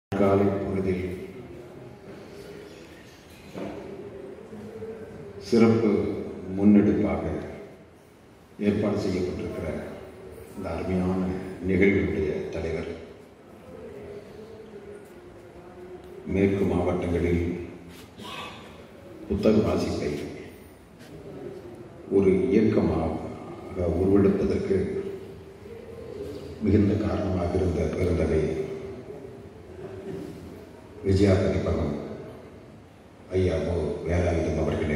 காலை பொழுதில் சிறப்பு முன்னெடுப்பாக ஏற்பாடு செய்யப்பட்டிருக்கிற இந்த அருமையான நிகழ்வுடைய தலைவர் மேற்கு மாவட்டங்களில் புத்தக வாசிப்பை ஒரு இயக்கமாக உருவெடுப்பதற்கு மிகுந்த காரணமாக இருந்த இருந்தவை விஜயா பதிப்பகம் ஐயா மோ வேலாயுதம் அவர்களே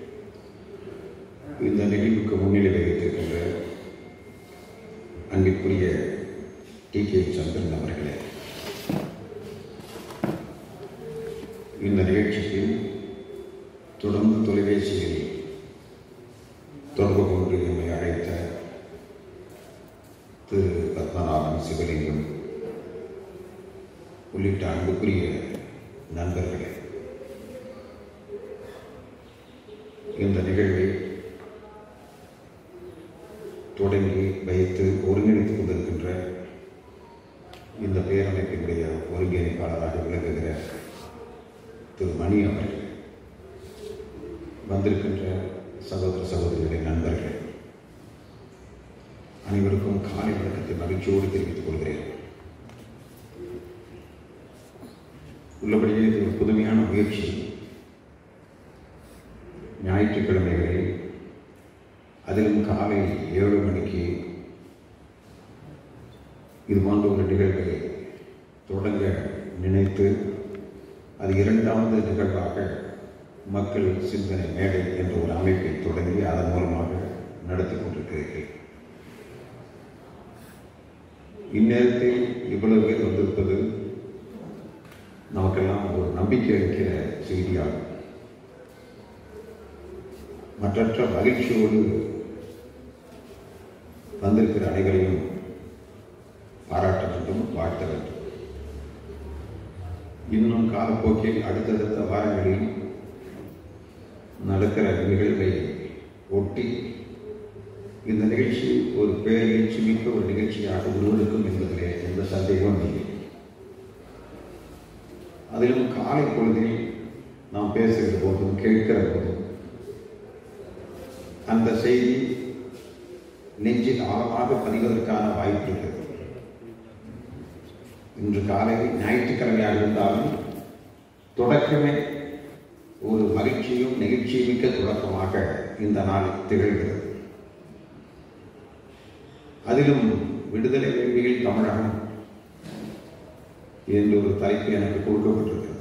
இந்த நிகழ்வுக்கு முன்னிலை வகித்திருக்கின்ற அன்பிற்குரிய டி கே சந்திரன் அவர்களே இந்த நிகழ்ச்சிக்கு தொடர்ந்து தொலைபேசியில் தொடர்பு கொண்டு என்னை அழைத்த திரு பத்மநாபன் சிவலிங்கம் உள்ளிட்ட அன்புக்குரிய நண்பர்களே இந்த நிகழ்வை தொடங்கி வைத்து ஒருங்கிணைத்துக் கொண்டிருக்கின்ற இந்த பேரமைப்பினுடைய ஒருங்கிணைப்பாளராக விளங்குகிற திரு மணி அவர்கள் வந்திருக்கின்ற சகோதர சகோதரிகளை நண்பர்கள் அனைவருக்கும் காலை வணக்கத்தை மகிழ்ச்சியோடு தெரிவித்துக் கொள்கிறேன் உள்ளபடியே இது ஒரு புதுமையான முயற்சி ஞாயிற்றுக்கிழமைகளில் அதிலும் காலை ஏழு மணிக்கு இது போன்ற ஒரு நிகழ்வை தொடங்க நினைத்து அது இரண்டாவது நிகழ்வாக மக்கள் சிந்தனை மேடை என்ற ஒரு அமைப்பை தொடங்கி அதன் மூலமாக நடத்தி கொண்டிருக்கிறீர்கள் இந்நேரத்தில் இவ்வளவு பேர் வந்திருப்பது நமக்கெல்லாம் ஒரு நம்பிக்கை அளிக்கிற செய்தியாகும் மற்றற்ற மகிழ்ச்சியோடு வந்திருக்கிற அனைவரையும் பாராட்ட வேண்டும் வாழ்த்த வேண்டும் இன்னும் காலப்போக்கில் அடுத்தடுத்த வாரங்களில் நடக்கிற நிகழ்வை ஒட்டி இந்த நிகழ்ச்சி ஒரு பேரெழுச்சி மிக்க ஒரு நிகழ்ச்சியாக உருவெடுக்கும் என்பதிலே எந்த சந்தேகமும் இல்லை அதிலும் காலை பொழுதில் நாம் பேசுகிற போதும் கேட்கிற போதும் அந்த செய்தி நெஞ்சில் ஆழமாக பதிவதற்கான வாய்ப்பு இருக்கிறது இன்று காலை ஞாயிற்றுக்கிழமையாக இருந்தாலும் தொடக்கமே ஒரு மகிழ்ச்சியும் நெகிழ்ச்சியும் மிக்க தொடக்கமாக இந்த நாள் திகழ்கிறது அதிலும் விடுதலை வேள்வியில் தமிழகம் என்று ஒரு தலைப்பு எனக்கு கொடுக்கப்பட்டிருக்கிறது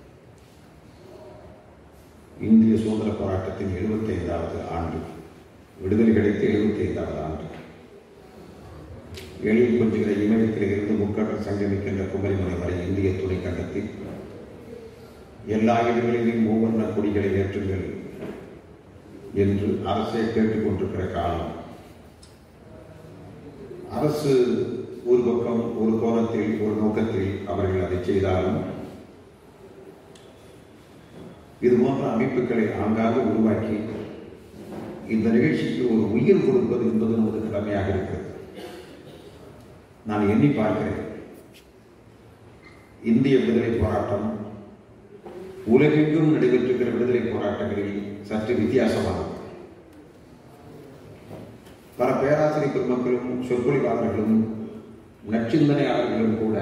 இந்திய சுதந்திர போராட்டத்தின் எழுபத்தி ஐந்தாவது ஆண்டு விடுதலை கிடைத்த எழுபத்தி ஐந்தாவது ஆண்டு எழில் கொஞ்சிற இமயத்தில் இருந்து முக்கடல் சங்கமிக்கின்ற குமரிமலை வரை இந்திய துணை கண்டத்தில் எல்லா இடங்களிலும் மூவர்ண கொடிகளை ஏற்றுங்கள் என்று அரசே கேட்டுக்கொண்டிருக்கிற காலம் அரசு ஒரு பக்கம் ஒரு கோணத்தில் ஒரு நோக்கத்தில் அவர்கள் அதை செய்தாலும் இது போன்ற அமைப்புகளை ஆங்காக உருவாக்கி இந்த நிகழ்ச்சிக்கு ஒரு உயிர் கொடுப்பது என்பது நமது கடமையாக இருக்கிறது நான் எண்ணி பார்க்கிறேன் இந்திய விடுதலை போராட்டம் உலகெங்கும் நடைபெற்றிருக்கிற விடுதலை போராட்டங்களில் சற்று வித்தியாசமானது பல பேராசிரியர் பெருமக்களும் சொற்பொழிவாளர்களும் நற்சிந்தனையாளர்களும் கூட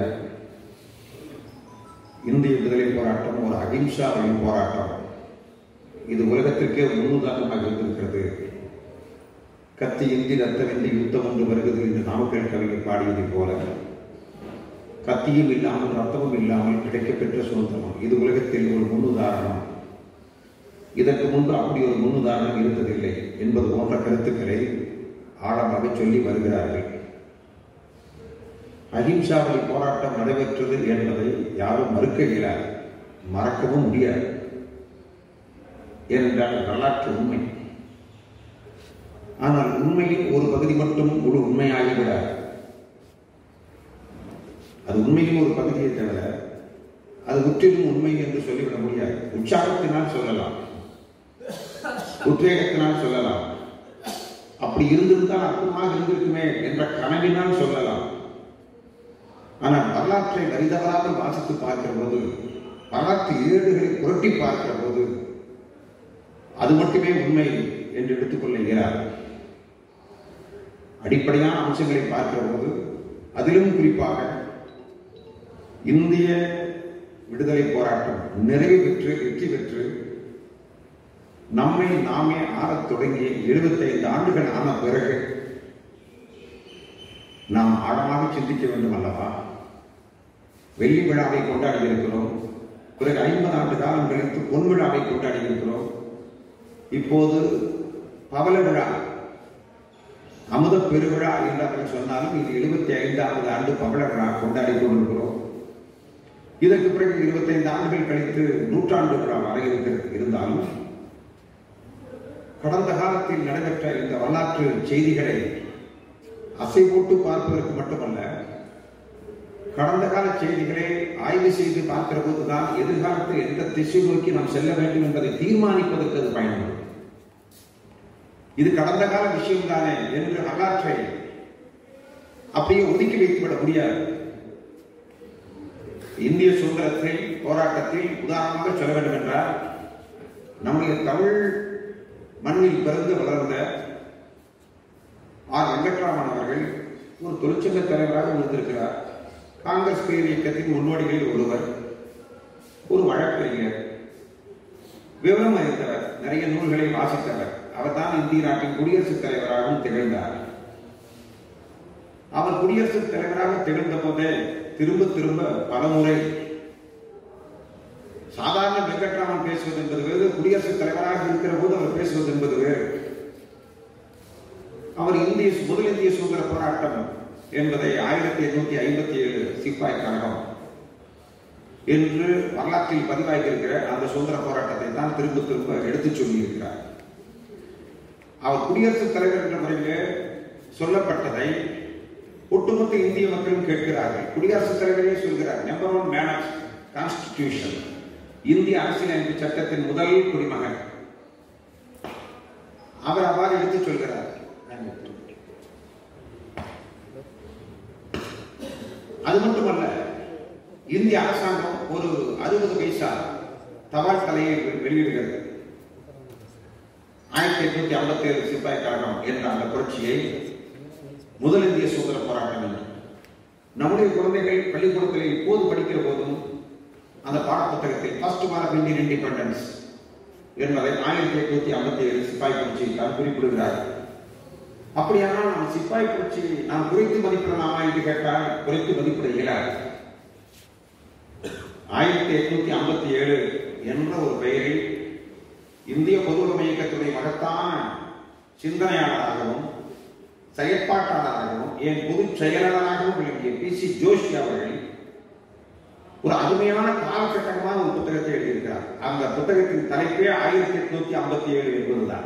இந்திய விடுதலை போராட்டம் ஒரு அகிம்சா வழி போராட்டம் இது உலகத்திற்கே முன்னுதாரணமாக இருந்திருக்கிறது கத்தி இந்தி ரத்தமின்றி யுத்தம் ஒன்று வருகிறது என்று நாமக்கல் கவிஞர் பாடியதைப் போல கத்தியும் இல்லாமல் ரத்தமும் இல்லாமல் கிடைக்கப்பெற்ற சுதந்திரம் இது உலகத்தில் ஒரு முன்னுதாரணம் இதற்கு முன்பு அப்படி ஒரு முன்னுதாரணம் இருந்ததில்லை என்பது போன்ற கருத்துக்களை ஆழமாக சொல்லி வருகிறார்கள் அஹிம்சா வழி போராட்டம் நடைபெற்றது என்பதை யாரும் மறுக்க இயலாது மறக்கவும் முடியாது ஏனென்றால் வரலாற்று உண்மை ஆனால் உண்மையின் ஒரு பகுதி மட்டும் முழு உண்மையாகிவிடாது அது உண்மையின் ஒரு பகுதியை தவிர அது முற்றிலும் உண்மை என்று சொல்லிவிட முடியாது உற்சாகத்தினால் சொல்லலாம் உத்வேகத்தினால் சொல்லலாம் அப்படி இருந்திருந்தால் அற்புதமாக இருந்திருக்குமே என்ற கனவினால் சொல்லலாம் ஆனால் வரலாற்றை வரிதவராமல் வாசித்து பார்க்கிற போது வரலாற்று ஏடுகளை புரட்டி பார்க்கிற போது அது மட்டுமே உண்மை என்று எடுத்துக்கொள்ள இயலாது அடிப்படையான அம்சங்களை பார்க்கிற போது அதிலும் குறிப்பாக இந்திய விடுதலை போராட்டம் நிறைவு பெற்று வெற்றி பெற்று நம்மை நாமே ஆறத் தொடங்கி எழுபத்தைந்து ஆண்டுகள் ஆன பிறகு நாம் ஆழமாக சிந்திக்க வேண்டும் அல்லவா வெள்ளி விழாவை கொண்டாடி இருக்கிறோம் பிறகு ஐம்பது ஆண்டு காலம் கழித்து பொன் விழாவை கொண்டாடி இருக்கிறோம் இப்போது பவள விழா அமுத பெருவிழா என்று சொன்னாலும் இது எழுபத்தி ஐந்தாவது ஆண்டு பவள விழா கொண்டாடி கொண்டிருக்கிறோம் இதற்கு பிறகு இருபத்தைந்து ஆண்டுகள் கழித்து நூற்றாண்டு விழா வர இருக்கிறது இருந்தாலும் கடந்த காலத்தில் நடைபெற்ற இந்த வரலாற்று செய்திகளை அசை போட்டு பார்ப்பதற்கு மட்டுமல்ல கடந்த கால செய்திகளை ஆய்வு செய்து பார்க்கிற போதுதான் எதிர்காலத்தில் எந்த திசை நோக்கி நாம் செல்ல வேண்டும் என்பதை தீர்மானிப்பதற்கு அது பயன்படும் இது கடந்த கால விஷயம் தானே என்று வரலாற்றை அப்படியே ஒதுக்கி வைத்துவிட முடியாது இந்திய சுதந்திரத்தில் போராட்டத்தில் உதாரணமாக சொல்ல வேண்டும் என்றால் நம்முடைய தமிழ் மண்ணில் பிறந்து வளர்ந்த ஆர் வெங்கட்ராமன் அவர்கள் ஒரு தொழிற்சங்க தலைவராக இருந்திருக்கிறார் காங்கிரஸ் பேர் இயக்கத்தின் முன்னோடிகளில் ஒருவர் ஒரு வழக்கறிஞர் விவரம் அறிந்தவர் நிறைய நூல்களை வாசித்தவர் அவர் தான் இந்திய நாட்டின் குடியரசுத் தலைவராகவும் திகழ்ந்தார் அவர் குடியரசுத் தலைவராக திகழ்ந்த போதே திரும்ப திரும்ப பலமுறை சாதாரண வெங்கட்ராமன் பேசுவது என்பது வேறு குடியரசுத் தலைவராக இருக்கிற போது அவர் பேசுவது என்பது வேறு அவர் இந்திய முதல் இந்திய சுதந்திர போராட்டம் என்பதை ஆயிரத்தி எண்ணூத்தி ஐம்பத்தி ஏழு சிப்பாய் கழகம் என்று வரலாற்றில் பதிவாகியிருக்கிற அந்த சுதந்திர போராட்டத்தை தான் திரும்ப திரும்ப எடுத்துச் சொல்லியிருக்கிறார் அவர் குடியரசுத் தலைவர் என்ற முறையிலே சொல்லப்பட்டதை ஒட்டுமொத்த இந்திய மக்களும் கேட்கிறார்கள் குடியரசுத் தலைவரே சொல்கிறார் number one man of constitution இந்திய அரசியலமைப்பு சட்டத்தின் முதல் குடிமகன் அவர் அவ்வாறு எடுத்துச் சொல்கிறார் அது மட்டுமல்ல இந்திய அரசாங்கம் ஒரு அறுபது பைசா தபால் தலையை வெளியிடுகிறது ஆயிரத்தி எட்நூத்தி ஐம்பத்தி ஏழு சிப்பாய் கழகம் என்ற அந்த புரட்சியை முதல் இந்திய சுதந்திர போராட்டம் என்று நம்முடைய குழந்தைகள் பள்ளிக்கூடத்தில் இப்போது படிக்கிற போதும் அந்த பாடப்புத்தகத்தில் first war of Indian independence என்பதை ஆயிரத்தி எட்நூத்தி ஐம்பத்தி ஏழு சிப்பாய் புரட்சியை தான் குறிப்பிடுகிறார்கள் அப்படியானால் நாம் சிப்பாய் புரட்சி நாம் குறைத்து மதிப்பிடலாமா என்று கேட்டால் குறைத்து மதிப்பிட இயலாது ஆயிரத்தி எட்நூத்தி ஐம்பத்தி ஏழு என்ற ஒரு பெயரில் இந்திய பொதுவுடைமை இயக்கத்துடைய மகத்தான சிந்தனையாளராகவும் செயற்பாட்டாளராகவும் ஏன் பொது செயலாளராகவும் விளங்கிய பி சி ஜோஷி அவர்கள் ஒரு அருமையான காலகட்டமான ஒரு புத்தகத்தை எழுதியிருக்கிறார் அந்த புத்தகத்தின் தலைப்பே ஆயிரத்தி எட்நூத்தி ஐம்பத்தி ஏழு என்பதுதான்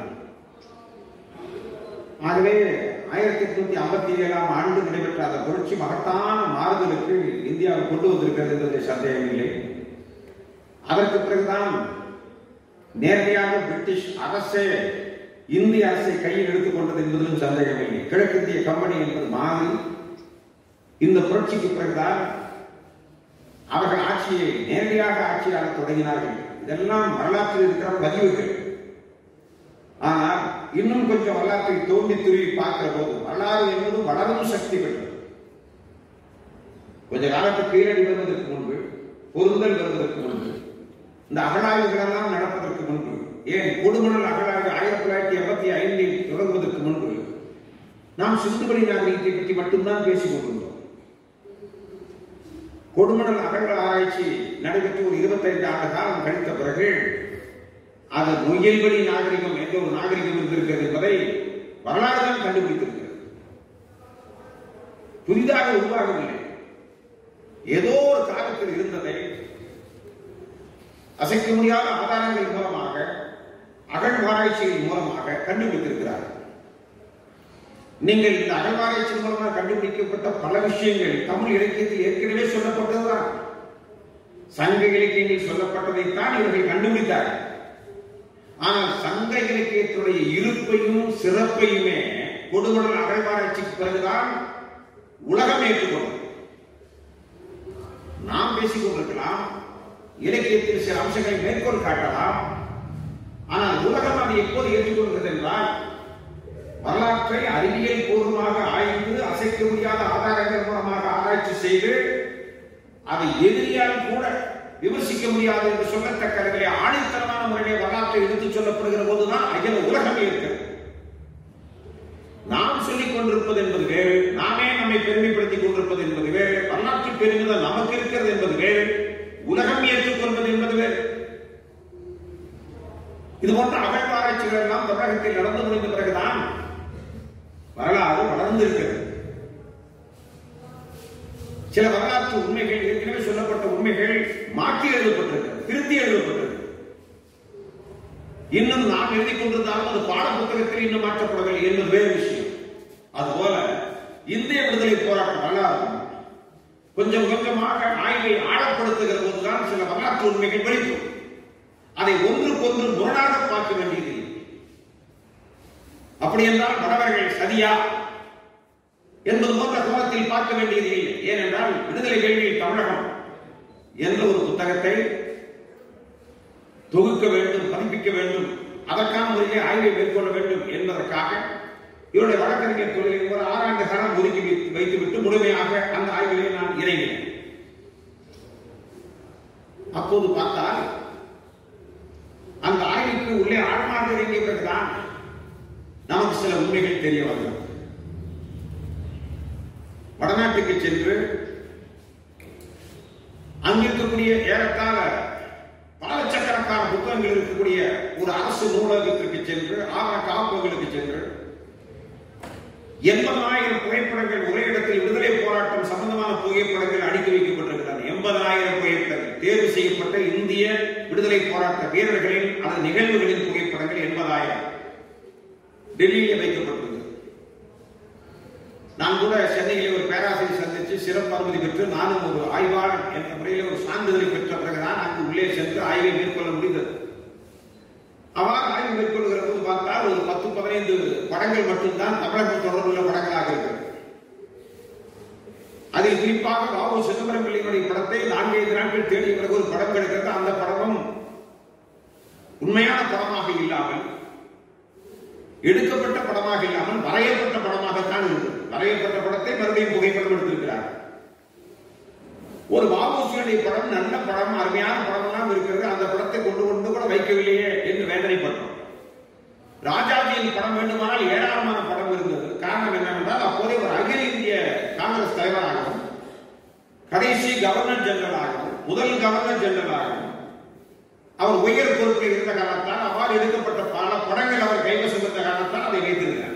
ஆகவே ஆயிரத்தி எட்நூத்தி ஐம்பத்தி ஏழாம் ஆண்டு நடைபெற்ற அந்த புரட்சி மகத்தான மாறுதலுக்கு இந்தியாவை கொண்டு வந்திருக்கிறது என்பதில் சந்தேகமில்லை அதற்கு பிறகுதான் நேரடியாக பிரிட்டிஷ் அரசே இந்திய அரசை கையில் எடுத்துக் கொண்டது என்பதிலும் சந்தேகமில்லை கிழக்கிந்திய கம்பெனி என்பது மாறி இந்த புரட்சிக்கு பிறகுதான் அவர்கள் ஆட்சியை நேரடியாக ஆட்சியாள தொடங்கினார்கள் இதெல்லாம் வரலாற்றில் இருக்கிற பதிவுகள் ஆனால் இன்னும் கொஞ்சம் வரலாற்றை தோண்டி துருவி பார்க்கிற போது வரலாறு என்பது வளரும் சக்தி பெற்றது கொஞ்ச காலத்துக்கு கீழடி வருவதற்கு முன்பு பொருந்தல் வருவதற்கு முன்பு இந்த அகழாய்வுகள் எல்லாம் நடப்பதற்கு முன்பு ஏன் கொடுமணல் அகழாய்வு ஆயிரத்தி தொள்ளாயிரத்தி எண்பத்தி ஐந்தில் தொடங்குவதற்கு முன்பு நாம் சிந்துபடி நாகரிகத்தை பற்றி மட்டும்தான் பேசிக் கொண்டிருந்தோம் கொடுமணல் அகழ்வ ஆராய்ச்சி நடைபெற்று ஒரு இருபத்தைந்து ஆண்டு காலம் கழித்த பிறகு அது நொய்யல்படி நாகரிகம் என்ற ஒரு நாகரிகம் இருந்திருக்கிறது என்பதை வரலாறு தான் கண்டுபிடித்திருக்கிறது புதிதாக உருவாகவில்லை ஏதோ ஒரு காலத்தில் இருந்ததை அசைக்க முடியாத ஆதாரங்கள் மூலமாக அகழ்வாராய்ச்சிகள் மூலமாக கண்டுபிடித்திருக்கிறார்கள் நீங்கள் இந்த அகழ்வாராய்ச்சி மூலமாக கண்டுபிடிக்கப்பட்ட பல விஷயங்கள் தமிழ் இலக்கியத்தில் ஏற்கனவே சொல்லப்பட்டதுதான் சங்க இலக்கியங்களில் சொல்லப்பட்டதைத்தான் இவர்கள் கண்டுபிடித்தார்கள் ஆனால் சங்க இலக்கியத்துடைய இருப்பையும் சிறப்பையுமே கொடுமணல் அகழ்வாராய்ச்சிக்கு பிறகுதான் உலகம் ஏற்றுக்கொண்டது நாம் பேசிக் கொண்டிருக்கலாம் இலக்கியத்தில் சில அம்சங்களை மேற்கோள் காட்டலாம் ஆனால் உலகம் அதை எப்போது ஏற்றுக்கொள்கிறது என்றால் வரலாற்றை அறிவியல் பூர்வமாக ஆய்ந்து அசைக்க முடியாத ஆதாரங்கள் மூலமாக ஆராய்ச்சி செய்து அதை எதிரியால் கூட விமர்சிக்க முடியாது என்று சொல்லத்தக்கவர்களை ஆணித்தரமான முறையிலே வரலாற்றை எடுத்துச் சொல்லப்படுகிற போதுதான் அகில உலகம் இருக்கிறது நாம் சொல்லிக் கொண்டிருப்பது என்பது வேறு நாமே நம்மை பெருமைப்படுத்திக் கொண்டிருப்பது என்பது வேறு வரலாற்று பெருமிதம் நமக்கு இருக்கிறது என்பது வேறு உலகம் ஏற்றுக்கொள்வது என்பது வேறு இது போன்ற அகழ்வாராய்ச்சிகள் எல்லாம் தமிழகத்தில் நடந்து முடிந்த பிறகுதான் வரலாறு வளர்ந்திருக்கிறது சில வரலாற்று உண்மைகள் ஏற்கனவே சொல்லப்பட்ட உண்மைகள் மாற்றி எழுதப்பட்டிருக்கிறது திருத்தி எழுதப்பட்டிருக்கு இன்னும் நாம் எழுதிக் கொண்டிருந்தாலும் அது பாட புத்தகத்தில் இன்னும் மாற்றப்படவில்லை என்பது வேறு விஷயம் அதுபோல இந்திய விடுதலை போராட்ட வரலாறு கொஞ்சம் கொஞ்சமாக ஆய்வை ஆழப்படுத்துகிற போதுதான் சில வரலாற்று உண்மைகள் வெளிப்படும் அதை ஒன்றுக்கொன்று முரணாக பார்க்க வேண்டியது அப்படி என்றால் வடவர்கள் சதியா என்பது போன்ற கோலத்தில் பார்க்க வேண்டியது இல்லை ஏனென்றால் விடுதலை கேள்வியில் தமிழகம் என்ற ஒரு புத்தகத்தை தொகுக்க வேண்டும் பதிப்பிக்க வேண்டும் அதற்கான முறையை ஆய்வை மேற்கொள்ள வேண்டும் என்பதற்காக இவருடைய வழக்கறிஞர் தொழிலை ஒரு ஆறாண்டு காலம் ஒதுக்கி வைத்து- வைத்துவிட்டு முழுமையாக அந்த ஆய்விலே நான் இறங்கினேன் அப்போது பார்த்தால் அந்த ஆய்வுக்கு உள்ளே ஆழமாக இறங்கிய பிறகுதான் நமக்கு சில உண்மைகள் தெரிய வந்தது வடநாட்டுக்கு சென்று அங்கிருக்கக்கூடிய ஏறத்தாழ பல லட்சக்கணக்கான புத்தகங்கள் இருக்கக்கூடிய ஒரு அரசு நூலகத்திற்கு சென்று ஆவண காப்பகங்களுக்கு சென்று எண்பதாயிரம் புகைப்படங்கள் ஒரே இடத்தில் விடுதலை போராட்டம் சம்பந்தமான புகைப்படங்கள் அடுக்கி வைக்கப்பட்டிருக்கிறது எண்பதாயிரம் புகைப்படங்கள் தேர்வு செய்யப்பட்ட இந்திய விடுதலை போராட்ட வீரர்களின் அல்லது நிகழ்வுகளின் புகைப்படங்கள் எண்பதாயிரம் டெல்லியிலே வைக்கப்பட்டிருக்கிறது நான் கூட சென்னையிலே ஒரு பேராசிரியர் சந்திச்சு சிறப்பு அனுமதி பெற்று நானும் ஒரு ஆய்வாளர் என்ற முறையில் ஒரு சான்றிதழை பெற்ற பிறகுதான் அங்கு உள்ளே சென்று ஆய்வை மேற்கொள்ள முடிந்தது அவ்வாறு ஆய்வு மேற்கொள்கிற போது பார்த்தால் ஒரு பத்து பதினைந்து படங்கள் மட்டும்தான் தமிழகம் தொடர்புள்ள படங்களாக இருக்கிறது அதில் குறிப்பாக பாபு சிதம்பரம் பிள்ளைகளுடைய படத்தை நான்கைந்து நாட்கள் தேடிய பிறகு ஒரு படம் கிடைக்கிறது அந்த படமும் உண்மையான படமாக இல்லாமல் எடுக்கப்பட்ட படமாக இல்லாமல் வரையப்பட்ட படமாகத்தான் இருக்கிறது வரையப்பட்ட படத்தை மறுபடியும் புகைப்படம் எடுத்திருக்கிறார் ஒரு பாபுசியுடைய படம் நல்ல படம் அருமையான படம் எல்லாம் இருக்கிறது அந்த படத்தை கொண்டு கொண்டு கூட வைக்கவில்லையே என்று வேதனைப்பட்டோம் ராஜாஜியின் படம் வேண்டுமானால் ஏராளமான படம் இருந்தது காரணம் என்னவென்றால் அப்போதே ஒரு அகில இந்திய காங்கிரஸ் தலைவராகவும் கடைசி கவர்னர் ஜெனரலாகவும் முதல் கவர்னர் ஜெனரலாகவும் அவர் உயர் பொறுப்பில் இருந்த காரணத்தால் அவ்வாறு எடுக்கப்பட்ட பல படங்கள் அவர் கைவசம் இருந்த காரணத்தால் அதை வைத்திருந்தார்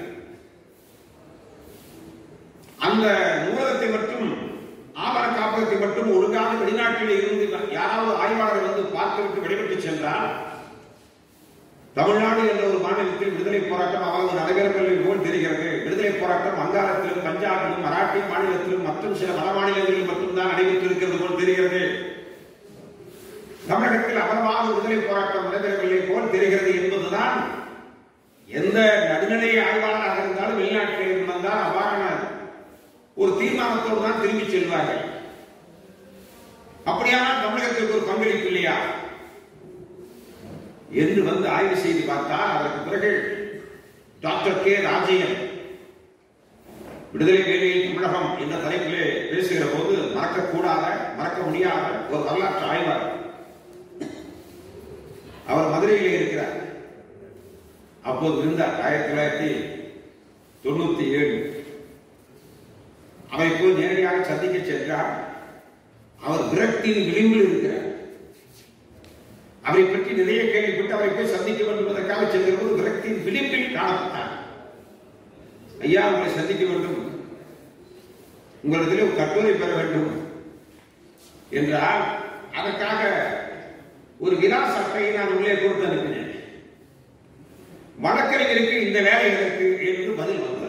அந்த நூலகத்தை மட்டும் ஆவண காப்பகத்தை மட்டும் ஒழுங்காக வெளிநாட்டில் இருந்து யாராவது ஆய்வாளர் வந்து பார்க்கிறதுக்கு வெளிப்பட்டு சென்றால் தமிழ்நாடு என்ற ஒரு மாநிலத்தில் விடுதலை போராட்டம் அவ்வளவு நடைபெறவில்லை போல் தெரிகிறது விடுதலை போராட்டம் வங்காளத்திலும் பஞ்சாபிலும் மராட்டி மாநிலத்திலும் மற்றும் சில வட மாநிலங்களில் மட்டும்தான் நடைபெற்றிருக்கிறது போல் தெரிகிறது தமிழகத்தில் அவ்வளவாக விடுதலை போராட்டம் நடைபெறவில்லை போல் தெரிகிறது என்பதுதான் எந்த நடுநிலை ஆய்வாளராக இருந்தாலும் வெளிநாட்டில் இருந்து வந்தால் அவ்வாறான ஒரு தீர்மானத்தோடு தான் திரும்பி செல்வார்கள் அப்படியானால் தமிழகத்திற்கு ஒரு பங்களிப்பு இல்லையா என்று வந்து ஆய்வு செய்து பார்த்தால் அதற்கு பிறகு டாக்டர் கே ராஜையன் விடுதலை வேலையில் தமிழகம் என்ற தலைப்பிலே பேசுகிற போது மறக்கக்கூடாத மறக்க முடியாத ஒரு வரலாற்று ஆய்வாளர் அவர் மதுரையிலே இருக்கிறார் அப்போது இருந்தார் ஆயிரத்தி தொள்ளாயிரத்தி தொண்ணூத்தி ஏழு அவரை போய் நேரடியாக சந்திக்க சென்றார் அவர் விரக்தியின் விளிம்பில் இருக்கிறார் அவரை பற்றி நிறைய கேள்விப்பட்டு அவரை போய் சந்திக்க வேண்டும் என்பதற்காக சென்ற போது விரக்தியின் விளிம்பில் காணப்பட்டார் ஐயா உங்களை சந்திக்க வேண்டும் உங்களிடத்திலே ஒரு கட்டுரை பெற வேண்டும் என்றால் அதற்காக ஒரு விலாச அட்டையை நான் உள்ளே கொடுத்து அனுப்பினேன் வழக்கறிஞருக்கு இந்த வேலை இருக்கு என்று பதில் வந்தது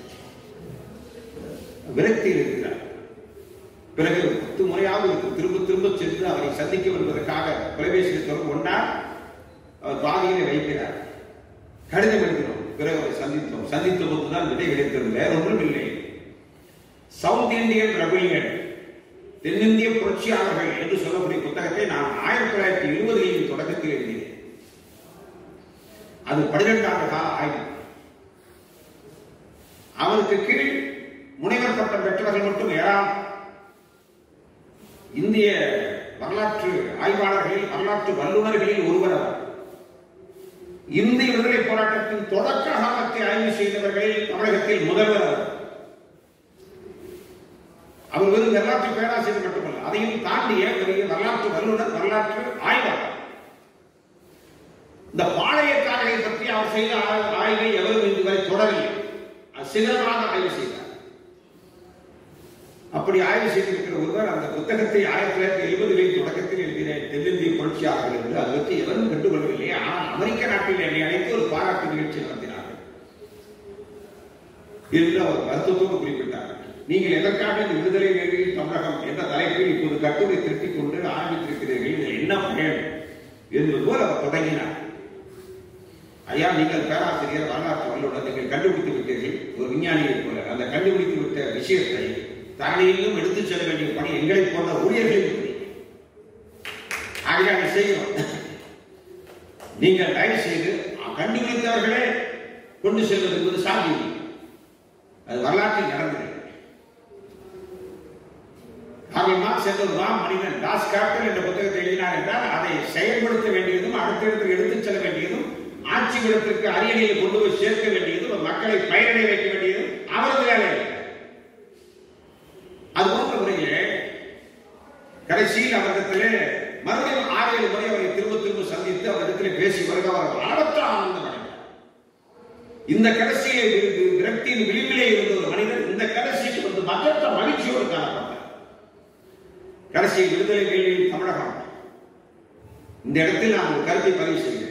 விரக்தியில் இருக்கிறார் பிறகு பத்து முறையாவது திரும்ப திரும்ப சென்று அவரை சந்திக்க வருவதற்காக தொலைபேசியில் தொடர்பு கொண்டார் அவர் பாதியிலே வைக்கிறார் கடிதம் எழுதினோம் பிறகு அவரை சந்தித்தோம் சந்தித்த போதுதான் விடை கிடைத்தது வேற ஒன்றும் இல்லை சவுத் இந்தியன் ரெபிலியன் தென்னிந்திய புரட்சியாளர்கள் என்று சொல்லக்கூடிய புத்தகத்தை நான் ஆயிரத்தி தொள்ளாயிரத்தி இருபதுகளின் தொடக்கத்தில் எழுதினேன் அது பனிரெண்டு ஆண்டு கால ஆய்வு அவருக்கு கீழ் முனைவர் பட்டம் பெற்றவர்கள் மட்டும் ஏறாம் இந்திய வரலாற்று ஆய்வாளர்களில் வரலாற்று வல்லுநர்களில் ஒருவர் அவர் இந்திய விடுதலை போராட்டத்தின் தொடக்க காலத்தை ஆய்வு செய்தவர்களில் தமிழகத்தில் முதல்வர் அவர் அவர் வெறும் வரலாற்று பேராசிரியர் மட்டுமல்ல அதையும் தாண்டிய பெரிய வரலாற்று வல்லுநர் வரலாற்று ஆய்வாளர் இந்த பாளையக்காரர்களை பற்றி அவர் செய்த ஆய்- ஆய்வை எவரும் இதுவரை தொடரவில்லை அது சிலராக ஆய்வு செய்தார் அப்படி ஆய்வு செய்திருக்கிற ஒருவர் அந்த புத்தகத்தை ஆயிரத்தி தொள்ளாயிரத்தி எழுபதுகளின் தொடக்கத்தில் எழுதின தென்னிந்திய புரட்சியாளர்கள் என்று அதை பற்றி எவரும் கண்டுகொள்ளவில்லை ஆனால் அமெரிக்க நாட்டில் என்னை அழைத்து ஒரு பாராட்டு நிகழ்ச்சி நடத்தினார்கள் என்று அவர் வருத்தத்தோடு குறிப்பிட்டார் நீங்கள் எதற்காக இந்த விடுதலை வேலையில் தமிழகம் என்ற தலைப்பில் இப்போது கட்டுரை திருப்பிக் கொண்டு ஆரம்பித்திருக்கிறீர்கள் இதில் என்ன பயன் என்பது போல் அவர் தொடங்கினார் ஐயா நீங்கள் பேராசிரியர் வரலாற்று வல்லுநர் நீங்கள் கண்டுபிடித்து விட்டீர்கள் ஒரு விஞ்ஞானியைப் போல அந்த கண்டுபிடித்து விட்ட விஷயத்தை தானியங்களும் எடுத்துச் செல்ல வேண்டிய பணி எங்களை போன்ற ஊழியர்களின் பணி ஆகவே அதை செய்கிறோம் நீங்கள் தயவு செய்து கண்டுபிடித்தவர்களே கொண்டு செல்வது என்பது சாத்தியம் அது வரலாற்றில் நடந்தது கார்ல் மார்க்ஸ் என்ற ஒரு மாம் மனிதன் டாஸ் கேபிட்டல் என்ற புத்தகத்தை எழுதினார் என்றால் அதை செயல்படுத்த வேண்டியதும் அடுத்த இடத்துக்கு எடுத்துச் செல்ல வேண்டியதும் ஆட்சி விடத்திற்கு அரியணையில் கொண்டு போய் சேர்க்க வேண்டியதும் மக்களை பயனடைய வைக்க வேண்டியதும் அவரது வேலை அது போன்ற முறையிலே கடைசியில் அவரிடத்திலே மறுபடியும் ஆறு ஏழு முறை அவரை திரும்ப திரும்ப சந்தித்து அவரிடத்திலே பேசி வருக அவர் அளவற்ற ஆனந்தம் அடைந்தார் இந்த கடைசியிலே விரு- விரக்தியின் விளிம்பிலே இருந்த ஒரு மனிதன் இந்த கடைசிக்கு வந்து மற்றற்ற மகிழ்ச்சியோடு காணப்பட்டார் கடைசி விடுதலை வேலையில் தமிழகம் இந்த இடத்தில் நான் ஒரு கருத்தை பதிவு செய்கிறேன்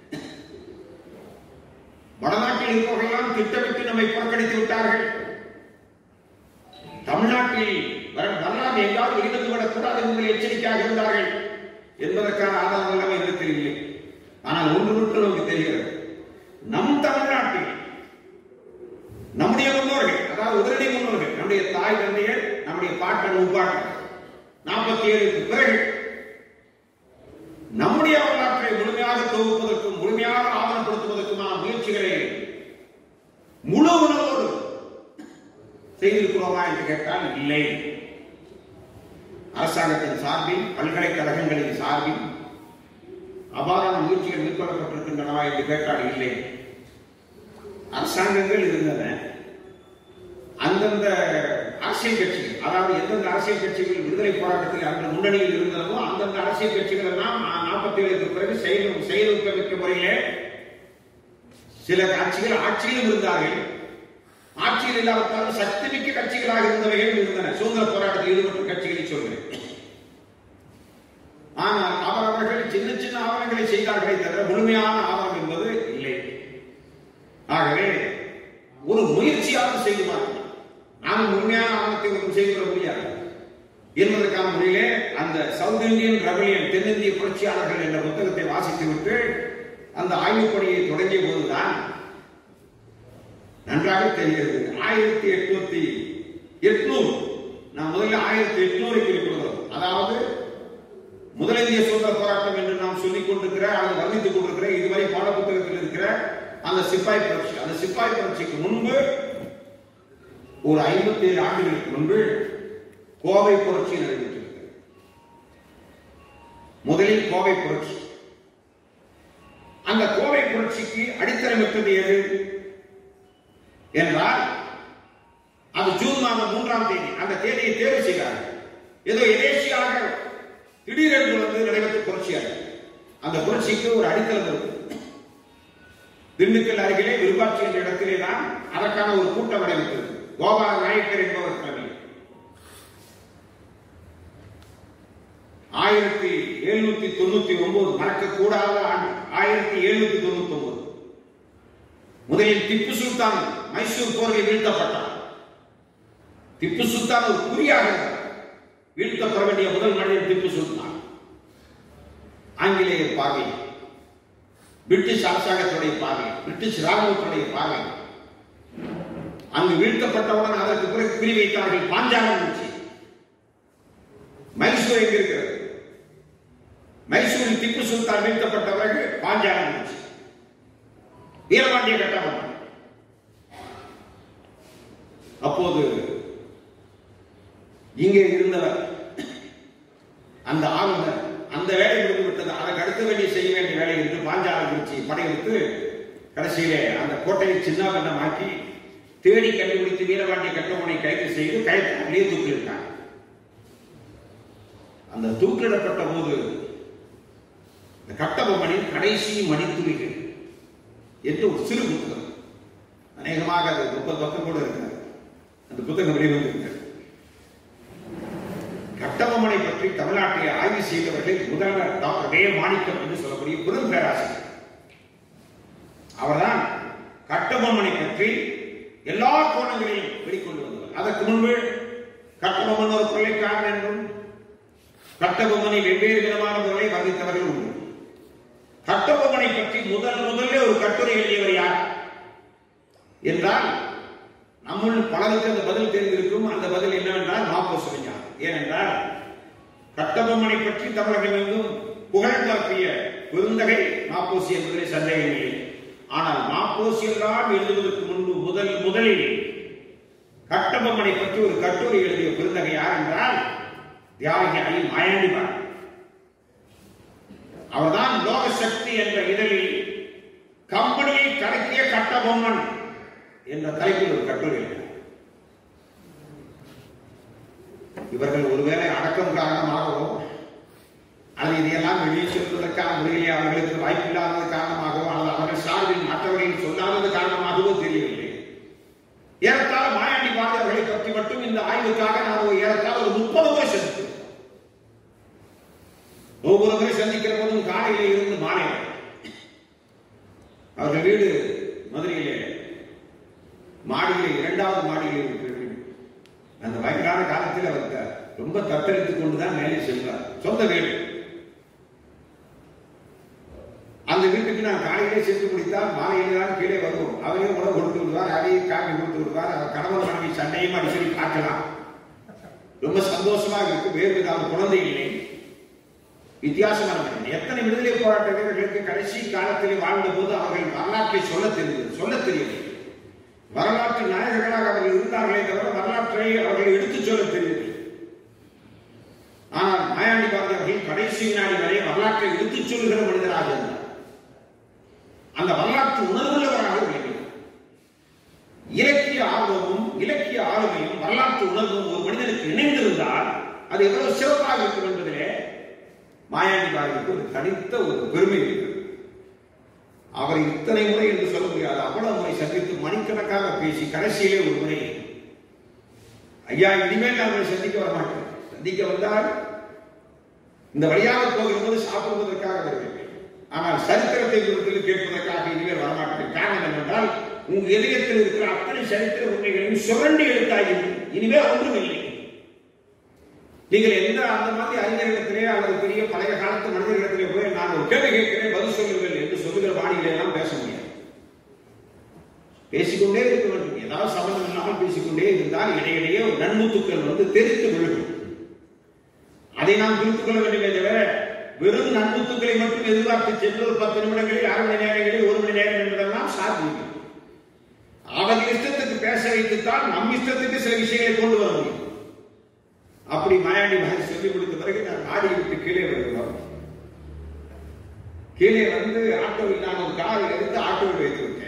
வடநாட்டில் இருப்பவர்களெல்லாம் திட்டமிட்டு நம்மை புறக்கணித்து விட்டார்கள் தமிழ்நாட்டில் வர- வரலாறு எங்காவது இருந்து விடக்கூடாது என்பதில் எச்சரிக்கையாக இருந்தார்கள் என்பதற்கான ஆதாரம் எல்லாம் என்னிடத்தில் இல்லை ஆனால் ஒன்று மட்டும் நமக்கு தெரிகிறது நம் தமிழ்நாட்டில் நம்முடைய முன்னோர்கள் அதாவது உதரடி முன்னோர்கள் நம்முடைய தாய் தந்தையர் நம்முடைய பாட்டன் உப்பாட்டன் நாற்பத்தி ஏழுக்கு பிறகு நம்முடைய வரலாற்றை முழுமையாக தொகுப்பதற்கும் முழுமையாக ஆவணப்படுத்துவதற்குமான முயற்சிகளை முழு உணர்வோடு செய்திருக்கிறோமா என்று கேட்டால் இல்லை அரசாங்கத்தின் சார்பில் பல்கலைக்கழகங்களின் சார்பில் அபாரான முயற்சிகள் மேற்கொள்ளப்பட்டிருக்கின்றனவா என்று கேட்டால் இல்லை அரசாங்கங்கள் இருந்தன அந்தந்த அரசியல் கட்சிகள் அதாவது எந்தெந்த அரசியல் கட்சிகள் விடுதலை போராட்டத்தில் அந்த முன்னணியில் இருந்தனவோ அந்தந்த அரசியல் கட்சிகள் எல்லாம் நாற்பத்தி ஏழுக்கு பிறகு செயல் செயலூக்கமிக்க முறையிலே சில கட்சிகள் ஆட்சியிலும் இருந்தார்கள் ஆட்சியில் இல்லாவிட்டாலும் சக்தி மிக்க கட்சிகளாக இருந்தவைகள் இருந்தன சுதந்திர போராட்டத்தில் ஈடுபட்ட கட்சிகளை சொல்கிறேன் ஆனால் அவரவர்கள் சின்ன சின்ன ஆவணங்களை செய்தார்களே தவிர முழுமையான ஆவணம் என்பது இல்லை ஆகவே ஒரு முயற்சியாவது செய்து பார்க்கணும் நாம் முழுமையான ஆவணத்தை ஒன்றும் செய்து வர முடியாது என்பதற்கான முறையிலே அந்த சவுத் இந்தியன் ரெபலியன் தென்னிந்திய புரட்சியாளர்கள் என்ற புத்தகத்தை வாசித்துவிட்டு அந்த ஆய்வுப் பணியை தொடங்கிய போதுதான் நன்றாக தெரிகிறது ஆயிரத்தி எட்நூத்தி எட்நூறு நாம் முதல்ல ஆயிரத்தி எட்நூறை குறிப்பிடுகிறோம் அதாவது முதலிந்திய சுதந்திர போராட்டம் என்று நாம் சொல்லிக் கொண்டிருக்கிற அல்லது வர்ணித்துக் கொண்டிருக்கிற இதுவரை பாட புத்தகத்தில் இருக்கிற அந்த சிப்பாய் புரட்சி அந்த சிப்பாய் புரட்சிக்கு முன்பு ஒரு ஐம்பத்தி ஏழு ஆண்டுகளுக்கு முன்பு கோவை புரட்சி நடைபெற்றிருக்கிறது முதலில் கோவை புரட்சி அந்த கோவை புரட்சிக்கு அடித்தளமிட்டது எது என்றால் அது ஜூன் மாதம் மூன்றாம் தேதி அந்த தேதியை தேர்வு செய்தார்கள் ஏதோ எதேச்சியாக திடீரென்று வந்து நடைபெற்ற புரட்சியாக அந்த புரட்சிக்கு ஒரு அடித்தளம் இருக்கு திண்டுக்கல் அருகிலே விருப்பாட்சி என்ற இடத்திலே தான் அதற்கான ஒரு கூட்டம் நடைபெற்றது கோபால நாயக்கர் என்பவர் தலைமையில் ஆயிரத்தி எழுநூத்தி தொண்ணூத்தி ஒன்பது மறக்கக்கூடாத ஆண்டு ஆயிரத்தி எழுநூத்தி தொண்ணூத்தி ஒன்பது முதலில் திப்பு சுல்தான் மைசூர் போரில் வீழ்த்தப்பட்டார் திப்பு சுல்தான் ஒரு குறியாக இருந்தார். வீழ்த்தப்பட வேண்டிய முதல் மனிதன் திப்பு சுல்தான் ஆங்கிலேயர் பார்வை பிரிட்டிஷ் அரசாங்கத்துடைய பார்வை பிரிட்டிஷ் ராணுவத்துடைய பார்வை அங்கு வீழ்த்தப்பட்டவுடன் அதற்கு பிறகு குறி வைத்தார்கள் பாஞ்சாலம் ஆட்சி மைசூர் எங்க இருக்கிறது மைசூரில் திப்பு சுல்தான் வீழ்த்தப்பட்ட பிறகு பாஞ்சாலம் இருந்துச்சு வீரபாண்டிய கட்டபொம்மன் அப்போது இங்கே இருந்தவர் அந்த ஆளுநர் அந்த வேலை முடிந்து விட்டது அதற்கு அடுத்த வேண்டிய செய்ய வேண்டிய வேலை என்று பாஞ்சாலம் குறிச்சி படையெடுத்து கடைசியிலே அந்த கோட்டையை சின்னாபன்னமாக்கி தேடி கண்டுபிடித்து வீரபாண்டிய கட்டபொம்மனை கைது செய்து கயத்தாரிலே தூக்கிலிட்டாங்க அந்த தூக்கிலிடப்பட்ட போது இந்த கட்டபொம்மனின் கடைசி மணித்துளிகள் என்று ஒரு சிறு புத்தகம் அநேகமாக அது முப்பது பக்கம் கூட இருக்கிறது அந்த புத்தகம் வெளிவந்திருக்கிறது கட்டபொம்மனை பற்றி தமிழ்நாட்டை ஆய்வு செய்தவர்கள் முதல்வர் டாக்டர் வே மாணிக்கம் என்று சொல்லக்கூடிய பெரும் பேராசிரியர் அவர்தான் கட்டபொம்மனை பற்றி எல்லா கோணங்களிலும் வெளிக்கொண்டு வந்தவர் அதற்கு முன்பு கட்டபொம்மன் ஒரு கொள்ளைக்காரன் என்றும் கட்டபொம்மனை வெவ்வேறு விதமான முறை வர்ணித்தவர்கள் உண்டு கட்டபொம்மனை பற்றி முதல் முதல்ல ஒரு கட்டுரை எழுதியவர் யார் என்றால் நம்முள் பலருக்கு அந்த பதில் தெரிந்திருக்கும் அந்த பதில் என்னவென்றால் மாப்போ சுவிஞான் ஏனென்றால் கட்டபொம்மனை பற்றி தமிழகம் எங்கும் புகழ் பரப்பிய பெருந்தகை மாப்போசி என்பதிலே சந்தேகமில்லை ஆனால் மாப்போசி எல்லாம் எழுதுவதற்கு முன்பு முதல் முதலில் கட்டபொம்மனை பற்றி ஒரு கட்டுரை எழுதிய பெருந்தகை யார் என்றால் தியாகி ஐ மாயாண்டிபார் அவர்தான் லோக சக்தி என்ற இதழில் கம்பெனியை கலக்கிய கட்டபொம்மன் என்ற தலைப்பில் ஒரு கட்டுரை எழுதினார் இவர்கள் ஒருவேளை அடக்கம் காரணமாகவோ அல்லது இதையெல்லாம் வெளியே சொல்வதற்கான முறையிலே அவர்களுக்கு வாய்ப்பில்லாதது காரணமாகவோ அல்லது அவர்கள் சார்பில் மற்றவர்கள் சொல்லாதது காரணமாகவோ தெரியவில்லை ஏறத்தாழ மாயாண்டி பாரதி அவர்களை பற்றி மட்டும் இந்த ஆய்வுக்காக நான் ஒரு ஏறத்தாழ ஒரு முப்பது முறை சந்தித்தேன் ஒவ்வொரு முறை சந்திக்கிற போதும் காலையில இருந்து மாலை வரை. அவர்கள் வீடு மதுரையிலே மாடியிலே இரண்டாவது மாடியிலே இருக்கிற வீடு அந்த வயதான காலத்தில் அவர் த- ரொம்ப தத்தளித்துக் கொண்டுதான் மேலே செல்வார் சொந்த வீடு அந்த வீட்டுக்கு நான் காலையிலே சென்று முடித்தால் மாலையிலே தான் கீழே வருவோம் அவரே உணவு கொடுத்து விடுவார் அதையே காப்பி கொடுத்து விடுவார் அவர் கணவன் மனைவி சண்டையும் அடிக்கடி பார்க்கலாம் ரொம்ப சந்தோஷமாக இருக்கு வேறு விதமான குழந்தை இல்லை வித்தியாசமான மனிதன் எத்தனை விடுதலை போராட்ட வீரர்களுக்கு கடைசி காலத்திலே வாழ்ந்த போது அவர்கள் வரலாற்றை சொல்ல தெரிந்தது சொல்ல தெரியவில்லை வரலாற்று நாயகர்களாக அவர்கள் இருந்தார்களே தவிர வரலாற்றை அவர்கள் எடுத்துச் சொல்ல தெரியவில்லை ஆனால் மாயாண்டி பாரதி அவர்கள் கடைசி வினாடி வரை வரலாற்றை எடுத்துச் சொல்லுகிற மனிதராக இருந்தார் அந்த வரலாற்று உணர்வுள்ளவராக விளங்கினார் இலக்கிய ஆர்வமும் இலக்கிய ஆளுமையும் வரலாற்று உணர்வும் ஒரு மனிதனுக்கு இணைந்திருந்தால் அது எவ்வளவு சிறப்பாக இருக்கும் என்பதிலே மாயாண்டி பாரதிக்கு ஒரு தனித்த ஒரு பெருமை இருக்கிறது அவரை இத்தனை முறை என்று சொல்ல முடியாது அவ்வளவு முறை சந்தித்து மணிக்கணக்காக பேசி கடைசியிலே ஒரு முறை ஐயா இனிமேல் நான் உங்களை சந்திக்க வர மாட்டேன் சந்திக்க வந்தால் இந்த வழியாக போகிற போது சாப்பிடுவதற்காக வருவேன் ஆனால் சரித்திரத்தை குறித்து கேட்பதற்காக இனிமேல் வரமாட்டேன் காரணம் என்னவென்றால் உங்க இதயத்தில் இருக்கிற அத்தனை சரித்திர உண்மைகளையும் சுரண்டி எடுத்தாயிற்று இனிமேல் ஒன்றும் இல்லை நீங்கள் எந்த அந்த மாதிரி அறிஞர்களிடத்திலே அல்லது பெரிய பழைய காலத்து மனிதர்களிடத்திலே போய் நான் ஒரு கேள்வி கேட்கிறேன் பதில் சொல்லுங்கள் என்று சொல்லுகிற வாணியில எல்லாம் பேச முடியாது பேசிக்கொண்டே இருக்க வேண்டும் ஏதாவது சம்பந்தம் இல்லாமல் பேசிக்கொண்டே இருந்தால் இடையிடையே ஒரு நன்முத்துக்கள் வந்து தெரித்து விழுகும் அதை நாம் புரிந்து கொள்ள வேண்டுமே தவிர வெறும் நன்முத்துக்களை மட்டும் எதிர்பார்த்து சென்று ஒரு பத்து நிமிடங்களில் அரை மணி நேரங்களில் ஒரு மணி நேரம் என்பதெல்லாம் சாத்தியம் அவன் இஷ்டத்துக்கு பேச வைத்துத்தான் நம் இஷ்டத்துக்கு சில விஷயங்களை கொண்டு வர முடியும் அப்படி மாயாண்டி மகன் சொல்லி முடித்த பிறகு நான் மாடியை விட்டு கீழே வருகிறோம் கீழே வந்து ஆட்டோவில் நான் ஒரு காரை எடுத்து ஆட்டோவில் வைத்து விட்டேன்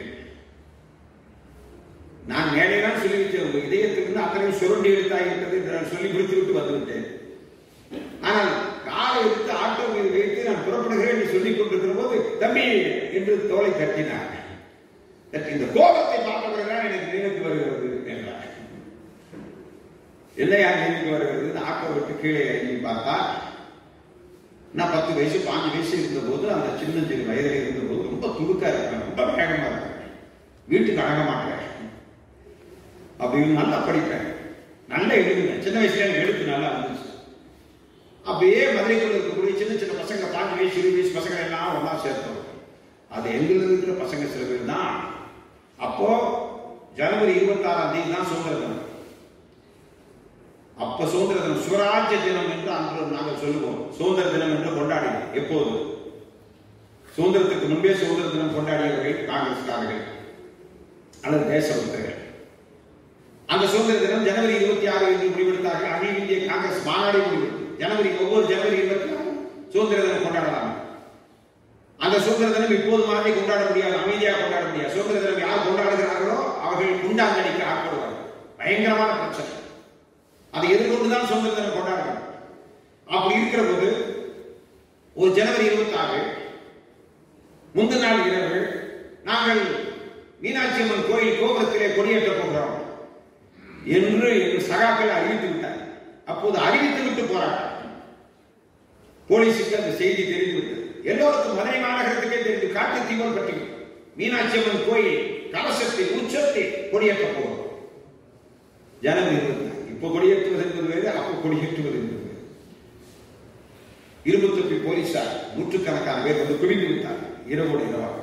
நான் மேலே தான் சொல்லி வச்சேன் உங்க இதயத்திலிருந்து அத்தனை சுரண்டி எடுத்தாகிவிட்டது என்று நான் சொல்லி முடித்து விட்டு வந்து விட்டேன் ஆனால் காரை எடுத்து ஆட்டோ மீது வைத்து நான் புறப்படுகிறேன் என்று சொல்லிக் கொண்டிருக்கிற போது தம்பி என்று தோலை தட்டினார் தட்டி இந்த கோபத்தை பார்த்த பிறகுதான் எனக்கு நினைவுக்கு வருகிறது என்றார் என்னையா நினைவுக்கு வருகிறது ஆட்டோ விட்டு கீழே இறங்கி பார்த்தா நான் பத்து வயசு பாஞ்சு வயசு இருந்தபோது அந்த சின்ன சின்ன வயதில் இருந்தபோது ரொம்ப துடுக்கா இருப்பேன் ரொம்ப வேகமா இருப்பேன் வீட்டுக்கு அடங்க மாட்டேன் அப்படின்னு நல்லா படிப்பேன் நல்லா எழுதுவேன் சின்ன வயசுல எனக்கு எழுத்து நல்லா இருந்துச்சு அப்படியே மதுரைக்குள்ள இருக்கக்கூடிய சின்ன சின்ன பசங்க பாஞ்சு வயசு இருபது வயசு பசங்க எல்லாம் ஒன்றா சேர்த்தோம் அது எங்கிருந்து இருக்கிற பசங்க சில பேர் தான் அப்போ ஜனவரி இருபத்தாறாம் தேதி தான் சுதந்திர தினம் அப்ப சுதந்திர தினம் சுவராஜ்ய தினம் என்று அன்று நாங்கள் சொல்லுவோம் சுதந்திர தினம் என்று கொண்டாடினோம் எப்போது சுதந்திரத்துக்கு முன்பே சுதந்திர தினம் கொண்டாடியவர்கள் காங்கிரஸ்காரர்கள் அல்லது தேசபக்தர்கள் அந்த சுதந்திர தினம் ஜனவரி இருபத்தி ஆறு என்று முடிவெடுத்தார்கள் அகில இந்திய காங்கிரஸ் மாநாடு முடிவெடுத்தது ஜனவரி ஒவ்வொரு ஜனவரி இருபத்தி ஆறு சுதந்திர தினம் கொண்டாடலாம் அந்த சுதந்திர தினம் இப்போது மாதிரி கொண்டாட முடியாது அமைதியாக கொண்டாட முடியாது சுதந்திர தினம் யார் கொண்டாடுகிறார்களோ அவர்கள் குண்டாங்கடிக்க ஆட்படுவார்கள் பயங்கரமான பிரச்சனை அதை எதிர்கொண்டுதான் சுதந்திர தினம் கொண்டாடுறாங்க அப்படி இருக்கிற போது ஒரு ஜனவரி இருபத்தி ஆறு முந்தின நாள் இரவு நாங்கள் மீனாட்சி அம்மன் கோயில் கோபுரத்திலே கொடியேற்ற போகிறோம் என்று எங்கள் சகாக்கள் அறிவித்து விட்டார் அப்போது அறிவித்து விட்டு போராட்டம் போலீசுக்கு அந்த செய்தி தெரிந்துவிட்டது எல்லோருக்கும் மதுரை மாநகரத்துக்கே தெரிந்து காட்டு தீவன் பற்றி மீனாட்சி அம்மன் கோயில் கலசத்தில் உச்சத்தில் கொடியேற்ற போகிறோம் ஜனவரி இருபத்தி நாலு. இப்போ கொடியேற்றுவது என்பது வேறு அப்போ கொடியேற்றுவது என்பது வேறு இருபத்தி தொப்பி போலீசார் நூற்றுக்கணக்கான பேர் வந்து குவிந்து விட்டார் இரவோடு இரவாக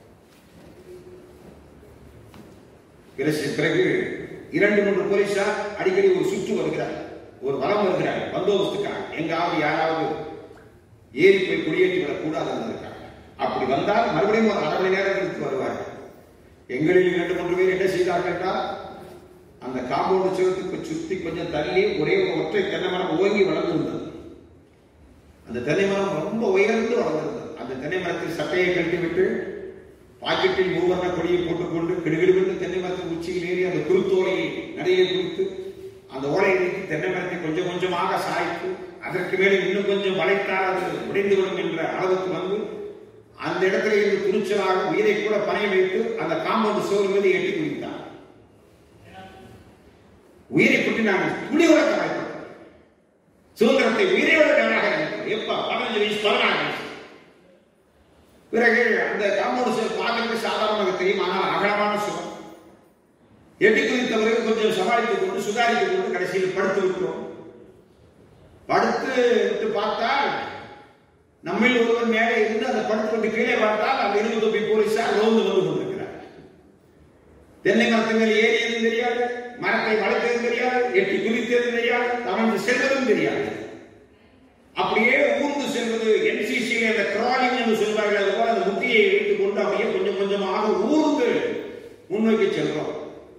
பிறகு பிறகு இரண்டு மூன்று போலீசார் அடிக்கடி ஒரு சுற்று வருகிறார் ஒரு வலம் வருகிறார் பந்தோபஸ்துக்காக எங்காவது யாராவது ஏறி போய் குடியேற்றி விடக்கூடாது இருக்காங்க அப்படி வந்தால் மறுபடியும் ஒரு அரை மணி நேரம் கழித்து வருவார்கள் எங்களில் இரண்டு மூன்று பேர் என்ன செய்தார்கள் என்றால் அந்த காம்பவுண்ட் சுவத்துக்கு சுத்தி கொஞ்சம் தள்ளி ஒரே ஒரு ஒற்றை தென்னை மரம் ஓங்கி வளர்ந்திருந்தது அந்த தென்னை மரம் ரொம்ப உயர்ந்து வளர்ந்திருந்தது அந்த தென்னை மரத்தில் சட்டையை கட்டி விட்டு பாக்கெட்டில் மூவர்ண கொடியை போட்டுக்கொண்டு கிடுகிடுவென்று தென்னை மரத்தின் உச்சியில் ஏறி அந்த குருத்தோலையை நிறைய குறித்து அந்த ஓலையை நீக்கி தென்னை மரத்தை கொஞ்சம் கொஞ்சமாக சாய்த்து அதற்கு மேலே இன்னும் கொஞ்சம் வளைத்தால் அது உடைந்துவிடும் என்ற அளவுக்கு வந்து அந்த இடத்துல இருந்து துணிச்சலாக உயிரை கூட பணைய வைத்து அந்த காம்பவுண்ட் சோறு மீது எட்டி குடித்தார் உயிரை பற்றி நாங்கள் துளி உறக்க வாய்ப்பு சுதந்திரத்தை உயிரையோட நேராக நினைக்கிறோம். எப்ப பதினஞ்சு வயசு பதினாறு வயசு பிறகு அந்த காம்பவுண்ட் சுவர் பார்க்கறதுக்கு சாதாரணமாக தெரியும் ஆனால் அகலமான சுவர் எட்டி குதித்த பிறகு கொஞ்சம் சமாளித்துக் கொண்டு சுதாரித்துக் கொண்டு கடைசியில் படுத்து விட்டோம் படுத்து விட்டு பார்த்தால் நம்மில் ஒருவர் மேலே இருந்து அந்த படுத்து விட்டு கீழே பார்த்தால் அந்த இரும்பு தொப்பி போலீசார் ரோந்து வந்து கொண்டிருக்கிறார் தென்னை மரத்தின் மேல் ஏறியதும் தெரியாது மரத்தை வளைத்ததும் தெரியாது எட்டி குதித்ததும் தெரியாது தவழ்ந்து செல்வதும் தெரியாது அப்படியே ஊர்ந்து செல்வது என்சிசியில் அந்த கிராலிங் என்று சொல்வார்கள் அது போல அந்த முட்டியை வைத்துக் கொண்டு அப்படியே கொஞ்சம் கொஞ்சமாக ஊர்ந்து முன்னோக்கி செல்றோம்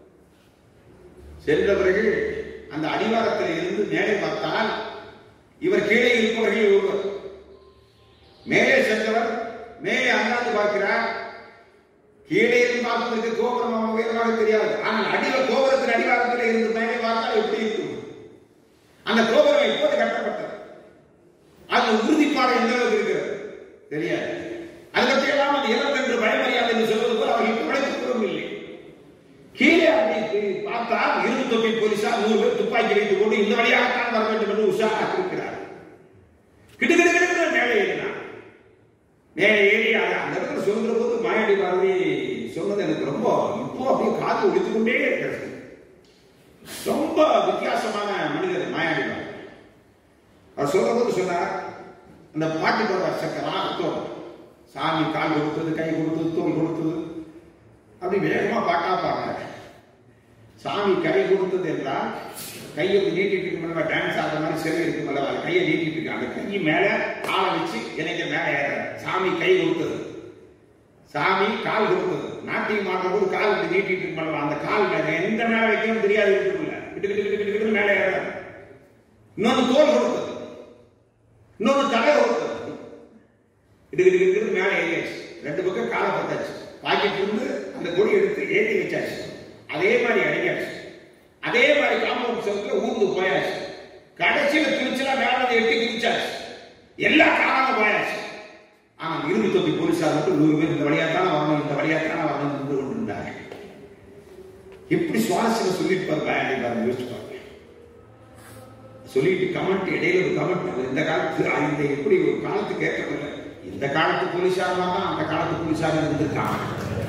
சென்ற பிறகு அந்த அடிவாரத்தில் இருந்து மேலே பார்த்தால் இவர் கீழே இருப்பவர்கள் ஒருவர் மேலே சென்றவர் மேலே அண்ணாந்து பார்க்கிறார் கீழே இருந்து பார்ப்பதற்கு கோபுரம் அவன் உயரமாக தெரியாது ஆனால் அடிவ கோபுரத்தின் அடிவாரத்தில் இருந்து மேலே பார்த்தால் எப்படி இருக்கும் அந்த கோபுரம் எப்போது கட்டப்பட்டது அது உறுதிப்பாடு எந்த அளவுக்கு இருக்கிறது தெரியாது அதை பற்றியெல்லாம் அது இறந்தென்று பயமறியாது என்று சொல்வது போல் அவர்கள் கவலைத்துக்கூறும் இல்லை கீழே அப்படி பார்த்தால் இரும்பு தொப்பி போலீசார் நூறு பேர் துப்பாக்கி வைத்துக் கொண்டு இந்த வழியாகத்தான் வர வேண்டும் என்று உஷாராக இருக்கிறார் கிடுகிடு கிடுகிடு மேலே ஏறினார் மேலே ஏறி அது- அந்த இடத்துல சொல்கிற போது மாயாண்டி பாரதி சொன்னது எனக்கு ரொம்ப இப்போ அப்படியே காது ஒழித்துக் கொண்டே இருக்கிறது ரொம்ப வித்தியாசமான மனிதர் மாயாண்டி பாரதி அவர் சொல்ற போது சொன்னார் அந்த பாட்டு பாடுவார் சக்கர ராகத்தோட சாமி கால் கொடுத்தது கை கொடுத்தது தோல் கொடுத்தது அப்படி வேகமா பாட்டா பாடுறாரு சாமி கை கொடுத்தது என்றால் கையை இப்படி நீட்டிட்டு இருக்கு டான்ஸ் ஆடுற மாதிரி செல்வி இருக்கு அல்லவா அது கையை நீட்டிட்டு இருக்கு அந்த கை மேல காலை வச்சு எனக்கு மேல ஏறாரு சாமி கை கொடுத்தது சாமி கால் கொடுத்தது நாட்டியம் ஆடுற போது கால் இப்படி நீட்டிட்டு இருக்கு அல்லவா அந்த கால் மேல எந்த மேல வைக்கணும் தெரியாது இருக்குல்ல கிட்டு கிட்டு கிட்டு கிட்டு கிட்டு மேல ஏறாரு இன்னொன்னு தோல் கொடுத்தது இன்னொன்னு தலை கொடுத்தது இது இது இது மேலே ஏறியாச்சு ரெண்டு பக்கம் காலை பார்த்தாச்சு பாக்கெட் இருந்து அந்த கொடி எடுத்து ஏற்றி வச்சாச்சு அதே மாதிரி அடங்கியாச்சு அதே மாதிரி காம்பவுண்ட் செவத்துல ஊர்ந்து போயாச்சு கடைசியில துணிச்சலா மேல வந்து எட்டி குதிச்சாச்சு எல்லா காலம் போயாச்சு ஆனா இரும்பு தொப்பி போலீஸார் மட்டும் நூறு பேர் இந்த வழியாத்தான வரணும் இந்த வழியாத்தான வரணும் நின்று கொண்டிருந்தாங்க எப்படி சுவாரஸ்யம் சொல்லிட்டு பாரு பயணி பாருங்க யோசிச்சு பாருங்க சொல்லிட்டு கமெண்ட் இடையில ஒரு கமெண்ட் அது இந்த காலத்து அது இந்த எப்படி ஒரு காலத்துக்கு ஏற்றமில்லை இந்த காலத்து போலீஸார் தான் அந்த காலத்து போலீஸார் இருந்திருக்காங்க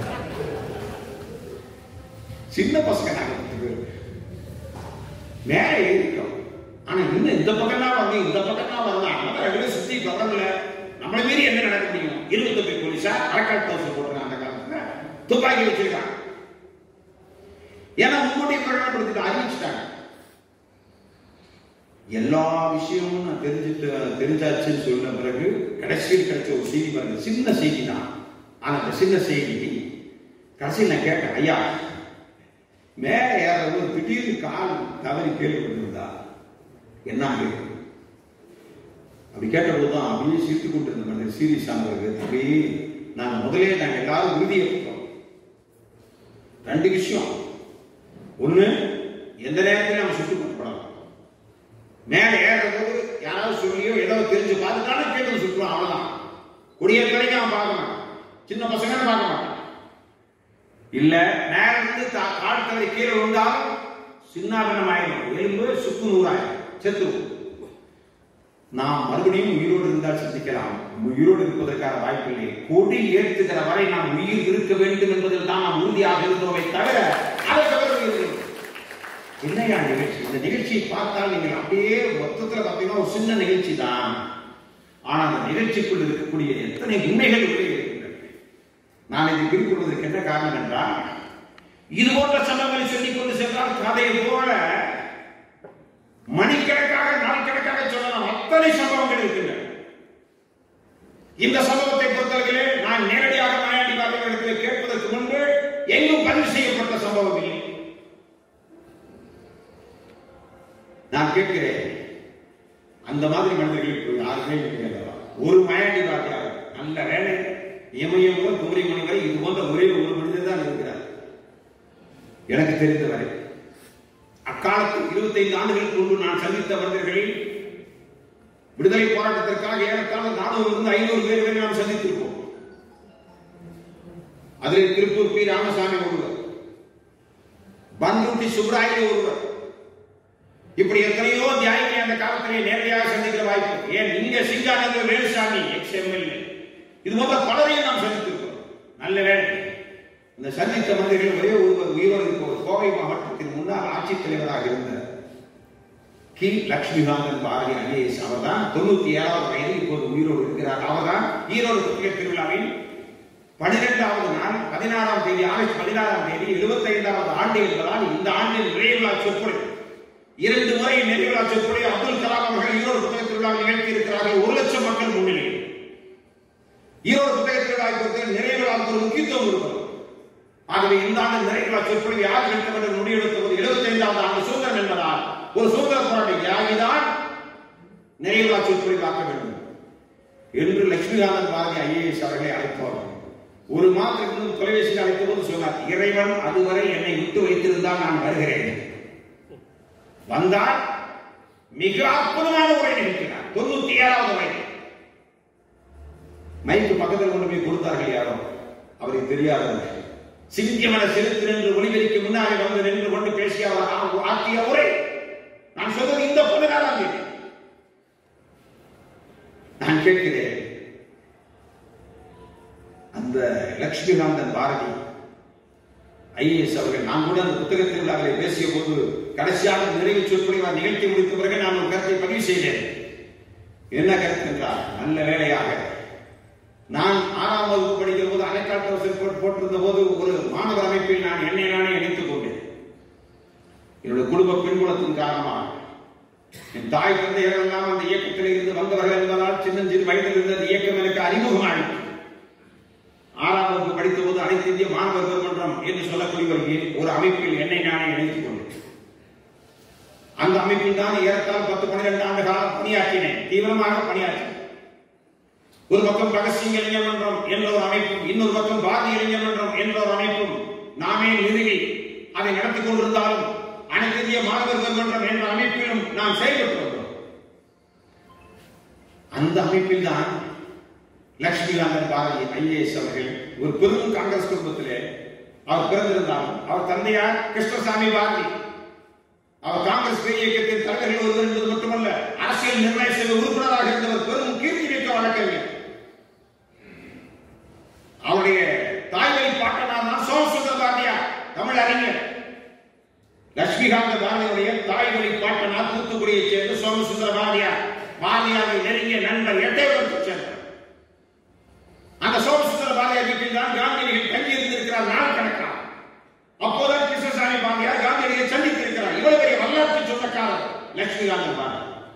சின்ன பசங்க நாங்க பத்து பேர் மேல ஏறிட்டோம் ஆனா இன்னும் இந்த பக்கம் தான் வரணும் இந்த பக்கம் தான் வரலாம் நம்ம ரெண்டு பேரும் சுத்தி பக்கத்துல நம்மள மீறி என்ன நடக்க முடியும் இருபத்தொம்பது போலீஸார் அரக்கால் தோசை போடுறாங்க அந்த காலத்துல துப்பாக்கி வச்சிருக்காங்க ஏன்னா முன்கூட்டியே பிரகடனப்படுத்திட்டு அறிவிச்சிட்டாங்க எல்லா விஷயமும் நான் தெரிஞ்சுட்டு தெரிஞ்சாச்சுன்னு சொன்ன பிறகு கடைசியில் கிடைச்ச ஒரு செய்தி பாருங்க சின்ன செய்தி தான் ஆனா அந்த சின்ன செய்தி கடைசியில் நான் கேட்டேன் ஐயா மேலே ஏறும்போது திடீர்னு கால் தவறி கேள்விப்பட்டிருந்தா என்ன அப்படி கேட்டபோது தான் அப்படியே சிரித்து கொண்டு இருந்த மனிதர் சீரியஸ் ஆனவர்கள் தம்பி நாங்கள் முதலே நாங்கள் எல்லாரும் உறுதி எடுத்தோம் ரெண்டு விஷயம் ஒண்ணு எந்த நேரத்திலும் நம்ம சுட்டு கொடுக்கப்படலாம் மேலே ஏறும்போது யாராவது சொல்லியோ ஏதோ தெரிஞ்சு பார்த்துட்டானே கேட்டு சுற்றுவான் அவ்வளவுதான் குடியேற்ற வரைக்கும் அவன் பார்க்க மாட்டான் சின்ன பசங்க பார்க்க மாட்டான் இல்ல மேல இருந்து தா- கால் தவறி கீழே விழுந்தாலும் சின்னாபின்னம் ஆயிடும் எலும்பு சுக்கு நூறாயிரும் செத்து நாம் மறுபடியும் உயிரோடு இருந்தால் சிந்திக்கலாம் உயிரோடு இருப்பதற்கான வாய்ப்பில்லை கொடி ஏற்றுகிற வரை நாம் உயிர் இருக்க வேண்டும் என்பதில் தான் நாம் உறுதியாக இருந்தோமே தவிர அதை தவிர உயிர் இல்லை. என்னையா நிகழ்ச்சி இந்த நிகழ்ச்சியை பார்த்தால் நீங்கள் அப்படியே மொத்தத்தில் பார்த்தீங்கன்னா ஒரு சின்ன நிகழ்ச்சி தான் ஆனா அந்த நிகழ்ச்சிக்குள் இருக்கக்கூடிய எத்தனை உண்மைகள் உள்ளே இருக்கின்றன நான் இதை குறிப்பிடுவதற்கு என்ன காரணம் என்றால் இது போன்ற சம்பவங்களை சொல்லிக் கொண்டு சென்றால் கதையை போல மணிக்கணக்காக நாட்கணக்காக சொல்லலாம் அத்தனை சம்பவங்கள் இருக்கின்றன இந்த சம்பவத்தை பொறுத்தவரையிலே நான் நேரடியாக மாயாண்டி பாரதியிடத்தில் கேட்பதற்கு முன்பு எங்கும் பதிவு செய்யப்பட்ட சம்பவம் இல்லை நான் கேட்கிறேன் அந்த மாதிரி மனிதர்களுக்கு யாருமே கிடையாதா ஒரு மயாண்டி பாரதியார் நல்ல வேலை இமயம் முதல் குமரிமணி வரை இது போன்ற ஒரே ஒரு மனிதர் தான் இருக்கிறார் எனக்கு தெரிந்தவரை அக்காலத்தில் 25 ஆண்டுகளுக்கு முன்பு நான் சந்தித்த மனிதர்களில் விடுதலை போராட்டத்திற்காக ஏறத்தாழ நானூறு இருந்து ஐநூறு பேர் வரை நாம் சந்தித்திருப்போம் அதில் திருப்பூர் பி ராமசாமி ஒருவர் பன்ருட்டி சுப்ராயி ஒருவர் இப்படி எத்தனையோ தியாகிகளை அந்த காலத்திலே நேரடியாக சந்திக்கிற வாய்ப்பு ஏன் இங்க சிங்கானந்தர் வேலுசாமி எக்ஸ் எம்எல்ஏ இது போன்ற பலரையும் நாம் சந்தித்திருக்கிறோம் நல்ல வேலை இந்த சந்தித்த மனிதர்கள் ஒரே ஒருவர் உயிரோடு இருப்பவர் கோவை மாவட்டத்தின் முன்னாள் ஆட்சித் தலைவராக இருந்த கி லட்சுமிகாந்தன் பாரதி ஐஏஎஸ் அவர்தான் தொண்ணூத்தி ஏழாவது வயதில் இப்போது உயிரோடு இருக்கிறார் அவர்தான் ஈரோடு புத்தக திருவிழாவில் பனிரெண்டாவது நாள் பதினாறாம் தேதி ஆகஸ்ட் பதினாறாம் தேதி எழுபத்தி ஐந்தாவது ஆண்டு என்பதால் இந்த ஆண்டின் நிறைவுலா சொற்பொழிவு இரண்டு முறை நிறைவுலா சொற்பொழிவு அப்துல் கலாம் அவர்கள் ஈரோடு புத்தக திருவிழாவில் நிகழ்த்தி இருக்கிறார்கள் ஒரு லட்சம் மக்கள் முன்னிலையில் ஈரோடு புத்தக திருவிழாவை பொறுத்தவரை நிறைவுலாவுக்கு ஒரு முக்கியத்துவம் இருக்கும் ஆகவே இந்த ஆண்டு நிறைவுலா சொற்பொழிவு யார் நிறுத்த வேண்டும் முடிவெடுத்த போது எழுபத்தி ஐந்தாவது ஆண்டு சுதந்திரம் என்பதால் ஒரு சுதந்திர போராட்ட தியாகிதான் நிறைவுலா சொற்பொழிவாக்க வேண்டும் என்று லட்சுமிகாந்தன் பாரதி ஐஏஎஸ் அவர்களை அழைத்தோம் ஒரு மாதத்துக்கு முன்பு தொலைபேசியில் அழைத்த போது சொன்னார் இறைவன் அதுவரை என்னை விட்டு வைத்திருந்தால் நான் வருகிறேன் வந்தால் மிக அற்புதமான உரை நிகழ்த்தினார் தொண்ணூத்தி ஏழாவது வயது மைக்கு பக்கத்தில் கொண்டு போய் கொடுத்தார்கள் யாரோ அவருக்கு தெரியாதவங்க சிங்கமன செலுத்து நின்று ஒளிபெருக்கி முன்னாலே வந்து நின்று கொண்டு பேசிய அவர் ஆ- ஆற்றிய உரை நான் சொல்றது இந்த பதினாறாம் தேதி நான் கேட்கிறேன் அந்த லட்சுமிகாந்தன் பாரதி ஐஏஎஸ் அவர்கள் நான் கூட அந்த புத்தக திருவிழாவிலே பேசிய போது கடைசியாக நிறைவு சொற்பொழிவாக நிகழ்த்தி முடித்த பிறகு நான் ஒரு கருத்தை பதிவு செய்தேன் என்ன கருத்து என்றால் நல்ல வேலையாக நான் ஆறாம் வகுப்பு படிக்கிற போது அணைக்காட்டு போட்டிருந்த போது ஒரு மாணவர் அமைப்பில் நான் என்னை நானே இணைத்துக் கொண்டேன் என்னுடைய குடும்ப பின்புலத்தின் காரணமாக என் தாய் தந்தையர் எல்லாம் அந்த இயக்கத்தில் இருந்து வந்தவர்கள் என்பதால் சின்னஞ்சிறு வயதில் இருந்து அந்த இயக்கம் எனக்கு அறிமுகமாயிற்று ஆறாம் வகுப்பு படித்த போது அனைத்து இந்திய மாணவர் பெருமன்றம் என்று சொல்லக்கூடிய ஒரு இ- ஒரு அமைப்பில் என்னை நானே இணைத்துக் கொண்டேன் அந்த அமைப்பில் தான் ஏறத்தாழ் பத்து பன்னிரண்டு ஆண்டு காலம் பணியாற்றினேன் தீவிரமாக பணியாற்றினேன் ஒரு பக்கம் பகத்சிங் இளைஞர் மன்றம் என்ற ஒரு அமைப்பும் இன்னொரு பக்கம் பாரதிய இளைஞர் மன்றம் என்ற ஒரு அமைப்பும் நாமே நிறுவி அதை நடத்தி கொண்டிருந்தாலும் அனைத்து இந்திய மாணவர் பெருமன்றம் என்ற அமைப்பிலும் நாம் செயல்பட்டு வந்தோம் அந்த அமைப்பில் தான் லட்சுமிகாந்தன் பாரதி ஐஏஎஸ் அவர்கள் ஒரு பெரும் காங்கிரஸ் குடும்பத்திலே அவர் பிறந்திருந்தாலும் அவர் தந்தையார் கிருஷ்ணசாமி பாரதி அவர் காங்கிரஸ் பேர் இயக்கத்தின் தலைவர்கள் ஒருவர் என்பது மட்டுமல்ல அரசியல் நிர்ணய சபை உறுப்பினராக இருந்தவர் பெரும் கீர்த்தி மிக்க வழக்கறிஞர் அவருடைய தாய்வழி பாட்டனார் தான் சோமசுந்தர பாரதியார் தமிழ் அறிஞர் லட்சுமிகாந்த பாரதியுடைய தாய்வழி பாட்டனார் தூத்துக்குடியைச் சேர்ந்த சோமசுந்தர பாரதியார் பாரதியாரை நெருங்கிய நண்பர் எட்டயபுரத்தைச் சேர்ந்தவர் அந்த சோமசுந்தர பாரதியார் வீட்டில் தான் காந்தியடிகள் தங்கி இருந்திருக்கிறார் நாள் கணக்காக அப்போதான் கிருஷ்ணசாமி பாரதியார் காந்தியடிகளை சந்தித்திருக்கிறார் இவ்வளவு பெரிய வரலாற்று சொந்தக்காரர் லட்சுமிகாந்தன் பாரதி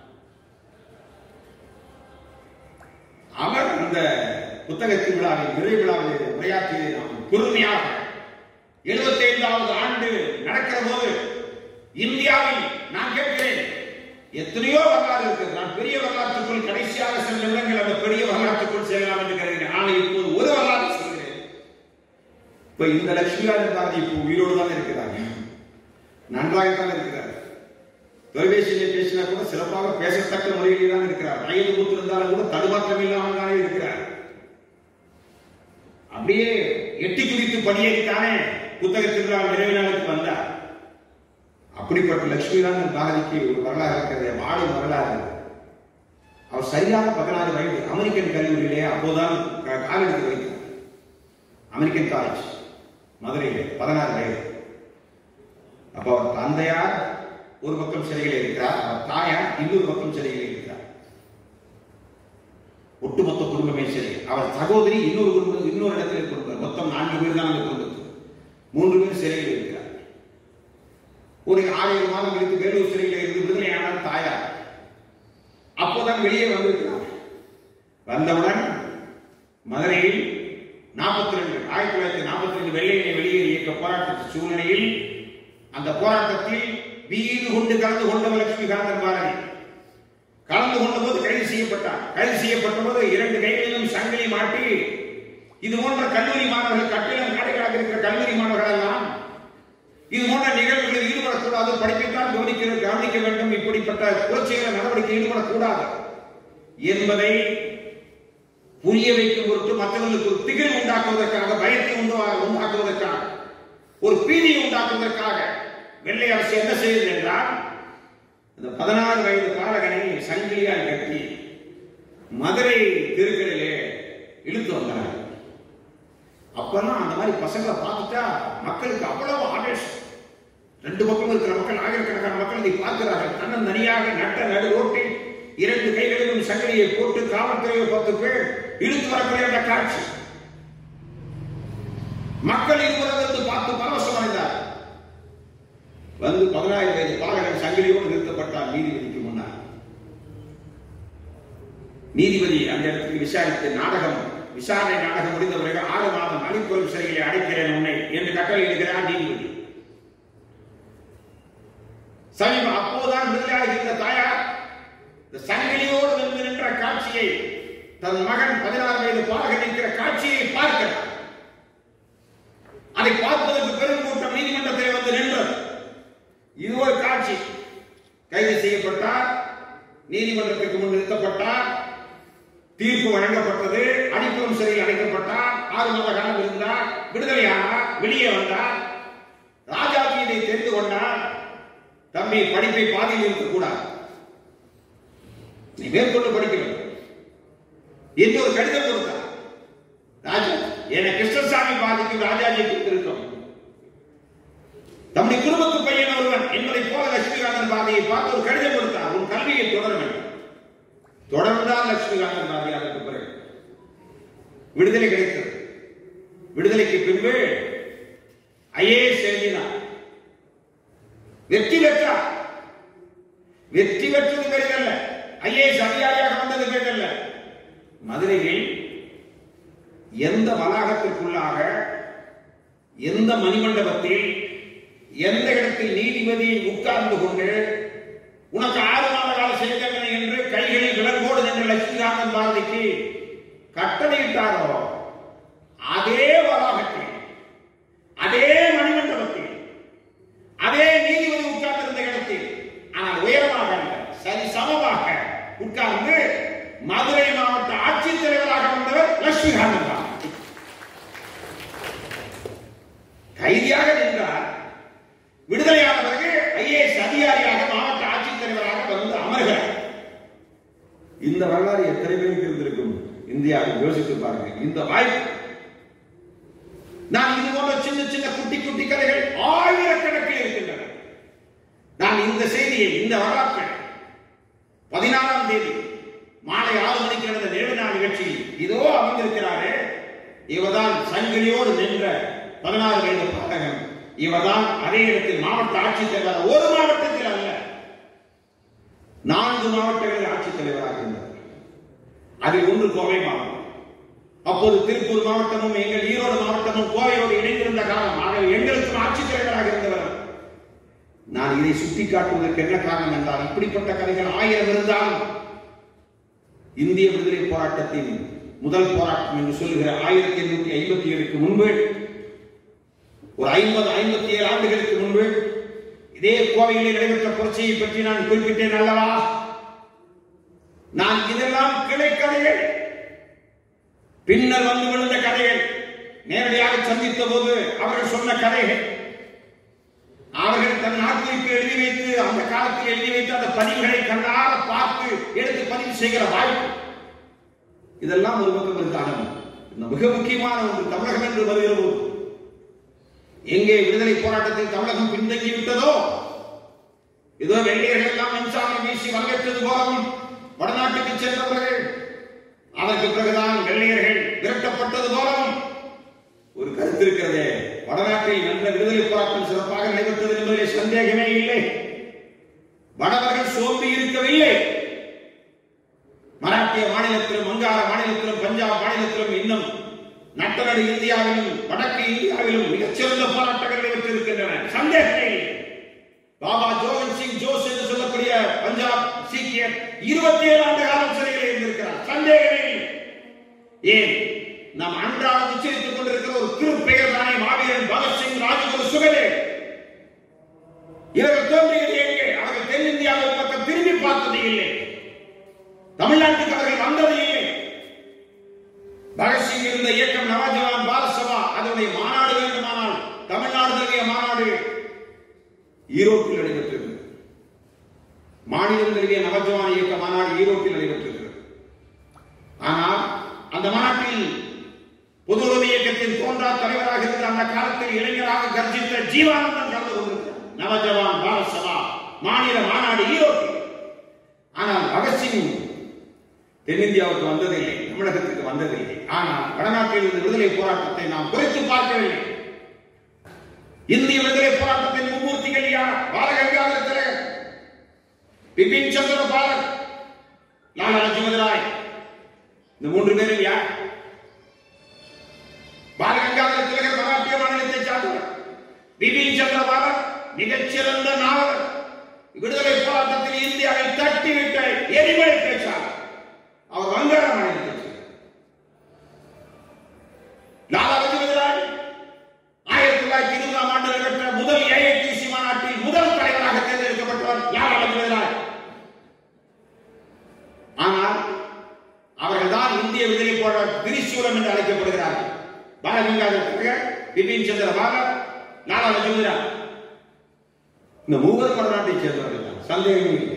புத்தகத்தின் விழாவில் நிறை விழாவில் உரையாற்றியதை நாம் பொறுமையாக எழுபத்தி ஐந்தாவது ஆண்டு நடக்கிற போது இந்தியாவில் நான் கேட்கிறேன் எத்தனையோ வரலாறு இருக்கிறது நான் பெரிய வரலாற்றுக்குள் கடைசியாக சென்ற இடங்கள் அந்த பெரிய வரலாற்றுக்குள் செல்லலாம் என்று கருதுகிறேன் ஆனால் இப்போது ஒரு வரலாறு சொல்கிறேன் இப்ப இந்த லட்சுமிகாந்தன் பாரதி இப்போ உயிரோடு தான் இருக்கிறாங்க நன்றாகத்தான் இருக்கிறார் தொலைபேசியிலே பேசினா கூட சிறப்பாக பேசத்தக்க முறையிலே தான் இருக்கிறார் வயது மூத்து இருந்தாலும் கூட தடுமாற்றம் இல்லாமல் தானே இருக்கிறார் அப்படியே எட்டி குதித்து படியேறித்தானே புத்தக திருவிழா நிறைவு நாளுக்கு வந்தார் அப்படிப்பட்ட லட்சுமிகாந்தன் பாரதிக்கு ஒரு வரலாறு இருக்கிறது வாழும் வரலாறு அவர் சரியாக பதினாறு வயது அமெரிக்கன் கல்லூரியிலே அப்போதான் க- காலெடுத்து வைத்தார் அமெரிக்கன் காலேஜ் மதுரையிலே பதினாறு வயது அப்போ அவர் தந்தையார் ஒரு பக்கம் சிறையில் இருக்கிறார் அவர் தாயார் இன்னொரு பக்கம் சிறையில் இருக்கிறார் ஒட்டுமொத்த குடும்பமே சரி அவர் சகோதரி இன்னொரு குடும்பம் இன்னொரு இடத்தில் குடும்பம் மொத்தம் நான்கு பேர் தான் அந்த குடும்பத்தில் மூன்று பேர் சிறையில் இருக்கிறார் ஒரு ஆறு ஏழு மாதம் கழித்து வேலூர் சிறையில் இருந்து விடுதலையானார் தாயார் அப்போதான் வெளியே வந்திருக்கிறார் வந்தவுடன் மதுரையில் நாற்பத்தி ரெண்டு ஆயிரத்தி தொள்ளாயிரத்தி நாற்பத்தி ரெண்டு வெள்ளையினை வெளியேறி இயக்க போராட்ட சூழ்நிலையில் அந்த போராட்டத்தில் வீடு கொண்டு கலந்து கொண்டவர் லட்சுமிகாந்தன் பாரதி கலந்து கொண்ட போது கைது செய்யப்பட்டார் கைது செய்யப்பட்ட போது இரண்டு கைகளிலும் சங்கிலி மாட்டி இது போன்ற கல்லூரி மாணவர்கள் கட்டிடம் காடுகளாக இருக்கிற கல்லூரி மாணவர்கள் எல்லாம் இது போன்ற நிகழ்வுகளில் ஈடுபடக்கூடாது படிப்பைத்தான் கவனிக்க கவனிக்க வேண்டும் இப்படிப்பட்ட புரட்சிகர நடவடிக்கை ஈடுபடக்கூடாது என்பதை புரிய வைக்கும் பொருட்டு மற்றவர்களுக்கு ஒரு திகில் உண்டாக்குவதற்காக பயத்தை உண்டு- உண்டாக்குவதற்காக ஒரு பீதியை உண்டாக்குவதற்காக வெள்ளை அரசு என்ன செய்தது என்றால் அந்த பதினாறு வயது பாலகனை சங்கிலியால் கட்டி மதுரை தெருக்களிலே இழுத்து வந்தாங்க அப்பெல்லாம் அந்த மாதிரி பசங்களை பார்த்துட்டா மக்களுக்கு அவ்வளவு ஆவேசம் ரெண்டு பக்கம் இருக்கிற மக்கள் ஆயிரக்கணக்கான மக்கள் இதை பார்க்கிறார்கள் தன்னன் தனியாக நட்ட நடு ரோட்டில் இரண்டு கைகளிலும் சங்கிலியை போட்டு காவல்துறையை பத்து பேர் இழுத்து வரக்கூடிய அந்த காட்சி மக்கள் இருவரிலிருந்து பார்த்து பரவசம் அடைந்தார் வந்து பதினாயிரம் வயது பாலகன் சங்கிலியோடு நிறுத்தப்பட்டார் நீதிபதிக்கு முன்னால் நீதிபதி அந்த இடத்துக்கு விசாரித்து நாடகம் விசாரணை நாடகம் முடிந்த பிறகு ஆறு மாதம் அழிப்பொருள் சிறையில் அடைக்கிறேன் உன்னை என்று கட்டளை இருக்கிறார் நீதிபதி சமீப அப்போதான் விடுதலையாக இருந்த தாயார் இந்த சங்கிலியோடு நின்று நின்ற காட்சியை தன் மகன் பதினாறு வயது பாலகன் இருக்கிற காட்சியை பார்க்கிறார் அதை பார்ப்பதற்கு பெருங்கூட்டம் நீதிமன்றத்தில் வந்து நின்றது இது ஒரு காட்சி கைது செய்யப்பட்டார் நீதிமன்றத்திற்கு முன் நிறுத்தப்பட்டார் தீர்ப்பு வழங்கப்பட்டது அடிப்புறம் சிறையில் அடைக்கப்பட்டார் ஆறு மாத காலம் இருந்தார் விடுதலையானார் வெளியே வந்தார் ராஜாஜி இதை தெரிந்து கொண்டார் தம்பி படிப்பை பாதியில் இருக்கக்கூடாது நீ மேற்கொண்டு படிக்க வேண்டும் என்று ஒரு கடிதம் கொடுத்தார் ராஜா என கிருஷ்ணசாமி பாதிக்கும் ராஜாஜி கொடுத்திருக்கோம் தம்முடைய குடும்பத்து பையன் ஒருவன் என்பதை போல லட்சுமிகாந்தன் பாரதியை பார்த்து ஒரு கடிதம் கொடுத்தார் உன் கல்வியை தொடர வேண்டும் தொடர்ந்தால் லட்சுமிகாந்தன் பாரதி அதற்கு பிறகு விடுதலை கிடைத்தது விடுதலைக்கு பின்பு ஐஏஎஸ் எழுதினார் வெற்றி பெற்றார் வெற்றி பெற்றது பெரிதல்ல ஐஏஎஸ் அதிகாரியாக வந்தது பெரிதல்ல மதுரையில் எந்த வளாகத்திற்குள்ளாக எந்த மணிமண்டபத்தில் எந்த இடத்தில் நீதிபதி உட்கார்ந்து கொண்டு உனக்கு ஆறு மாத கால சிறை தண்டனை என்று கைகளில் விலங்கோடு நின்ற லட்சுமிகாந்தன் பாரதிக்கு கட்டளையிட்டாரோ அதே வளாகத்தில் அதே மணிமண்டபத்தில் அதே நீதிபதி உட்கார்ந்திருந்த இடத்தில் ஆனால் உயரமாக அல்ல சரி சமமாக உட்கார்ந்து மதுரை மாவட்ட ஆட்சித்தலைவராக வந்தவர் லட்சுமிகாந்தன் பாரதி கைதியாக நின்றார் விடுதலையான பிறகு ஐஏஎஸ் அதிகாரியாக மாவட்ட ஆட்சித்தலைவராக வந்து அமர்கிறார் இந்த வரலாறு எத்தனை பேருக்கு இருந்திருக்கும் இந்தியாவில் யோசித்து பாருங்க இந்த வாய்ப்பு நான் இது போன்ற சின்ன சின்ன குட்டி குட்டி கதைகள் ஆயிரக்கணக்கில் இருக்கின்றன நான் இந்த செய்தியை இந்த வரலாற்றை பதினாறாம் தேதி மாலை ஆறு மணிக்கு நடந்த நிறைவு நாள் நிகழ்ச்சியில் இதோ அமர்ந்திருக்கிறாரே இவர்தான் சங்கிலியோடு நின்ற பதினாறு வயது பாடகன் இவர்தான் அதே இடத்தில் மாவட்ட ஆட்சித்தலைவர் ஒரு மாவட்டத்தில் அல்ல நான்கு மாவட்டங்களில் ஆட்சித்தலைவராக இருந்தார் அதில் ஒன்று கோவை மாவட்டம் அப்போது திருப்பூர் மாவட்டமும் எங்கள் ஈரோடு மாவட்டமும் கோவையோடு இணைந்திருந்த காலம் ஆகவே எங்களுக்கும் ஆட்சித் தலைவராக இருந்தவர் நான் இதை சுட்டிக்காட்டுவதற்கு என்ன காரணம் என்றால் இப்படிப்பட்ட கதைகள் ஆயிரம் இருந்தாலும் இந்திய விடுதலை போராட்டத்தின் முதல் போராட்டம் என்று சொல்லுகிற ஆயிரத்தி எண்ணூத்தி ஐம்பத்தி ஏழுக்கு முன்பு ஒரு ஐம்பது ஐம்பத்தி ஏழு ஆண்டுகளுக்கு முன்பு இதே கோவையில் நடைபெற்ற புரட்சியை பற்றி நான் குறிப்பிட்டேன் அல்லவா நான் இதெல்லாம் கிளைக்கதைகள் பின்னர் வந்து விழுந்த கதைகள் நேரடியாக சந்தித்த போது அவர்கள் சொன்ன கதைகள் அவர்கள் தன் நாட்களுக்கு எழுதி வைத்து அந்த காலத்தில் எழுதி வைத்து அந்த பதிவுகளை கண்ணார பார்த்து எடுத்து பதிவு செய்கிற வாய்ப்பு இதெல்லாம் ஒரு பக்கம் இருந்தாலும் இந்த மிக முக்கியமான ஒன்று தமிழகம் என்று வருகிற போது எங்கே விடுதலை போராட்டத்தில் தமிழகம் பின்தங்கி விட்டதோ இதோ வெள்ளையர்கள் எல்லாம் மின்சாரம் வீசி வரவேற்றது போலவும் வடநாட்டுக்கு சென்றவர்கள் அதற்கு பிறகுதான் வெள்ளையர்கள் விரட்டப்பட்டது போலவும் ஒரு கருத்து இருக்கிறதே வடநாட்டில் நல்ல விடுதலை போராட்டம் சிறப்பாக நடைபெற்றது என்பதிலே சந்தேகமே இல்லை வடவர்கள் சோம்பி இருக்கவில்லை மராட்டிய மாநிலத்திலும் வங்காள மாநிலத்திலும் பஞ்சாப் மாநிலத்திலும் இன்னும் நட்டநாடு இந்தியாவிலும் வடக்கு இந்தியாவிலும் மிகச்சிறந்த போராட்டங்கள் நடைபெற்றிருக்கின்றன சந்தேகமே இல்லை பாபா ஜோகன் சிங் ஜோஸ் என்று சொல்லக்கூடிய பஞ்சாப் சீக்கியர் இருபத்தி ஏழு ஆண்டு காலம் சிறையில் இருந்திருக்கிறார் சந்தேகமே இல்லை ஏன் நாம் அன்றாடம் உச்சரித்துக் கொண்டிருக்கிற ஒரு திருப்பெயர் தானே மாவீரன் பகத்சிங் ராஜகுரு சுகதேவ் இவர்கள் தோன்றியது எங்கே அவர்கள் தென்னிந்தியாவில் பக்கம் திரும்பி பார்த்தது இல்லை தமிழ்நாட்டுக்கு அவர்கள் வந்தது இல்லை பகத்சிங் இருந்த இயக்கம் நவஜவான் பாலசபா அதனுடைய மாநாடு வேண்டுமானால் தமிழ்நாடு தழுவிய மாநாடு ஈரோட்டில் நடைபெற்றது மாநிலம் தழுவிய நவஜவான் இயக்க மாநாடு ஈரோட்டில் நடைபெற்றிருக்கிறது ஆனால் அந்த மாநாட்டில் பொது உரிமை இயக்கத்தின் தோன்றா தலைவராக இருந்த அந்த காலத்தில் இளைஞராக கர்ஜித்த ஜீவானந்தன் கலந்து கொண்டிருக்கிறார் நவஜவான் பாலசபா மாநில மாநாடு ஈரோட்டில் ஆனால் பகத்சிங் தென்னிந்தியாவுக்கு வந்ததில்லை தமிழகத்துக்கு வந்ததில்லை ஆனால் வடநாட்டில் இருந்த விடுதலை போராட்டத்தை நாம் குறைத்து பார்க்கவில்லை இந்திய விடுதலை போராட்டத்தின் மும்மூர்த்திகள் யார் பாலகங்காதர திலகர் பிபின் சந்திர பாலக் லாலா லஜ்பதி ராய் இந்த மூன்று பேரும் யார் பாலகங்காதர திலகர் மராட்டிய மாநிலத்தை சார்ந்தவர் பிபின் சந்திர பாலக் மிகச்சிறந்த நாவலர் விடுதலை போராட்டத்தில் இந்தியாவை தட்டிவிட்ட எரிமலை பேச்சாளர் அவர் வங்காள மாநிலத்தை சேர்ந்தவர். லாலா லஜ்பதி ராய் ஆயிரத்தி தொள்ளாயிரத்தி இருபதாம் ஆண்டு நடைபெற்ற முதல் ஏஐடிசி மாநாட்டில் முதல் தலைவராக தேர்ந்தெடுக்கப்பட்டவர் லாலா லஜ்பதி ராய் ஆனால் அவர்கள் தான் இந்திய விடுதலை போராட்ட திரிசூலம் என்று அழைக்கப்படுகிறார்கள் பாலகங்காதர திலகர் பிபின் சந்திர பாலர் லாலா லஜ்பதி ராய் இந்த மூவர் வடநாட்டை சேர்ந்தவர்கள் தான் சந்தேகமே இல்லை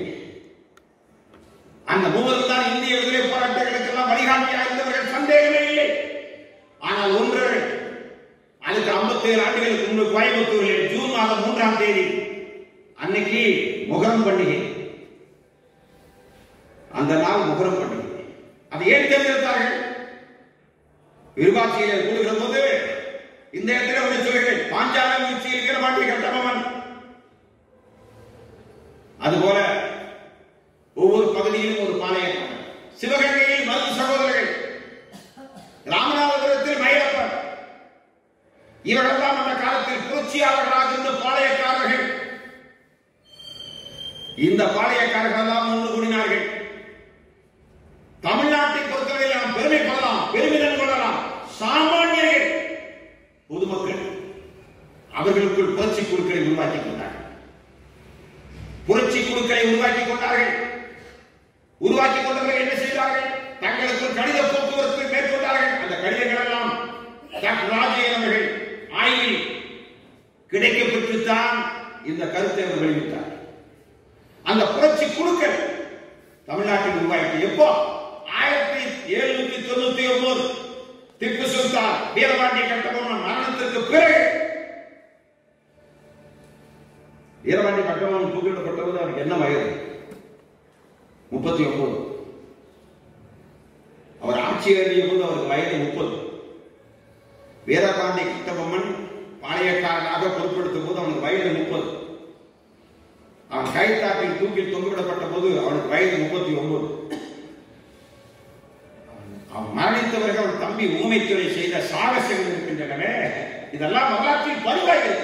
அந்த மூவரும் தான் இந்திய விடுதலை போராட்டங்களுக்கெல்லாம் வழிகாட்டியாக இருந்தவர்கள் சந்தேகமே இல்லை ஆனால் ஒன்று அதுக்கு 57 ஆண்டுகளுக்கு முன்பு கோயம்புத்தூரில் ஜூன் மாதம் மூன்றாம் தேதி அன்னைக்கு முகரம் பண்டிகை அந்த நாள் முகரம் பண்டிகை அதை ஏன் தேர்ந்தெடுத்தார்கள் விருபாட்சியில கூடுகிற போது இந்த இடத்துல ஒன்று சொல்கிறேன் பாஞ்சாலம் உச்சியில் வீரபாண்டிய கட்டபொம்மன் அதுபோல ஒவ்வொரு பகுதியிலும் ஒரு பாளையம் சிவகங்கையில் மருது சகோதரர்கள் ராமநாதபுரத்தில் மயிலப்பன் இவர்களெல்லாம் அந்த காலத்தில் புரட்சியாளர்களாக இருந்த பாளையக்காரர்கள் இந்த பாளையக்காரர்கள் எல்லாம் ஒன்று கூடினார்கள் தமிழ்நாட்டை பொறுத்தவரை நாம் பெருமைப்படலாம் பெருமிதம் கொள்ளலாம் சாமானியர்கள் பொதுமக்கள் அவர்களுக்குள் புரட்சி குழுக்களை உருவாக்கிக் கொண்டார்கள் புரட்சி குழுக்களை உருவாக்கிக் கொண்டார்கள் உருவாக்கி கொண்டவர்கள் என்ன செய்தார்கள் தங்களுக்கு கடித போக்குவரத்து மேற்கொண்டார்கள் அந்த கடிதங்கள் எல்லாம் டாக்டர் ராஜேன் அவர்கள் ஆய்வில் கிடைக்கப்பெற்றுத்தான் இந்த கருத்தை அவர் வெளியிட்டார் அந்த புரட்சி குழுக்கள் தமிழ்நாட்டில் உருவாக்கி எப்போ ஆயிரத்தி எழுநூத்தி தொண்ணூத்தி ஒன்பது திப்பு சுல்தான் வீரபாண்டிய கட்டபொம்மன் மரணத்திற்கு பிறகு வீரபாண்டிய கட்டபொம்மன் தூக்கிடப்பட்டது அவருக்கு என்ன வயது முப்பத்தி ஒன்பது அவர் ஆட்சி ஏறிய போது அவருக்கு வயது முப்பது வீரபாண்டி கட்டபொம்மன் பாளையக்காரனாக பொறுப்படுத்தும் போது அவனுக்கு வயது முப்பது அவன் கைத்தாட்டில் தூக்கி தொங்கிவிடப்பட்ட போது அவனுக்கு வயது முப்பத்தி ஒன்பது அவன் மரணித்த அடுத்தவர்கள் அவர் தம்பி ஊமைத்துறை செய்த சாகசங்கள் இருக்கின்றனவே இதெல்லாம் வரலாற்றில் பதிவாகிறது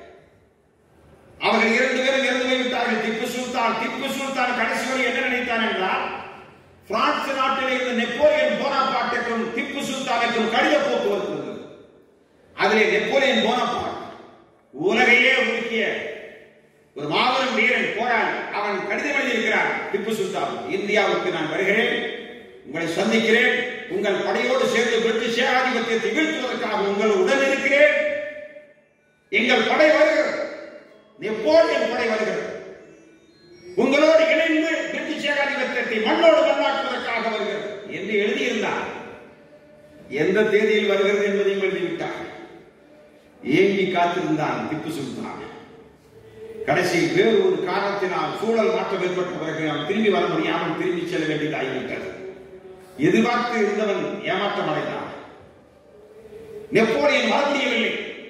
அவர்கள் இரண்டு பேரும் இறந்து போய்விட்டார்கள் திப்பு சுல்தான் திப்பு சுல்தான் கடைசி வரை என்ன நினைத்தான் என்றால் பிரான்ஸ் நாட்டில் இருந்த நெப்போலியன் போனாபாட்டுக்கும் திப்பு சுல்தானுக்கும் கடித போக்குவரத்து இருந்தது அதிலே நெப்போலியன் போனாபாட் உலகையே உருக்கிய ஒரு மாபெரும் வீரன் போராளி அவன் கடிதம் எழுதியிருக்கிறான் திப்பு சுல்தான் இந்தியாவுக்கு நான் வருகிறேன் உங்களை சந்திக்கிறேன் உங்கள் படையோடு சேர்ந்து பிரிட்டிஷ் ஏகாதிபத்தியத்தை வீழ்த்துவதற்காக உங்கள் உடன் இருக்கிறேன் எங்கள் படை வருகிறது நெப்போலியன் படை வருகிறது உங்களோடு இணைந்து பிரிட்டிஷ் ஏகாதிபத்தியத்தை மண்ணோடு மண்ணாக்குவதற்காக வருகிறது என்று எழுதியிருந்தார் எந்த தேதியில் வருகிறது என்பதையும் எழுதிவிட்டார் ஏங்கி காத்திருந்தான் திப்பு சுல்தான் கடைசியில் வேறு ஒரு காரணத்தினால் சூழல் மாற்றம் ஏற்பட்ட பிறகு அவன் திரும்பி வர முடியாமல் திரும்பி செல்ல வேண்டியதாகிவிட்டது எதிர்பார்த்து இருந்தவன் ஏமாற்றம் அடைந்தான் நெப்போலியன் வர முடியவில்லை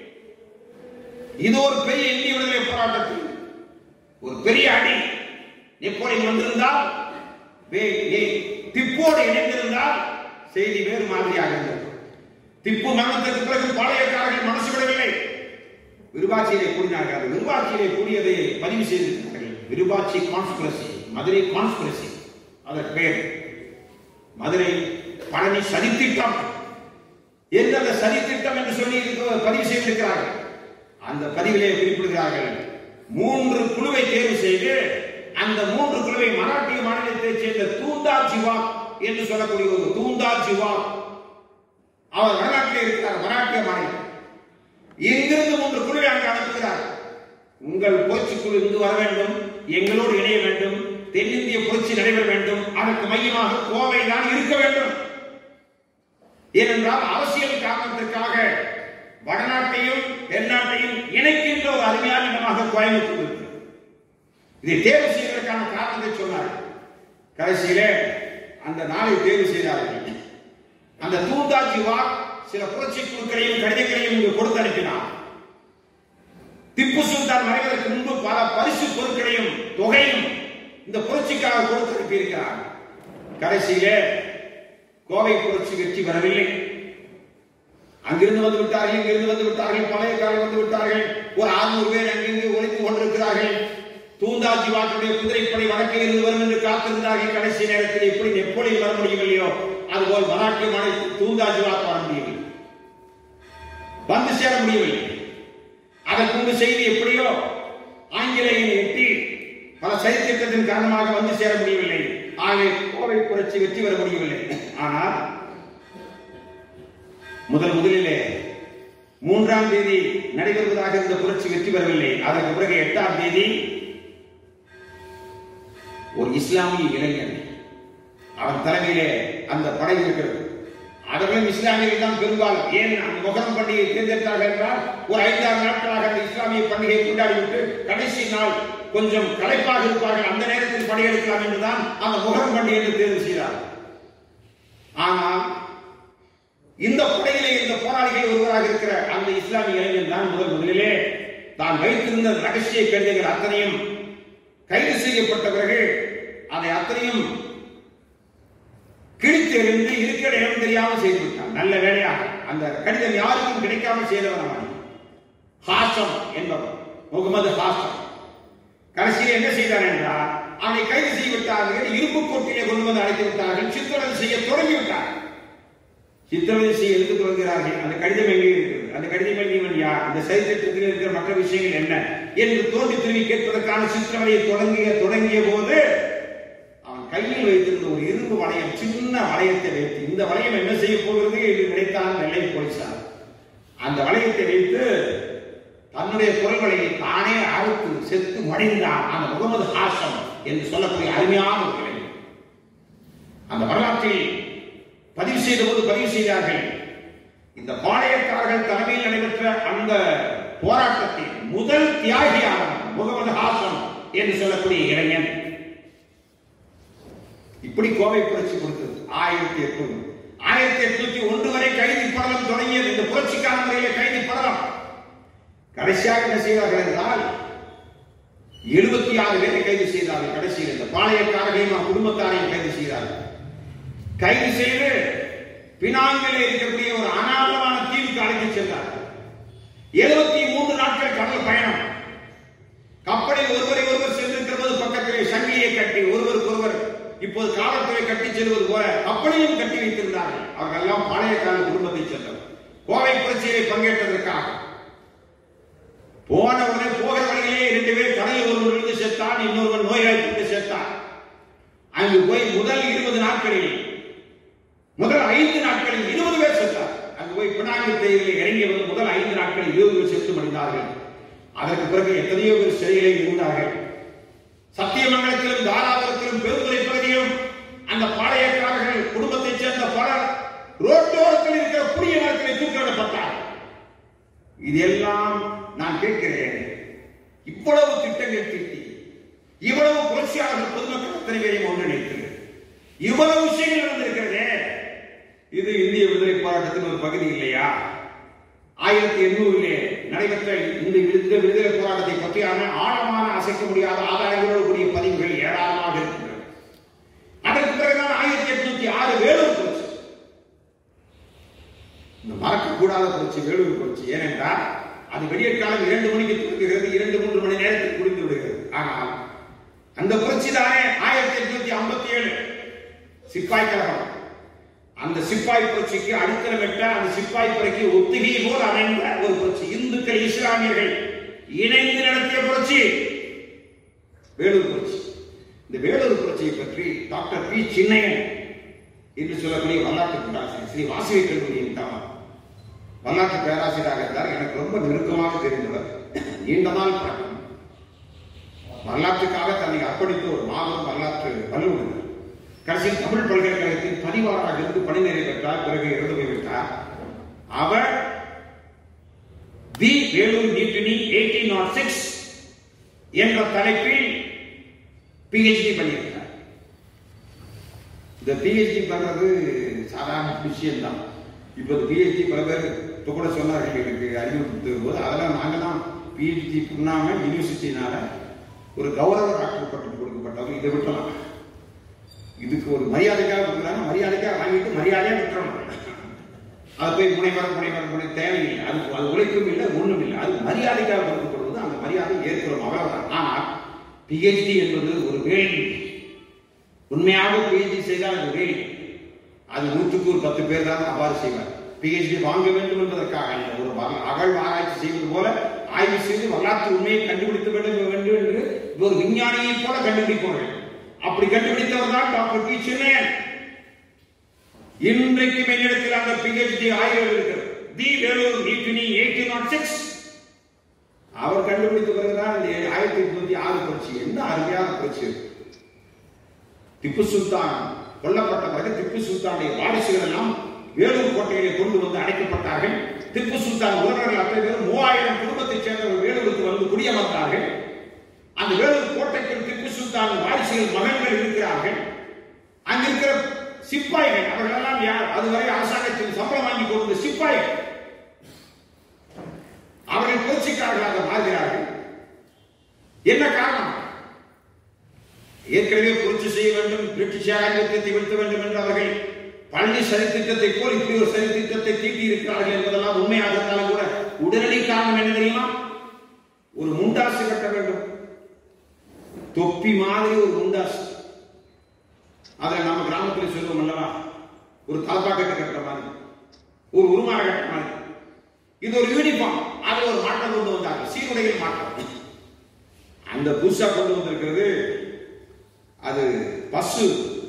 இது ஒரு பெரிய இந்திய விடுதலை போராட்டத்தில் ஒரு பெரிய அடி நெப்போலியன் வந்திருந்தால் வே- ஏ- திப்போடு இணைந்திருந்தால் செய்தி வேறு மாதிரியாக இருந்தது திப்பு மரணத்திற்கு பிறகு பாளையக்காரர்கள் மனசு விடவில்லை விருபாட்சியிலே கூடினார்கள் அந்த விருபாட்சியிலே கூடியதை பதிவு செய்திருக்கிறார்கள் விருபாட்சி கான்ஸ்பிரசி மதுரை கான்ஸ்பிரசி அதற்கு பெயர் மதுரை பழனி சதித்திட்டம் என்று அந்த சதித்திட்டம் என்று சொல்லி இருக்க- பதிவு செய்திருக்கிறார்கள் அந்த பதிவிலே குறிப்பிடுகிறார்கள் மூன்று குழுவை தேர்வு செய்து அந்த மூன்று குழுவை மராட்டிய மாநிலத்தைச் சேர்ந்த தூந்தா ஜிவா என்று சொல்லக்கூடிய ஒரு தூந்தா ஜிவா அவர் வடநாட்டிலே இருக்கிறார் மராட்டிய மாநிலம் இங்கிருந்து மூன்று குழுவை அங்கு அனுப்புகிறார் உங்கள் புரட்சி குழு இங்கு வர வேண்டும் எங்களோடு இணைய வேண்டும் தென்னிந்திய புரட்சி நடைபெற வேண்டும் அதற்கு மையமாக கோவை தான் இருக்க வேண்டும் ஏனென்றால் அரசியல் காரணத்திற்காக வடநாட்டையும் தென்னாட்டையும் இணைக்கின்ற ஒரு அருமையான இடமாக கோயம்புத்தூர் இருக்கிறது இதை தேர்வு செய்வதற்கான காரணத்தை சொன்னார் கடைசியிலே அந்த நாளை தேர்வு செய்தார்கள் அந்த தூந்தாஜி வாக் சில புரட்சி குழுக்களையும் கடிதங்களையும் இங்கு கொடுத்து அனுப்பினார் திப்பு சுல்தான் மறைவதற்கு முன்பு பல பரிசு பொருட்களையும் தொகையும் இந்த புரட்சிக்காக கொடுத்து அனுப்பியிருக்கிறார் கடைசியிலே கோவை புரட்சி வெற்றி பெறவில்லை அங்கிருந்து வந்து விட்டார்கள் இங்கிருந்து வந்து விட்டார்கள் பழையக்காரர்கள் வந்து விட்டார்கள் ஒரு ஆறுநூறு பேர் அங்கிருந்து ஒழித்து கொண்டிருக்கிறார்கள் தூந்தாஜி வாக்குடைய குதிரைப்படை வடக்கே இருந்து வரும் என்று காத்திருந்தார்கள் கடைசி நேரத்தில் எப்படி நெப்போலியன் வர முடியவில்லையோ அதுபோல் மராட்டிய மாநிலத்தில் தூந்தாஜி வாக்கு வர முடியவில்லை வந்து சேர முடியவில்லை அதற்கு முன்பு செய்தி எப்படியோ ஆங்கிலேயனை எட்டி பல சைத்தியத்தின் காரணமாக வந்து சேர முடியவில்லை ஆகவே கோவை புரட்சி வெற்றி பெற முடியவில்லை ஆனால் முதல் முதலிலே மூன்றாம் தேதி நடைபெறுவதாக இருந்த புரட்சி வெற்றி பெறவில்லை அதற்கு பிறகு எட்டாம் தேதி ஒரு இஸ்லாமிய இளைஞன் அவன் தலைமையிலே அந்த படை இருக்கிறது அவர்களும் இஸ்லாமியர்கள் தான் பெரும்பாலும் ஏன் அந்த முகரம் பண்டிகை தேர்ந்தெடுத்தார்கள் என்றால் ஒரு ஐந்தாறு நாட்களாக அந்த இஸ்லாமிய பண்டிகையை கொண்டாடிவிட்டு கடைசி நாள் கொஞ்சம் களைப்பாக இருப்பார்கள் அந்த நேரத்தில் படையெடுக்கலாம் என்றுதான் அந்த முகரம் பண்டிகை என்று தேர்வு செய்தார் ஆனால் இந்த படையிலே இருந்த போராளிகள் ஒருவராக இருக்கிற அந்த இஸ்லாமிய இளைஞன் தான் முதல் முதலிலே தான் வைத்திருந்த ரகசிய கடிதங்கள் அத்தனையும் கைது செய்யப்பட்ட பிறகு அதை அத்தனையும் கிழித்து எறிந்து இருக்கிற இடம் தெரியாமல் செய்து விட்டான் நல்ல வேலையாக அந்த கடிதம் யாருக்கும் கிடைக்காமல் செய்தவன் அவன் ஹாசம் என்பவன் முகமது ஹாசம் கடைசியில் என்ன செய்தார் என்றால் அவனை கைது செய்து விட்டார்கள் இரும்பு கோட்டிலே கொண்டு வந்து அழைத்து விட்டார்கள் சித்திரவதை செய்ய தொடங்கி விட்டார்கள் சித்திரவதை செய்ய எடுத்துக் கொள்கிறார்கள் அந்த கடிதம் எங்கே இருக்கிறது அந்த கடிதம் எழுதியவன் யார் அந்த சரித்திரத்தில் இருக்கிற மற்ற விஷயங்கள் என்ன என்று தோண்டி திரும்பி கேட்பதற்கான சித்திரவதையை தொடங்கிய தொடங்கிய போது அவன் கையில் வைத்திருந்த ஒரு இரும்பு வளையம் சின்ன வளையத்தை வைத்து இந்த வளையம் என்ன செய்ய போகிறது என்று நினைத்தான் நெல்லை போலீசார் அந்த வளையத்தை வைத்து தன்னுடைய குரல்களை தானே அறுத்து செத்து மடிந்தான் அந்த முகமது ஹாசம் என்று சொல்லக்கூடிய அருமையான ஒரு இளைஞன் அந்த வரலாற்றில் பதிவு செய்த போது பதிவு செய்தார்கள் இந்த பாளையக்காரர்கள் தலைமையில் நடைபெற்ற அந்த போராட்டத்தில் முதல் தியாகியானவன் முகமது ஹாசன் என்று சொல்லக்கூடிய இளைஞன் இப்படி கோவை புரட்சி கொடுத்தது ஆயிரத்தி எட்நூறு ஆயிரத்தி எட்நூத்தி ஒன்று வரை கைதி படலம் தொடங்கியது இந்த புரட்சிக்கான முறையில கைதி படலம் கடைசியாக என்ன செய்தார்கள் என்றால் எழுபத்தி ஆறு பேரை கைது செய்தார்கள் கடைசியில் இந்த பாளையக்காரர்களையும் குடும்பத்தாரையும் கைது செய்தார்கள் கைது செய்து பினாங்கிலே இருக்கக்கூடிய ஒரு அனாதமான தீவுக்கு அழைத்துச் சென்றார்கள் எழுபத்தி மூன்று நாட்கள் கடல் பயணம் கப்பலில் ஒருவரை ஒருவர் சென்றிருக்கிற போது பக்கத்திலே சங்கிலியை கட்டி ஒருவருக்கு ஒருவர் இப்போது காவல்துறை கட்டி செல்வது போல கப்பலையும் கட்டி வைத்திருந்தார்கள் அவர்கள் எல்லாம் பழைய கால குடும்பத்தை சேர்ந்தவர் கோவை புரட்சியிலே பங்கேற்றதற்காக போன உடனே போகிற வழியிலே இரண்டு பேர் கடலில் ஒருவர் விழுந்து செத்தான் இன்னொருவன் நோய்வாய்ப்பட்டு செத்தான் அங்கு போய் முதல் இருபது நாட்களில் முதல் ஐந்து நாட்களில் இருபது பேர் செத்தார் அங்கு போய் பினாங்கு தேயிலை இறங்கி வந்து முதல் ஐந்து நாட்களில் இருபது பேர் செத்து மடிந்தார்கள் அதற்கு பிறகு எத்தனையோ பேர் சிறையிலே இருந்தார்கள் சத்தியமங்கலத்திலும் தாராபுரத்திலும் பெருந்துறை பகுதியிலும் அந்த பாளையக்காரர்கள் குடும்பத்தைச் சேர்ந்த பலர் ரோட்டோரத்தில் இருக்கிற புதிய மரத்திலே தூக்கிலிடப்பட்டார் இதெல்லாம் நான் கேட்கிறேன் இவ்வளவு திட்டங்கள் தீட்டி இவ்வளவு புரட்சியாளர்கள் பொதுமக்கள் அத்தனை பேரையும் ஒன்றிணைத்து இவ்வளவு விஷயங்கள் நடந்திருக்கிறதே இது இந்திய விடுதலை போராட்டத்தின் ஒரு பகுதி இல்லையா ஆயிரத்தி எண்ணூறிலே நடைபெற்ற இந்த இந்த விடுதலை போராட்டத்தை பற்றியான ஆழமான அசைக்க முடியாத ஆதாரங்களோடு கூடிய பதிவுகள் ஏராளமாக இருக்கின்றன அதற்கு பிறகுதான் ஆயிரத்தி எட்நூத்தி ஆறு வேலூர் புரட்சி இந்த மறக்கக்கூடாத புரட்சி வேலூர் புரட்சி ஏனென்றால் அது விடியற் காலம் இரண்டு மணிக்கு துவங்குகிறது இரண்டு மூன்று மணி நேரத்தில் முடிந்து விடுகிறது ஆனால் அந்த புரட்சி தானே ஆயிரத்தி எட்நூத்தி ஐம்பத்தி ஏழு சிப்பாய் கழகம் அந்த சிப்பாய் புரட்சிக்கு அடித்தளமிட்ட அந்த சிப்பாய் புரட்சிக்கு ஒத்திகை போல் அமைந்த ஒரு புரட்சி இந்துக்கள் இஸ்லாமியர்கள் இணைந்து நடத்திய புரட்சி வேலூர் புரட்சி இந்த வேலூர் புரட்சியை பற்றி டாக்டர் பி சின்னையன் என்று சொல்லக்கூடிய வரலாற்று பேராசிரியர் ஸ்ரீ வாசவி கல்லூரியின் தாமர் வரலாற்று பேராசிரியராக இருந்தார் எனக்கு ரொம்ப நெருக்கமாக தெரிந்தவர் நீண்ட நாள் பழக்கம் வரலாற்றுக்காக தன்னை அர்ப்பணித்த ஒரு மாபெரும் வரலாற்று வல்லுநர் கடைசியில் தமிழ் பல்கலைக்கழகத்தில் பதிவாளராக இருந்து பணி நிறைவேற்றார் பிறகு இறந்து போய்விட்டார் அவர் the Vellore mutiny eighteen nought six என்ற தலைப்பில் பிஹெச்டி பண்ணியிருக்கிறார் இந்த பிஹெச்டி பண்றது சாதாரண விஷயம் தான் இப்போ இந்த பிஹெச்டி பல பேர் இப்போ கூட சொன்னார்கள் எனக்கு அறிமுகப்படுத்தும் போது அதெல்லாம் நாங்கள் தான் பிஹெச்டி பண்ணாம யூனிவர்சிட்டினால ஒரு கௌரவ டாக்டர் பட்டம் கொடுக்கப்பட்டவங்க இதை விட்டலாம் இதுக்கு ஒரு மரியாதைக்காக கொடுக்குறாங்க மரியாதைக்காக வாங்கிட்டு மரியாதையாக விட்டுறணும் அது போய் முனைவர் முனைவர் முனை தேவையில்லை அது அது உழைப்பும் இல்லை ஒண்ணும் இல்லை அது மரியாதைக்காக கொடுக்கப்படுவது அந்த மரியாதை ஏற்கிறோம் அவ்வளவுதான் ஆனால் பிஹெச்டி என்பது ஒரு வேள்வி உண்மையாக பிஹெச்டி செய்தால் அது வேள்வி அது நூற்றுக்கு ஒரு பத்து பேர் தான் அவ்வாறு செய்வார் பிஹெச்டி வாங்க வேண்டும் என்பதற்காக அல்ல. ஒரு வரலா- அகழ் ஆராய்ச்சி செய்வது போல ஆய்வு செய்து வரலாற்று உண்மையை கண்டுபிடிக்க வேண்டும் வேண்டும் என்று ஒரு விஞ்ஞானியை போல கண்டுபிடிப்பார்கள் அப்படி கண்டுபிடித்தவர் தான் டாக்டர் பி சின்னையன் இன்றைக்கு என்னிடத்தில் அந்த பிஹெச்டி ஆய்வு இருக்கிறது the Vellore mutiny eighteen nought six அவர் கண்டுபிடித்த பிறகுதான் இந்த ஆயிரத்தி எட்நூத்தி ஆறு புரட்சி என்ன அருமையான புரட்சி இது. திப்பு சுல்தான் கொல்லப்பட்ட பிறகு திப்பு சுல்தானுடைய வாரிசுகள் எல்லாம் வேலூர் கோட்டையிலே கொண்டு வந்து அடைக்கப்பட்டார்கள் திப்பு சுல்தான் உறவினர்கள் அத்தனை பேரும் மூவாயிரம் குடும்பத்தைச் சேர்ந்தவர்கள் வேலூருக்கு வந்து குடியமர்ந்தார்கள் அந்த வேலூர் கோட்டைக்குள் திப்பு சுல்தான் வாரிசுகள் மகன்கள் இருக்கிறார்கள் அங்க இருக்கிற சிப்பாய்கள் அவர்கள் எல்லாம் யார் அதுவரை அரசாங்கத்தில் சம்பளம் வாங்கி கொடுத்த சிப்பாய்கள் அவர்கள் புரட்சிக்காரர்களாக மாறுகிறார்கள் என்ன காரணம் ஏற்கனவே புரட்சி செய்ய வேண்டும் பிரிட்டிஷ் ஆதிக்கத்தை வீழ்த்த வேண்டும் என்று அவர்கள் பழனி சரி திட்டத்தை போல் இப்படி ஒரு சரி திட்டத்தை தீட்டி இருக்கிறார்கள் என்பதெல்லாம் உண்மையாக இருந்தாலும் கூட உடனடி காரணம் என்ன தெரியுமா ஒரு முண்டாசு கட்ட வேண்டும் தொப்பி மாதிரி ஒரு முண்டாசு அதை நம்ம கிராமத்தில் சொல்லுவோம் அல்லவா ஒரு தாப்பாக்கட்டு கட்டுற மாதிரி ஒரு உருமாற கட்டுற மாதிரி இது ஒரு யூனிஃபார்ம் அது ஒரு மாற்றம் கொண்டு வந்தாங்க சீருடையில் மாற்றம் அந்த புதுசா கொண்டு வந்திருக்கிறது அது பசு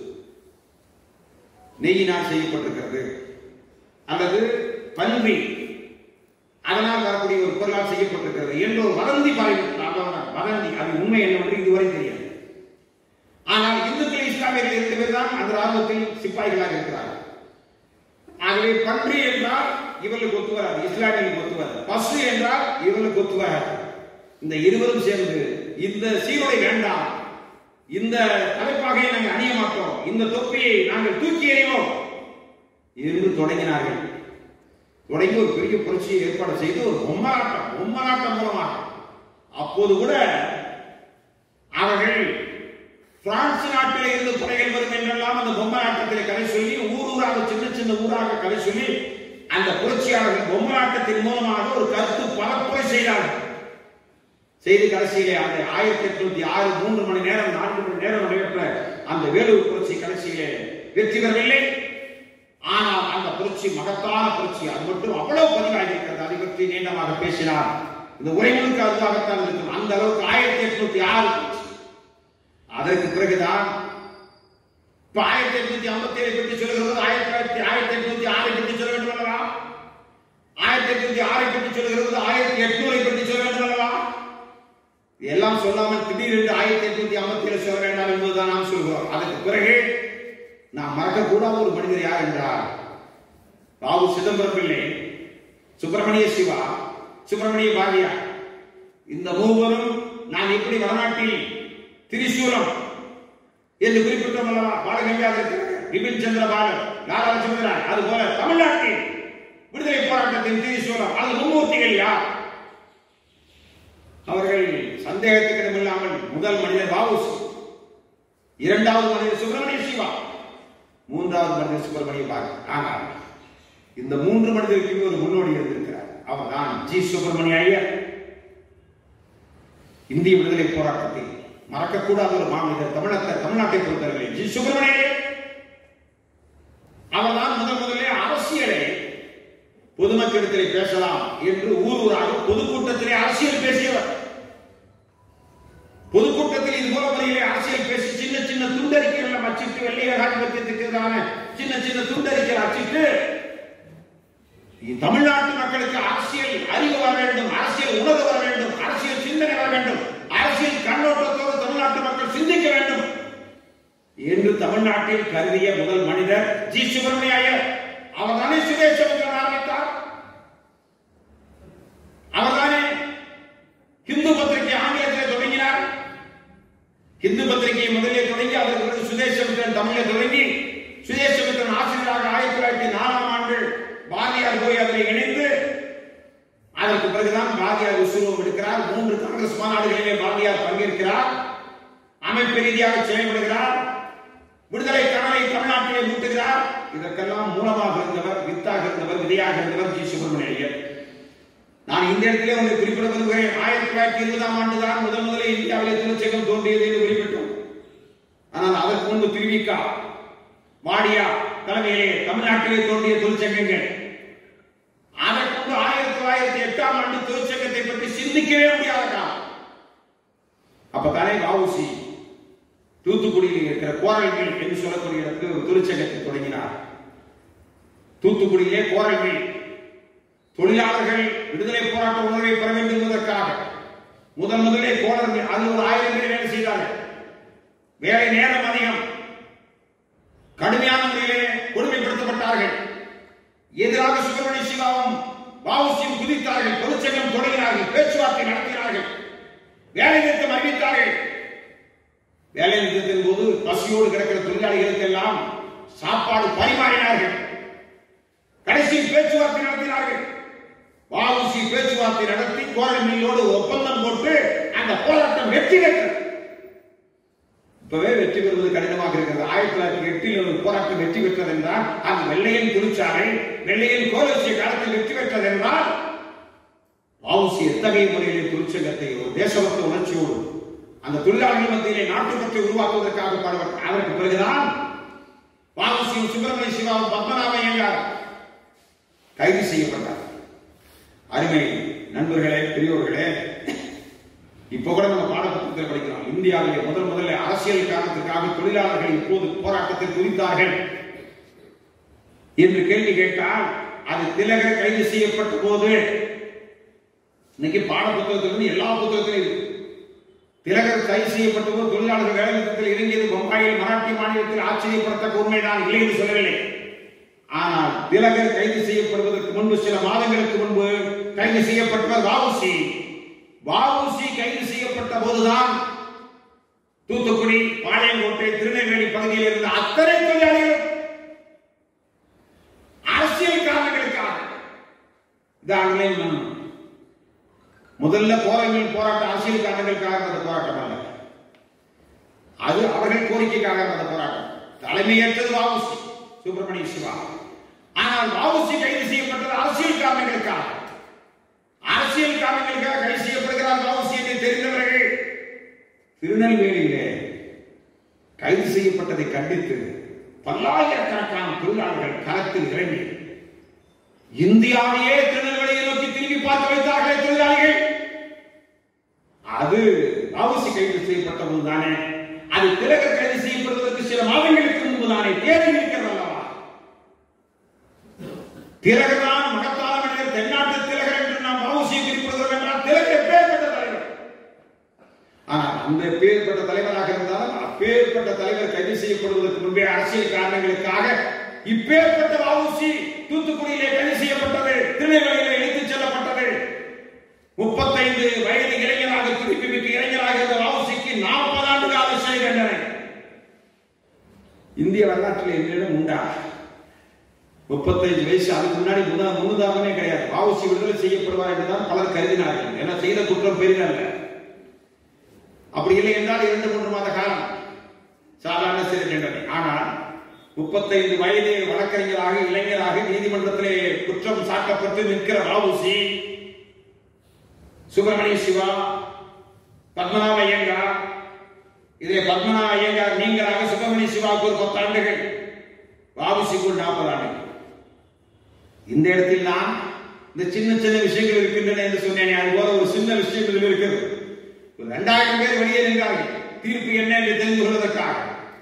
நெய்யினால் செய்யப்பட்டிருக்கிறது அல்லது பன்றி அதனால் வரக்கூடிய ஒரு பொருளால் செய்யப்பட்டிருக்கிறது என்று ஒரு வதந்தி பரவிவிட்டது வதந்தி அது உண்மை என்னவென்று இதுவரை தெரியாது ஆனால் இந்துக்கள் இஸ்லாமியர்கள் இரண்டு பேர் தான் அந்த ராணுவத்தில் சிப்பாய்களாக இருக்கிறார்கள் ஆகவே பன்றி என்றால் இவர்களுக்கு ஒத்து வராது இஸ்லாமியர்களுக்கு ஒத்து வராது பசு என்றால் இவர்களுக்கு ஒத்து வராது இந்த இருவரும் சேர்ந்து இந்த சீருடை வேண்டாம் இந்த தலைப்பாகையை நாங்கள் அணிய மாட்டோம் இந்த தொப்பியை நாங்கள் தூக்கி எறிவோம் என்று தொடங்கினார்கள் தொடங்கி ஒரு பெரிய புரட்சியை ஏற்பாடு செய்து ஒரு பொம்மலாட்டம் பொம்மலாட்டம் மூலமாக அப்போது கூட அவர்கள் பிரான்ஸ் நாட்டிலே இருந்து படைகள் வரும் என்றெல்லாம் அந்த பொம்மை ஆட்டத்திலே கதை சொல்லி ஊர் ஊராக சின்ன சின்ன ஊராக கதை சொல்லி அந்த புரட்சியாளர்கள் பொம்மை ஆட்டத்தின் மூலமாக ஒரு கருத்து பரப்புரை செய்தார்கள் செய்து கடைசியிலே அந்த ஆயிரத்தி எட்நூத்தி ஆறு மூன்று மணி நேரம் நான்கு மணி நேரம் நடைபெற்ற அந்த வேலூர் புரட்சி கடைசியிலே வெற்றி பெறவில்லை ஆனால் அந்த புரட்சி மகத்தான புரட்சி அது மட்டும் அவ்வளவு பதிவாகி இருக்கிறது அதை பற்றி நீண்டமாக பேசினார் இந்த உரை முழுக்க அதுவாகத்தான் இருக்கும் அந்த அளவுக்கு ஆயிரத்தி எட்நூத்தி ஆறு புரட்சி அதற்கு பிறகுதான் இப்ப ஆயிரத்தி எட்நூத்தி ஐம்பத்தி ஏழு பற்றி சொல்லுகிறது ஆயிரத்தி தொள்ளாயிரத்தி ஆயிரத்தி எட்நூத்தி ஆறை பற்றி சொல்ல வேண்டும் அல்லவா ஆயிரத்தி எட்நூத்தி ஆறை பற்றி சொல்லுகிறது ஆயிரத்தி எட்நூறை பற்றி சொல்ல வேண்டும் அல்லவா எல்லாம் சொல்லாமல் திடீரென்று ஆயிரத்தி எட்நூத்தி ஐம்பத்தி ஏழு சொல்ல வேண்டாம் என்பதுதான் நாம் சொல்கிறோம் அதற்கு பிறகு நாம் மறக்கக்கூடாத ஒரு மனிதர் யார் என்றார் பாபு சிதம்பரம் பிள்ளை சுப்பிரமணிய சிவா சுப்பிரமணிய பாரதியார் இந்த மூவரும் நான் எப்படி வடநாட்டில் திரிசூலம் என்று குறிப்பிட்டோம் அல்லவா பாலகங்காதர் பிபின் சந்திர பாலன் லாலா லட்சுமணன் அது போல தமிழ்நாட்டில் விடுதலை போராட்டத்தின் திரிசூலம் அது மும்மூர்த்திகள் யார் அவர்கள் சந்தேகத்துக்கு இடமில்லாமல் முதல் மனிதர் பாபுசி இரண்டாவது மனிதர் சுப்பிரமணிய சிவா மூன்றாவது மனிதர் சுப்பிரமணிய பாரதி ஆனால் இந்த மூன்று மனிதருக்கு ஒரு முன்னோடி இருந்திருக்கிறார் அவர் தான் ஜி சுப்பிரமணிய ஐயர் இந்திய விடுதலை போராட்டத்தில் மறக்கக்கூடாத ஒரு மாநிலர் தமிழக தமிழ்நாட்டை பொறுத்தவரை ஜி சுப்பிரமணிய ஐயர் அவர் தான் முதல் முதலே அரசியலை பொதுமக்களிடத்திலே பேசலாம் என்று ஊர் ஊராக பொதுக்கூட்டத்திலே அரசியல் பேசியவர் பொதுக்கூட்டத்தில் இது போல முறையிலே அரசியல் பேசி சின்ன சின்ன துண்டறிக்கைகள் அச்சிட்டு வெள்ளை ஏகாதிபத்தியத்துக்கு எதிரான சின்ன சின்ன துண்டறிக்கை அச்சிட்டு தமிழ்நாட்டு மக்களுக்கு அரசியல் அறிவு வர வேண்டும் அரசியல் உணர்வு வர வேண்டும் அரசியல் சிந்தனை வர வேண்டும் அரசியல் கண்ணோட்டத்தோடு தமிழ்நாட்டு மக்கள் சிந்திக்க வேண்டும் என்று தமிழ்நாட்டில் கருதிய முதல் மனிதர் ஜி சுப்பிரமணிய ஐயர் அவர் தானே சுதேசமுத்திரன் ஆரம்பித்தார் அவர் தானே இந்து பத்திரிகை ஆங்கிலத்தில் தொடங்கினார் இந்து பத்திரிகையை முதலே தொடங்கி அதற்கு பிறகு சுதேசமித்திரன் தமிழில் தொடங்கி சுதேசமித்திரன் ஆசிரியராக ஆயிரத்தி தொள்ளாயிரத்தி நாலாம் ஆண்டு பாரதியார் போய் அதில் இணைந்து அதற்கு பிறகுதான் பாரதியார் உசுருவம் எடுக்கிறார் மூன்று காங்கிரஸ் மாநாடுகளிலே பாரதியார் பங்கேற்கிறார் அமைப்பு ரீதியாக செயல்படுகிறார் விடுதலை கனவை தமிழ்நாட்டிலே மூட்டுகிறார் இதற்கெல்லாம் மூலமாக இருந்தவர் வித்தாக இருந்தவர் விதையாக இருந்தவர் ஜி சுப்பிரமணிய ஐயர் நான் இந்த இடத்திலே ஒன்று குறிப்பிட விரும்புகிறேன் ஆயிரத்தி தொள்ளாயிரத்தி இருபதாம் ஆண்டு தான் முதல் முதலில் இந்தியாவிலே தொழிற்சங்கம் தோன்றியது என்று குறிப்பிட்டோம் ஆனால் அதற்கு முன்பு திருவிக்கா வாடியா தலைமையிலே தமிழ்நாட்டிலே தோன்றிய தொழிற்சங்கங்கள் அதற்கு முன்பு ஆயிரத்தி தொள்ளாயிரத்தி எட்டாம் ஆண்டு தொழிற்சங்கத்தை பற்றி சிந்திக்கவே முடியாத காலம் அப்பதானே வாவுசி தூத்துக்குடியில் இருக்கிற கோரல்கள் என்று சொல்லக்கூடிய இடத்தில் ஒரு தொழிற்சங்கத்தை தொடங்கினார் தூத்துக்குடியிலே கோரல்கள் தொழிலாளர்கள் விடுதலை போராட்ட உணர்வை பெற வேண்டும் என்பதற்காக முதன் முதலே கோரல்கள் அது ஒரு ஆயிரம் பேர் வேலை செய்தார்கள் வேலை நேரம் அதிகம் கடுமையான முறையிலே கொடுமைப்படுத்தப்பட்டார்கள் எதிராக சுப்பிரமணிய சிவாவும் வாவுசியும் குதித்தார்கள் தொழிற்சங்கம் தொடங்கினார்கள் பேச்சுவார்த்தை நடத்தினார்கள் வேலை நிறுத்தம் அறிவித்தார்கள் வேலை நிறுத்தத்தின் போது பசியோடு கிடக்கிற தொழிலாளிகளுக்கெல்லாம் சாப்பாடு பரிமாறினார்கள் கடைசியில் பேச்சுவார்த்தை நடத்தினார்கள் வாவுசி பேச்சுவார்த்தை நடத்தி கோரல் மில்லோடு ஒப்பந்தம் போட்டு அந்த போராட்டம் வெற்றி பெற்றது இப்பவே வெற்றி பெறுவது கடினமாக இருக்கிறது ஆயிரத்தி தொள்ளாயிரத்தி எட்டில் ஒரு போராட்டம் வெற்றி பெற்றது என்றால் அது வெள்ளையன் தொழிற்சாலை வெள்ளையன் கோலோசிய காலத்தில் வெற்றி பெற்றது என்றால் வாவுசி எத்தகைய முறையிலே தொழிற்சங்கத்தை ஒரு தேசபக்த உணர்ச்சியோடு அந்த தொழிலாளர்கள் மத்தியிலே நாட்டுப்பற்றை உருவாக்குவதற்காக பாடுபட்டார் அதற்கு பிறகுதான் வாவுசியும் சுப்பிரமணிய சிவாவும் பத்மநாப ஐயங்கார் கைது செய்யப்பட்டார் அருமை நண்பர்களே பெரியோர்களே இப்போ கூட நம்ம பாடப்புத்தகத்தில் படிக்கிறோம் இந்தியாவிலே முதல் முதல்ல அரசியல் காரணத்திற்காக தொழிலாளர்கள் இப்போது போராட்டத்தில் குறித்தார்கள் என்று கேள்வி கேட்டால் அது திலகர் கைது செய்யப்பட்ட போது இன்னைக்கு பாட புத்தகத்திலிருந்து எல்லா புத்தகத்திலும் இருக்கு திலகர் கைது செய்யப்பட்ட போது தொழிலாளர்கள் வேலை நிறுத்தத்தில் இறங்கியது பம்பாயில் மராட்டி மாநிலத்தில் ஆச்சரியப்படத்தக்க உண்மைதான் இல்லை என்று சொல்லவில்லை ஆனால் திலகர் கைது செய்யப்படுவதற்கு முன்பு சில மாதங்களுக்கு முன்பு கைது செய்யப்பட்டவர் வாவுசி வாவுசி கைது செய்யப்பட்ட போதுதான் தூத்துக்குடி பாளையங்கோட்டை திருநெல்வேலி பகுதியில் இருந்த அத்தனை தொழிலாளிகளும் அரசியல் காரணங்களுக்காக இதாங்களே மன்னம் முதல்ல போராட்டங்கள் போராட்ட அரசியல் காரணங்களுக்காக அந்த போராட்டம் அல்ல அது அவர்கள் கோரிக்கைக்காக நடந்த போராட்டம் தலைமையேற்றது வாவுசி சுப்பிரமணிய சிவா ஆனால் வாவுசி கைது செய்யப்பட்டது அரசியல் காரணங்களுக்காக அரசியல் காரணங்களுக்காக கைது செய்யப்படுகிறார் வாவுசி என்று தெரிந்தவர்கள் திருநெல்வேலியிலே கைது செய்யப்பட்டதை கண்டித்து பல்லாயிரக்கணக்கான தொழிலாளர்கள் களத்தில் இறங்கி இந்தியாவையே திருநெல்வேலியை நோக்கி திரும்பி பார்க்க வைத்தார்களே தொழிலாளிகள் அது வாவுசி கைது செய்யப்பட்ட போதுதானே அது திலகர் கைது செய்யப்படுவதற்கு சில மாதங்களுக்கு முன்பு தானே தேதி இருக்கிறது அல்லவா திலகர் தான் மகத்தான மனிதர் தென்னாட்டு திலகர் என்று நாம் வாவுசியை குறிப்பிடுகிறோம் என்றால் திலகர் எப்பேற்பட்ட தலைவர் ஆனால் அந்த பேர்பட்ட தலைவராக இருந்தாலும் அப்பேற்பட்ட தலைவர் கைது செய்யப்படுவதற்கு முன்பே அரசியல் காரணங்களுக்காக இப்பேற்பட்ட வாவுசி தூத்துக்குடியிலே கைது செய்யப்பட்டது திருநெல்வேலியிலே இழுத்துச் செல்லப்பட்டது முப்பத்தைந்து வயது இளைஞராக திருப்பி மிக்க இளைஞராக இருந்த வாவுசிக்கு நாற்பது ஆண்டு கால சிறை தண்டனை இந்திய வரலாற்றில் என்னிடம் உண்டா முப்பத்தைந்து வயசு அதுக்கு முன்னாடி முன்னா முன்னுதாரணமே கிடையாது வாவுசி விடுதலை செய்யப்படுவார் என்றுதான் பலர் கருதினார்கள் ஏன்னா செய்த குற்றம் பெரிதல்ல அப்படி இல்லை என்றால் இரண்டு மூன்று மாத காலம் சாதாரண சிறை தண்டனை ஆனால் முப்பத்தைந்து வயது வழக்கறிஞராக இளைஞராக நீதிமன்றத்திலே குற்றம் சாட்டப்பட்டு நிற்கிற வாவுசி சுப்பிரமணிய சிவா பத்மநாப ஐயங்கார் இதிலே பத்மநாப ஐயங்கார் நீங்களாக சுப்பிரமணிய சிவாவுக்கு ஒரு பத்து ஆண்டுகள் வாவுசிக்கு ஒரு நாற்பது ஆண்டுகள் இந்த இடத்தில் நான் இந்த சின்ன சின்ன விஷயங்கள் இருக்கின்றன என்று சொன்னேன் அது போல ஒரு சின்ன விஷயங்கள் இருக்கிறது ஒரு இரண்டாயிரம் பேர் வெளியே நின்றார்கள் தீர்ப்பு என்ன என்று தெரிந்து கொள்வதற்காக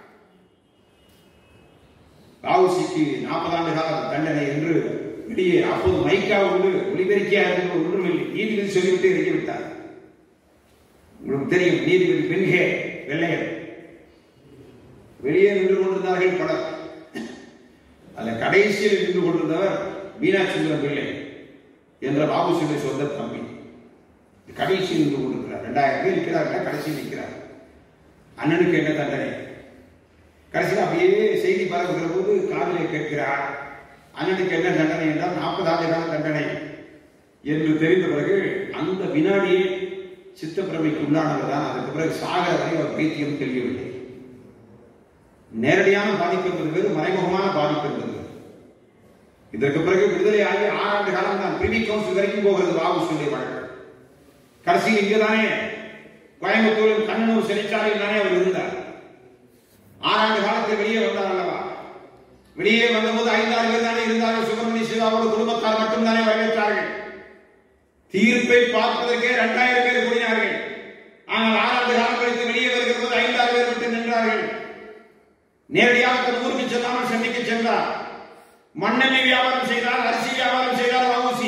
வாவுசிக்கு நாற்பது ஆண்டு கால தண்டனை என்று வெளியே அப்போது மைக்கா உண்டு ஒளிபெருக்கியா இருந்து ஒன்றும் இல்லை நீதிபதி சொல்லிவிட்டு இறங்கிவிட்டார் உங்களுக்கு தெரியும் நீதிபதி பெண்கே வெள்ளையர் வெளியே நின்று கொண்டிருந்தார்கள் பலர் அதுல கடைசியில் நின்று கொண்டிருந்தவர் மீனாட்சிபுரம் பிள்ளை என்ற பாபுசுடைய சொந்த தம்பி கடைசியில் நின்று கொண்டிருக்கிறார் ரெண்டாயிரம் பேர் இருக்கிறார்கள் கடைசியில் நிற்கிறார் அண்ணனுக்கு என்ன தண்டனை கடைசியில் அப்படியே செய்தி பரவுகிற போது காதலை கேட்கிறார் அண்ணனுக்கு என்ன தண்டனை என்றால் நாற்பது ஆண்டு கால தண்டனை என்று தெரிந்த பிறகு அந்த வினாடியே சித்தப்பிரமைக்கு உள்ளானவர் தான் அதுக்கு பிறகு சாகர வரை அவர் பைத்தியம் தெரியவில்லை நேரடியான பாதிப்பு என்பது வேறு மறைமுகமான பாதிப்பு என்பது வேறு. இதற்கு பிறகு விடுதலை ஆகி ஆறாண்டு காலம் தான் பிரிவி கவுன்சில் வரைக்கும் போகிறது பாபு சொல்லி வழக்கு கடைசியில் இங்குதானே கோயம்புத்தூரில் கண்ணனூர் சிறைச்சாலையில் தானே அவர் இருந்தார் ஆறாண்டு காலத்தில் வெளியே வந்தார் அல்லவா வெளியே வந்தபோது ஐந்தாறு பேர் தானே இருந்தார்கள் சுப்பிரமணிய சிவாவோட குடும்பத்தார் மட்டும்தானே வரவேற்றார்கள் தீர்ப்பை பார்ப்பதற்கே இரண்டாயிரம் பேர் கூடினார்கள் ஆனால் ஆறாண்டு காலம் கழித்து வெளியே வருகிற போது ஐந்தாறு பேர் மட்டும் நின்றார்கள் நேரடியாக தன் ஊருக்கு செல்லாமல் சென்னைக்கு சென்றார் மண்ணெண்ணெய் வியாபாரம் செய்தார் அரிசி வியாபாரம் செய்தார் வவுசி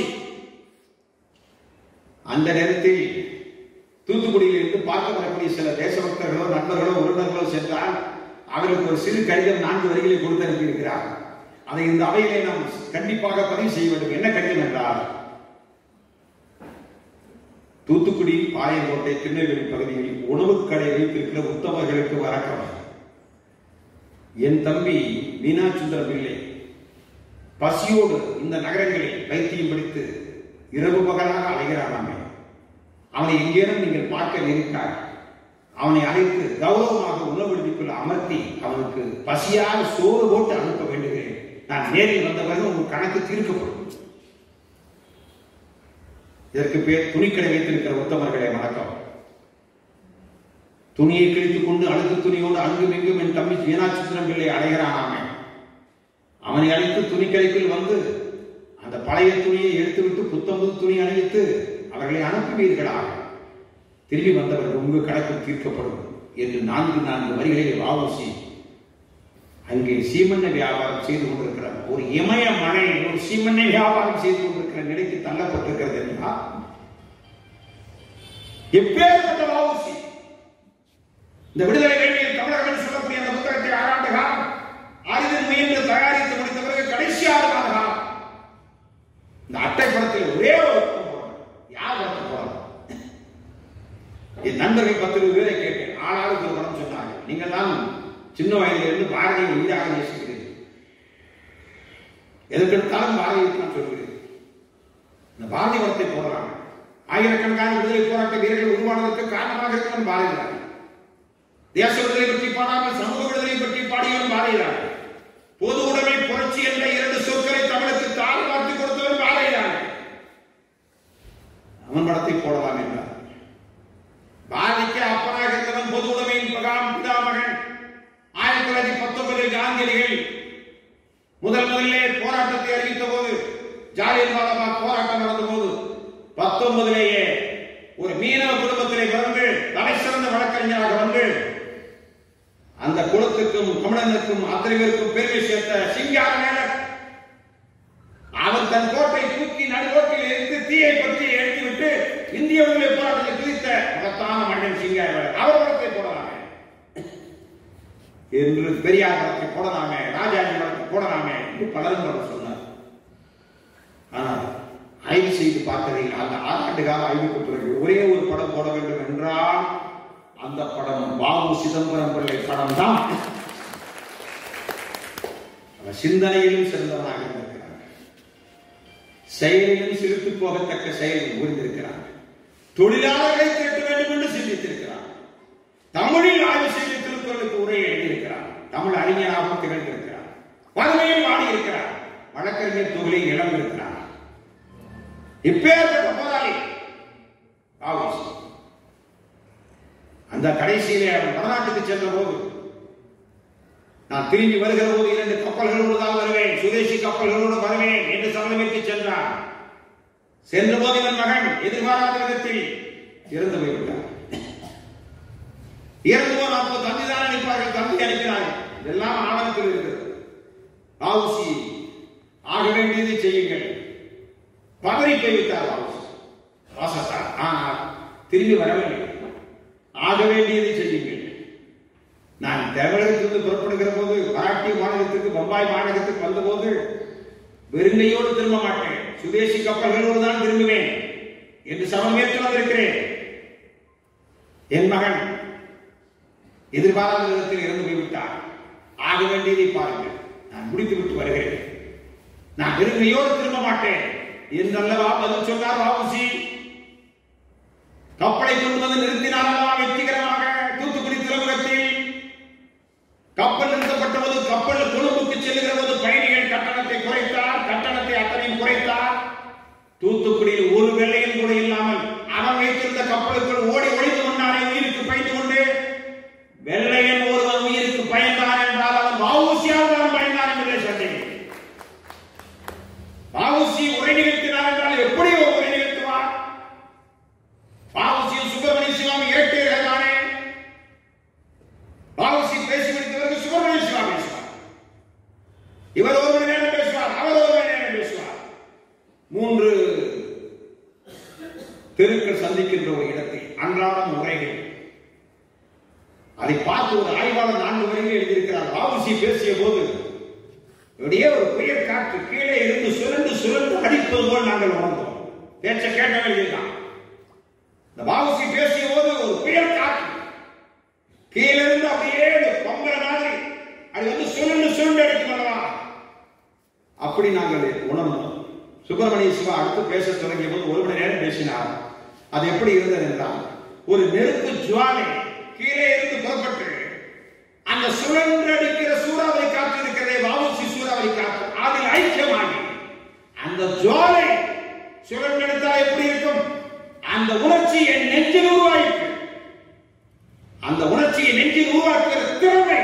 அந்த நேரத்தில் தூத்துக்குடியில் இருந்து பார்க்க வரக்கூடிய சில தேசபக்தர்களோ நண்பர்களோ உறவினர்களோ சென்றால் அவருக்கு ஒரு சிறு கடிதம் நான்கு வரிகளை கொடுத்து அனுப்பியிருக்கிறார் அதை இந்த அவையிலே நாம் கண்டிப்பாக பதிவு செய்ய வேண்டும் என்ன கடிதம் என்றால் தூத்துக்குடி பாளையங்கோட்டை திருநெல்வேலி பகுதியில் உணவுக் கடை வைத்திருக்கிற உத்தமர்களுக்கு வணக்கம் என் தம்பி மீனாட்சுந்தர பிள்ளை பசியோடு இந்த நகரங்களில் வைத்தியம் படித்து இரவு பகலாக அலைகிறானாமே அவனை எங்கேனும் நீங்கள் பார்க்க நேரிட்டார் அவனை அழைத்து கௌரவமாக உணவு விடுதிக்குள் அமர்த்தி அவனுக்கு பசியாக சோறு போட்டு அனுப்ப வேண்டுகிறேன் நான் நேரில் வந்த பிறகு உங்கள் கணக்கு தீர்க்கப்படும் இதற்கு பேர் துணிக்கடை வைத்திருக்கிற உத்தமர்களே வணக்கம் துணியை கிழித்துக் கொண்டு அழுக்கு துணியோடு அங்கும் இங்கும் என் தம்பி மீனாட்சித்திரம் பிள்ளை அடைகிறானாமே அவனை அழைத்து துணிக்கடைக்குள் வந்து அந்த பழைய துணியை எடுத்துவிட்டு புத்தம் புது துணி அணிவித்து அவர்களை அனுப்புவீர்களாக திரும்பி வந்தவர்கள் உங்கள் கணக்கு தீர்க்கப்படும் என்று நான்கு நான்கு வரிகளிலே வாவூசி அங்கே சீமண்ண வியாபாரம் செய்து கொண்டிருக்கிற ஒரு இமய மனை ஒரு சீமண்ண வியாபாரம் செய்து கொண்டிருக்கிற நிலைக்கு தள்ளப்பட்டிருக்கிறது என்றால் எப்பேற்பட்ட வாவூசி இந்த விடுதலை வேண்டியில் தமிழகம் சொல்லக்கூடிய அந்த புத்தகத்தை ஆறாண்டு காலம் ஆயுதம் முயன்று தயாரித்து முடித்த பிறகு கடைசி ஆறு மாத காலம் இந்த அட்டை படத்தில் ஒரே ஒரு படம் போடணும். யார் படத்தை போடணும் என் நண்பர்கள் பத்து இருபது பேரை கேட்டேன் ஆளாளுக்கு ஒரு படம் சொன்னாங்க நீங்கள் தான் சின்ன வயதில் இருந்து பாரதியை உயிராக நேசிக்கிறீர்கள் எதற்கெடுத்தாலும் பாரதியை நான் சொல்கிறேன் இந்த பாரதி படத்தை போடுறாங்க ஆயிரக்கணக்கான விடுதலை போராட்ட வீரர்கள் உருவானதற்கு காரணமாக இருக்கிற பாரதி தான் தேச விடுதலை பற்றி பாடாமல் சமூக விடுதலை பற்றி பாடியவன் பாரதியார் பொது உடைமை புரட்சி என்ற இரண்டு சொற்களை தமிழுக்கு தாழ் பார்த்து கொடுத்தவன் பாரதியார் அவன் படத்தை போடலாம் என்றார் பாரதிக்கு அப்பனாக இருந்தவன் பொது உடைமையின் பகாம் பிதாமகன் ஆயிரத்தி தொள்ளாயிரத்தி பத்தொன்பதில் காந்தியடிகள் முதல் முதலிலே போராட்டத்தை அறிவித்த போது ஜாலியன் வாலாபாக் போராட்டம் நடந்த போது பத்தொன்பதிலேயே ஒரு மீனவ குடும்பத்திலே பிறந்து தலை சிறந்த வழக்கறிஞராக வந்து அந்த குலத்துக்கும் தமிழனுக்கும் அத்தனை பேருக்கும் பெருமை சேர்த்த சிங்கார மேலர் அவர் தன் கோட்டை தூக்கி நடுவோட்டில் இருந்து தீயை பற்றி எழுதிவிட்டு இந்திய விடுதலை போராட்டத்தை குறித்த மகத்தான மனிதன் சிங்கார அவர் படத்தை போடலாமே என்று பெரியார் படத்தை போடலாமே ராஜாஜி படத்தை போடலாமே என்று பலரும் படம் சொன்னார் ஆனால் ஆய்வு செய்து பார்த்ததில் அந்த ஆறாண்டு கால ஆய்வுக்கு பிறகு ஒரே ஒரு படம் போட வேண்டும் என்றால் அந்த படம் பாபு சிதம்பரம் பிள்ளை படம் தான் அவர் சிந்தனையிலும் சிறந்தவனாக இருந்திருக்கிறார் செயலிலும் சிரித்து போகத்தக்க செயலில் புரிந்திருக்கிறார் தொழிலாளர்களை திரட்ட வேண்டும் என்று சிந்தித்திருக்கிறார் தமிழில் ஆய்வு செய்து திருக்குறளுக்கு உரை எழுதியிருக்கிறார் தமிழ் அறிஞராகவும் திகழ்ந்திருக்கிறார் வறுமையில் வாடியிருக்கிறார் வழக்கறிஞர் தொழிலை இழந்திருக்கிறார் இப்பேற்பட்ட போராளி ஆவோஸ் அந்த கடைசியிலே அவன் வடநாட்டுக்கு சென்ற போது நான் திரும்பி வருகிற போது இரண்டு கப்பல்களோடு தான் வருவேன் சுதேசி கப்பல்களோடு வருவேன் என்று சமணமைத்து சென்றான் சென்ற போது இவன் மகன் எதிர்பாராத விதத்தில் இறந்து போய்விட்டார் இறந்து போன அப்போ தந்தை தான் அனுப்பார்கள் தந்தை அனுப்பினார்கள் இதெல்லாம் ஆவணத்தில் இருக்கிறது ஆவுசி ஆக வேண்டியதை செய்யுங்கள் பதறி போய்விட்டார் ஆவுசி வாசத்தார் ஆனால் திரும்பி வரவில்லை ஆக வேண்டியதை செய்யுங்கள் நான் தமிழகத்திலிருந்து புறப்படுகிற போது மராட்டிய மாநிலத்திற்கு பம்பாய் மாநிலத்துக்கு வந்தபோது வெறுங்கையோடு திரும்ப மாட்டேன் சுதேசி கப்பல்களோடு தான் திரும்புவேன் என்று சமமேற்று வந்திருக்கிறேன் என் மகன் எதிர்பாராத விதத்தில் இறந்து போய்விட்டார் ஆக வேண்டியதை பாருங்கள் நான் முடித்து விட்டு வருகிறேன் நான் வெறுங்கையோடு திரும்ப மாட்டேன் என்றல்லவா பதில் சொன்னார் வாபுசி கப்பலை கொண்டு வந்து நிறுத்தினாரா வெற்றிகரமாக தூத்துக்குடி துறைமுகத்தில் கப்பல் நிறுத்தப்பட்ட போது கப்பல் கொழும்புக்கு செல்லுகிற போது பயணிகள் கட்டணத்தை குறைத்தார் கட்டணத்தை அத்தனையும் குறைத்தார் தூத்துக்குடியில் ஒரு வெள்ளையும் கூட இல்லாமல் அவன் வைத்திருந்த கப்பலுக்குள் ஓடி ஒளிந்து கொண்டானே உயிருக்கு பயந்து கொண்டு வெள்ளையன் ஒருவன் உயிருக்கு பயந்தான் என்றால் அவன் வவுசியால் தான் பயந்தான் என்பதை சந்தேகம் வவுசி உரை நிகழ்த்தினார் என்றால் எப்படி ஒரு உரை நிகழ்த்துவார் பாவசி சுப்பிரமணிய சிவாமி இரட்டையர்கள் தானே பாவசி பேசி முடித்தவர்கள் சுப்பிரமணிய சிவா பேசுவார் இவர் ஒரு மணி நேரம் பேசுவார் அவர் ஒரு மணி நேரம் பேசுவார் மூன்று தெருக்கள் சந்திக்கின்ற ஒரு இடத்தில் அன்றாடம் உரைகள் அதை பார்த்து ஒரு ஆய்வாளர் நான்கு வரையில் எழுதியிருக்கிறார் பாபுசி பேசிய போது அப்படியே ஒரு புயல் காற்று கீழே இருந்து சுழண்டு சுழண்டு அடிப்பது போல் நாங்கள் உணர்ந்தோம் பேச்ச கேட்டவர்கள் இதுதான் இந்த பாபுசி பேசிய போது ஒரு புயல் காற்று கீழே இருந்து அப்படியே இந்த பொங்கல மாதிரி அது வந்து சுருண்டு சுருண்டு அடிக்கும் அல்லவா அப்படி நாங்கள் உணர்ந்தோம் சுப்பிரமணிய சிவா அடுத்து பேச தொடங்கிய போது ஒரு மணி நேரம் பேசினார் அது எப்படி இருந்தது என்றால் ஒரு நெருப்பு ஜுவாலை கீழே இருந்து புறப்பட்டு அந்த சுழன்று அடிக்கிற சூறாவளி காற்று இருக்கிறதே வாபுசி சூறாவளி காற்று அதில் ஐக்கியமாகி அந்த ஜுவாலை சுழன்றெடுத்தால் எப்படி இருக்கும் அந்த உணர்ச்சி என் நெஞ்சில் உருவாயிற்று அந்த உணர்ச்சியை நெஞ்சில் உருவாக்குகிற திறமை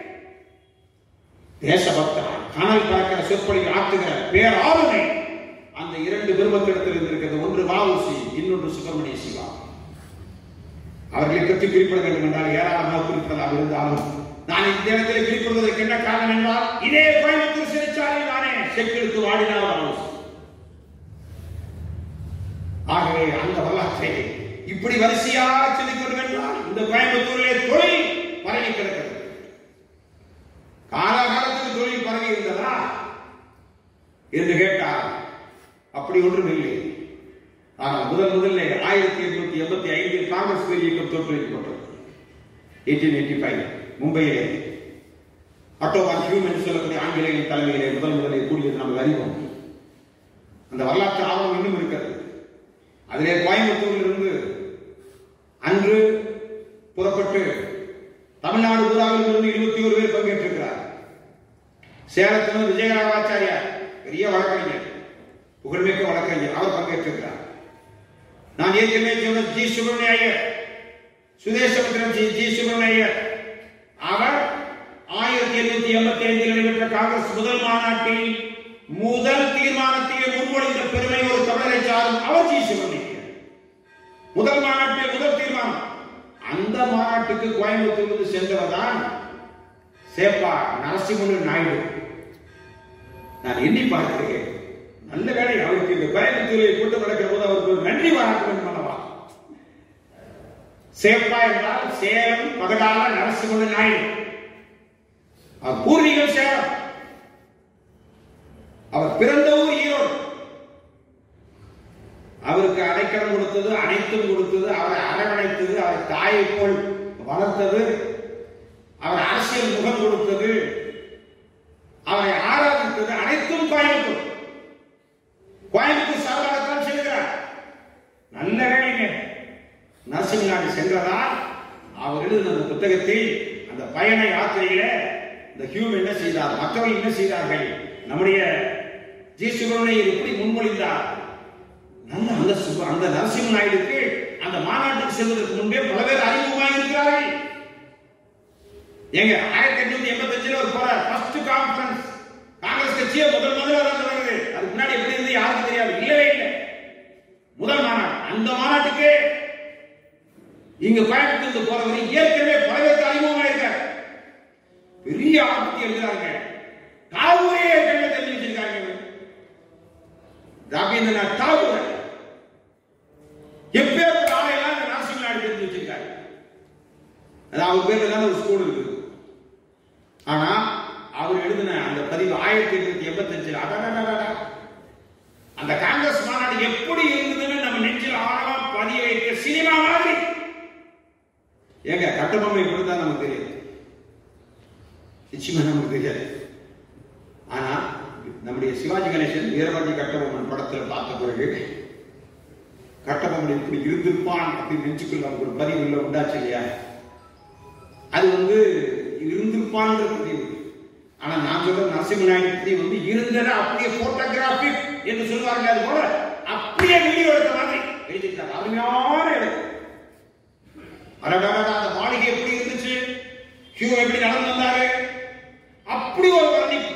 தேசபக்தா கனல் பறக்கிற சொற்பொழி ஆற்றுகிற பேராளுமை அந்த இரண்டு பெருமத்திடத்தில் இருந்திருக்கிறது ஒன்று வாவுசி இன்னொன்று சுப்பிரமணிய சிவா அவர்களை பற்றி குறிப்பிட வேண்டும் என்றால் ஏராளமாக குறிப்பிடலாம் இருந்தாலும் நான் இந்த இடத்தில் குறிப்பிடுவதற்கு என்ன காரணம் என்றால் இதே கோயம்புத்தூர் சிறைச்சாலையில் தானே செக்கெடுத்து வாடினார் வாவுசி ஆகவே அந்த வரலாற்றை இப்படி வரிசையாக சொல்லிக் கொண்டு என்றால் இந்த கோயம்புத்தூரிலே தொழில் பரவி கிடக்கிறது காலகாலத்துக்கு தொழில் பரவி இருந்ததா என்று கேட்டார் அப்படி ஒன்றும் இல்லை ஆனால் முதல் முதல்ல ஆயிரத்தி எட்நூத்தி எண்பத்தி ஐந்தில் காங்கிரஸ் பேர் இயக்கம் தோற்றுவிக்கப்பட்டது எயிட்டீன் எயிட்டி ஃபைவ் மும்பையிலே அட்டோவான் ஹியூம் என்று சொல்லக்கூடிய ஆங்கிலேயின் தலைமையிலே முதல் முதலில் கூடியது நம்ம அறிவோம் அந்த வரலாற்று ஆவணம் இன்னும் இருக்கிறது அதிலே கோயம்புத்தூரில் இருந்து அன்று புறப்பட்டு தமிழ்நாடு பூராவில் இருந்து இருபத்தி ஒரு பேர் பங்கேற்றிருக்கிறார் சேலத்திலிருந்து விஜயராமாச்சாரியார் பெரிய வழக்கறிஞர் புகழ்மிக்க வழக்கறிஞர் அவர் பங்கேற்றிருக்கிறார் நான் ஏற்கனவே சொன்ன ஜி சுப்பிரமணிய ஐயர் சுதேசபுத்திரன் ஜி ஜி சுப்பிரமணிய ஐயர் அவர் ஆயிரத்தி எண்ணூத்தி எண்பத்தி ஐந்தில் நடைபெற்ற காங்கிரஸ் முதல் மாநாட்டில் முதல் தீர்மானத்தையே முன்மொழிந்த பெருமை ஒரு தமிழரை சாரும் அவர் ஜி சுப்பிரமணிய ஐயர். முதல் மாநாட்டில் முதல் தீர்மானம் அந்த மாநாட்டுக்கு கோயம்புத்தூரிலிருந்து சென்றவர் தான் சேப்பா நரசிம்மனு நாயுடு நான் எண்ணி பார்க்கிறேன் நல்ல வேலை அவருக்கு இந்த கோயம்புத்தூரில் கூட்டம் நடக்கிற போது அவருக்கு ஒரு நன்றி பாராட்ட வேண்டும் அல்லவா சேப்பா என்றால் சேலம் பகடால நரசிம்மனு நாயுடு அவர் பூர்வீகம் சேலம் அவர் பிறந்த ஊர் ஈரோடு அவருக்கு அடைக்கலம் கொடுத்தது அனைத்தும் கொடுத்தது அவரை அரவணைத்தது அவர் தாயை போல் வளர்த்தது அவர் அரசியல் முகம் கொடுத்தது அவரை ஆராதித்தது அனைத்தும் கோயம்புத்தூர் கோயம்புத்தூர் சார்பாகத்தான் செல்கிறார் நல்ல வேலைங்க நரசிம்மநாடு சென்றதால் அவர் எழுதின அந்த புத்தகத்தில் அந்த பயண யாத்திரையில இந்த ஹியூம் என்ன செய்தார் மற்றவர்கள் என்ன செய்தார்கள் நம்முடைய ஜி சுப்பிரமணியர் எப்படி முன்மொழிந்தார் நல்ல அந்த சுப்ப- அந்த நரசிம்ம நாயுடுக்கு அந்த மாநாட்டுக்கு செல்வதற்கு முன்பே பல பேர் அறிமுகமாக இருக்கிறார்கள் ஏங்க ஆயிரத்தி எட்நூத்தி எண்பத்தி அஞ்சுல ஒரு போற ஃபர்ஸ்ட் கான்ஃபரன்ஸ் காங்கிரஸ் கட்சியே முதல் முதல்ல தான் தொடங்குது அதுக்கு முன்னாடி எப்படி இருந்து யாருக்கும் தெரியாது இல்லவே இல்லை முதல் மாநாடு அந்த மாநாட்டுக்கு இங்க கோயம்புத்தூர் போறவர் ஏற்கனவே பல பேருக்கு அறிமுகமாக இருக்காரு பெரிய ஆபத்து எழுதுறாங்க தாகூரே ஏற்கனவே தெரிஞ்சு வச்சிருக்காங்க இவரு. ரவீந்திரநாத் தாகூர் எப்பேற்பட்ட ஆளையெல்லாம் இந்த நரசிம்ம நாடு தெரிஞ்சு வச்சிருக்காரு அது அவர் பேர்ல தான் ஒரு ஸ்கூல் இருக்குது ஆனா அவர் எழுதின அந்த பதிவு ஆயிரத்தி எட்நூத்தி எண்பத்தி அஞ்சுல அந்த காங்கிரஸ் மாநாடு எப்படி இருந்ததுன்னு நம்ம நெஞ்சில் ஆழமா பதிய வைக்க சினிமா மாதிரி ஏங்க கட்டபொம்மை கொடுத்தா நமக்கு தெரியாது நிச்சயமா நமக்கு தெரியாது ஆனா நம்முடைய சிவாஜி கணேசன் வீரபாண்டி கட்டபொம்மன் படத்துல பார்த்த பிறகு கட்டபொம்மன் இப்படி இருந்திருப்பான் அப்படின்னு நெஞ்சுக்குள்ள நமக்கு ஒரு பதிவு உள்ள உண்டாச்சு இல்லையா அது வந்து இருந்திருப்பான்ற பதிவு ஆனா நான் சொல்ற நரசிம்ம நாயுடு பதிவு வந்து இருந்தத அப்படியே போட்டோகிராபிக் என்று சொல்லுவார்கள் அது போல அப்படியே வீடியோ எடுத்த மாதிரி எழுதிட்டார் அருமையான இடம் அடடடடா, அந்த மாளிகை எப்படி இருந்துச்சு ஹியூ எப்படி நடந்து வந்தாரு அப்படி ஒரு வர்ணிப்பு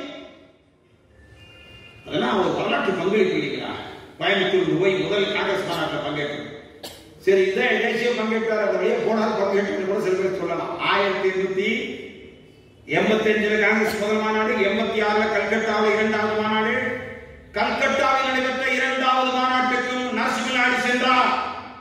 அதெல்லாம் அவர் வரலாற்று பங்களிப்பு இல்லைங்களா கோயம்புத்தூர் போய் முதல் காங்கிரஸ் மாநாட்டில் பங்கேற்று சரி இதே தேசிய பங்கேற்றார் அந்த வழியா போனார் பங்கேற்று கூட சில பேர் சொல்லலாம் ஆயிரத்தி எண்ணூத்தி எண்பத்தி அஞ்சுல காங்கிரஸ் முதல் மாநாடு எண்பத்தி ஆறுல கல்கட்டாவில் இரண்டாவது மாநாடு கல்கட்டாவில் நடைபெற்ற இரண்டாவது மாநாட்டுக்கும் நரசிம்ம நாயுடு சென்றார்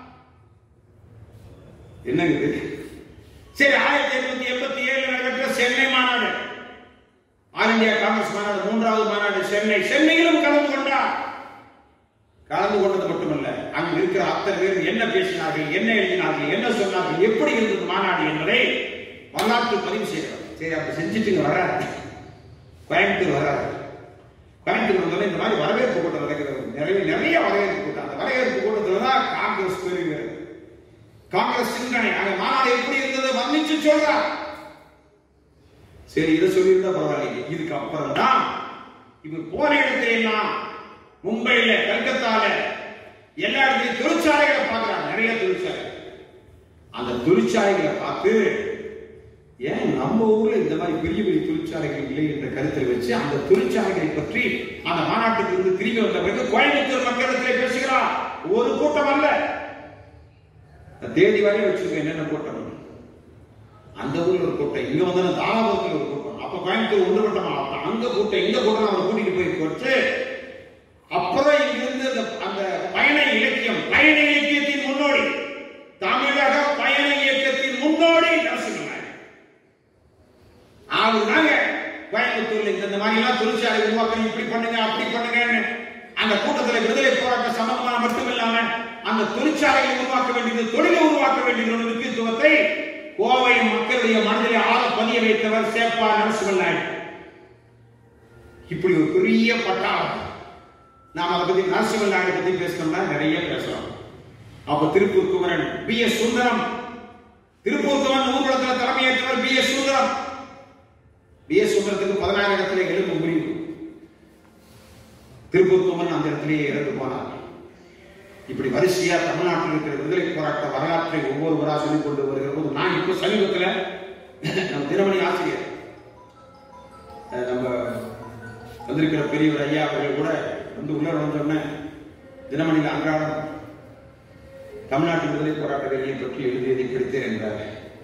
என்னங்க இது சரி ஆயிரத்தி எட்நூத்தி எண்பத்தி ஏழுல நடைபெற்ற சென்னை மாநாடு ஆல் இந்தியா காங்கிரஸ் மாநாடு மூன்றாவது மாநாடு சென்னை சென்னையிலும் கலந்து கொண்டார் கலந்து கொண்டது மட்டுமல்ல அங்கு இருக்கிற அத்தனை பேர் என்ன பேசினார்கள் என்ன எழுதினார்கள் என்ன சொன்னார்கள் எப்படி இருந்தது மாநாடு என்பதை வரலாற்று பதிவு செய்கிறார் சரி அப்படி செஞ்சுட்டு வர்றாரு கோயம்புத்தூர் வர்றாரு கோயம்புத்தூர் வந்தாலும் இந்த மாதிரி வரவேற்பு கூட்டம் நடக்கிறது நிறைய நிறைய வரவேற்பு கூட்டம் அந்த வரவேற்பு கூட்டத்தில் தான் காங்கிரஸ் பெறுகிறது காங்கிரஸ் சிந்தனை அந்த மாநாடு எப்படி இருந்தது வர்ணிச்சு சொல்றார் சரி இதை சொல்லியிருந்தா பரவாயில்லை இதுக்கு அப்புறம் தான் இவர் போன இடத்துல எல்லாம் மும்பையில கல்கத்தால எல்லா இடத்துலயும் தொழிற்சாலைகளை பார்க்கிறார் நிறைய தொழிற்சாலை அந்த தொழிற்சாலைகளை பார்த்து ஏன் நம்ம ஊர்ல இந்த மாதிரி பெரிய பெரிய தொழிற்சாலைகள் இல்லை என்ற கருத்தை வச்சு அந்த தொழிற்சாலைகளை பற்றி அந்த மாநாட்டுக்கு இருந்து திரும்பி வந்த பிறகு கோயம்புத்தூர் மக்களிடத்திலே பேசுகிறார் ஒரு கூட்டம் அல்ல தேதி வரையும் வச்சிருக்கேன் என்னென்ன கூட்டம் அந்த ஊர்ல ஒரு கூட்டம் இங்க வந்து தாராபுரத்தில் ஒரு கூட்டம் அப்ப கோயம்புத்தூர் ஒன்றுபட்டமா அங்க கூட்டம் இந்த கூட்டம் அவரை கூட்டிட்டு போய் வச்சு அப்புறம் இங்கிருந்து அந்த அந்த பயண இலக்கியம் பயண இலக்கியத்தின் முன்னோடி தமிழக பயண இயக்கத்தின் முன்னோடி நரசிம்ம நாயுடு அவர் தாங்க கோயம்புத்தூர்ல இந்த இந்த மாதிரி எல்லாம் தொழிற்சாலை உருவாக்கணும் இப்படி பண்ணுங்க அப்படி பண்ணுங்கன்னு அந்த கூட்டத்தில் விடுதலை போராட்ட சம்பந்தமா மட்டும் இல்லாம அந்த தொழிற்சாலைகளை உருவாக்க வேண்டியது தொழிலை உருவாக்க வேண்டியது முக்கியத்துவத்தை கோவை மக்களுடைய மனதிலே ஆழ பதிய வைத்தவர் சேப்பா நரசிம்ம நாயுடு இப்படி ஒரு பெரிய பட்டாளம் நாம் அதை பத்தி நரசிம்ம நாயுடு பத்தி பேசணும்னா நிறைய பேசலாம் அப்ப திருப்பூர் குமரன் பி எஸ் சுந்தரம் திருப்பூர் கவர்ன் ஊர்வலத்தில் தலைமையேற்றவர் P S Sundaram P S சுந்தரத்துக்கு பதினாறு இடத்துல எலும்பு முறிவு திருப்பூர் கவர்ன் அந்த இடத்திலேயே இறந்து போனார் இப்படி வரிசையா தமிழ்நாட்டில் இருக்கிற விடுதலை போராட்ட வரலாற்றை ஒவ்வொருவராக சொல்லிக் கொண்டு வருகிற போது நான் இப்போ சமீபத்தில் நம்ம தினமணி ஆசிரியர் அஹ் நம்ம வந்திருக்கிற பெரியவர் ஐயா அவர்கள் கூட வந்து உள்ள வந்தோடனே தினமணியில் அன்றாடம் தமிழ்நாட்டு விடுதலை போராட்ட வேலையை பற்றி எழுதியதை படித்தேன் என்றார்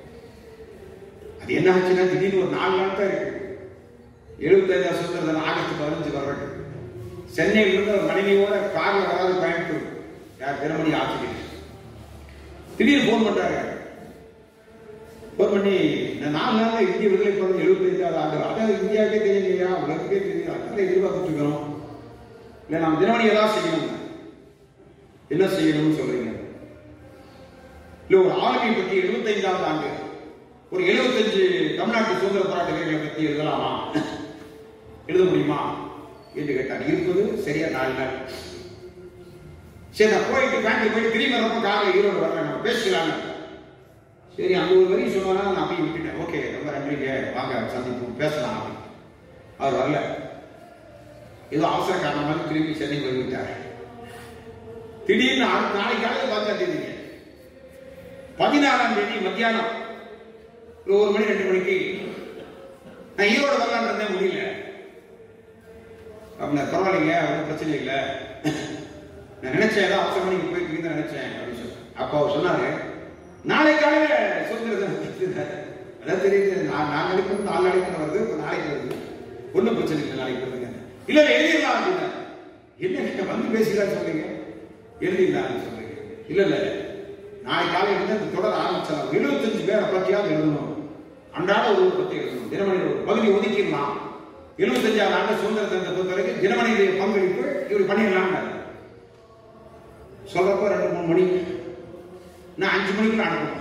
அது என்ன ஆச்சுன்னா திடீர்னு ஒரு நாலு நாள் தான் இருக்கு எழுபத்தைந்தாம் சுதந்திர தினம் ஆகஸ்ட் பதினஞ்சு வர்றது சென்னையில் இருந்து ஒரு மனைவியோட கார்ல வராது கோயம்புத்தூர் யார் தினமணி ஆசிரியர் திடீர்னு போன் பண்றாங்க போன் பண்ணி நான் நாலு நாள்ல இந்திய விடுதலை போறது எழுபத்தைந்தாவது ஆண்டு அதாவது இந்தியாவுக்கே தெரியும் இல்லையா உலகத்துக்கே தெரியும் அதனால எதிர்பார்த்துட்டு இருக்கிறோம் இல்ல நாம் தினமணி ஏதாவது செய்யணும் என்ன செய்யணும்னு சொல்றீங்க இல்ல ஒரு ஆளுமை பற்றி எழுபத்தைந்தாவது ஆண்டு ஒரு எழுபத்தஞ்சு தமிழ்நாட்டு சுதந்திர போராட்ட வீரர்களை பற்றி எழுதலாமா எழுத முடியுமா என்று கேட்டார் இருப்பது சரியா நாலு நாள் சரி நான் போயிட்டு பேங்க்ல போயிட்டு திரும்பி வரப்ப காலையில் ஈரோடு வரேன் நம்ம பேசலாம்னு சரி அந்த ஒரு வரி சொன்னா நான் அப்படியே விட்டுட்டேன் ஓகே ரொம்ப நன்றிங்க வாங்க சந்திப்போம் பேசலாம் அப்படின்னு. அவர் வரல ஏதோ அவசர காரணமாக திரும்பி சென்னை போய்விட்டார் திடீர்னு அடுத்த நாளைக்கு காலையில் பார்த்தா தெரியுங்க பதினாறாம் தேதி மத்தியானம் ஒரு ஒரு மணி ரெண்டு மணிக்கு நான் ஈரோடு வரலான்னு இருந்தேன் முடியல அப்படின்னா பரவாயில்லைங்க ஒன்றும் பிரச்சனை இல்லை நான் நினைச்சேன் ஏதோ அவசர மணிக்கு போயிட்டு நினைச்சேன் அப்படின்னு சொல்லி அப்போ அவர் சொன்னாரு நாளை காலையில சுதந்திர தினம் அதான் தெரியுது நான் நான் நினைக்கிறது நாலு நாளைக்கு வருது இப்போ நாளைக்கு வருது ஒன்றும் பிரச்சனை இல்லை நாளைக்கு வருதுங்க இல்ல இல்ல எழுதிடலாம் அப்படின்னா என்ன நீங்க வந்து பேசிக்கலாம் சொல்றீங்க எழுதிடலாம் சொல்றீங்க இல்ல இல்ல நாளை காலையில இருந்து அந்த தொடர் ஆரம்பிச்சாலும் எழுபத்தஞ்சு பேரை பற்றியாவது எழுதணும் அன்றாட ஒரு பத்தி எழுதணும் தினமணி ஒரு பகுதி ஒதுக்கிடலாம் எழுபத்தஞ்சாவது ஆண்டு சுதந்திர தினத்தை பொறுத்தவரைக்கும் தினமணியுடைய பங்களிப்பு இப்படி பண்ணிடலாம்னு சொல்றப்ப ரெண்டு மூணு மணி நான் அஞ்சு மணிக்குள்ள அனுப்பணும்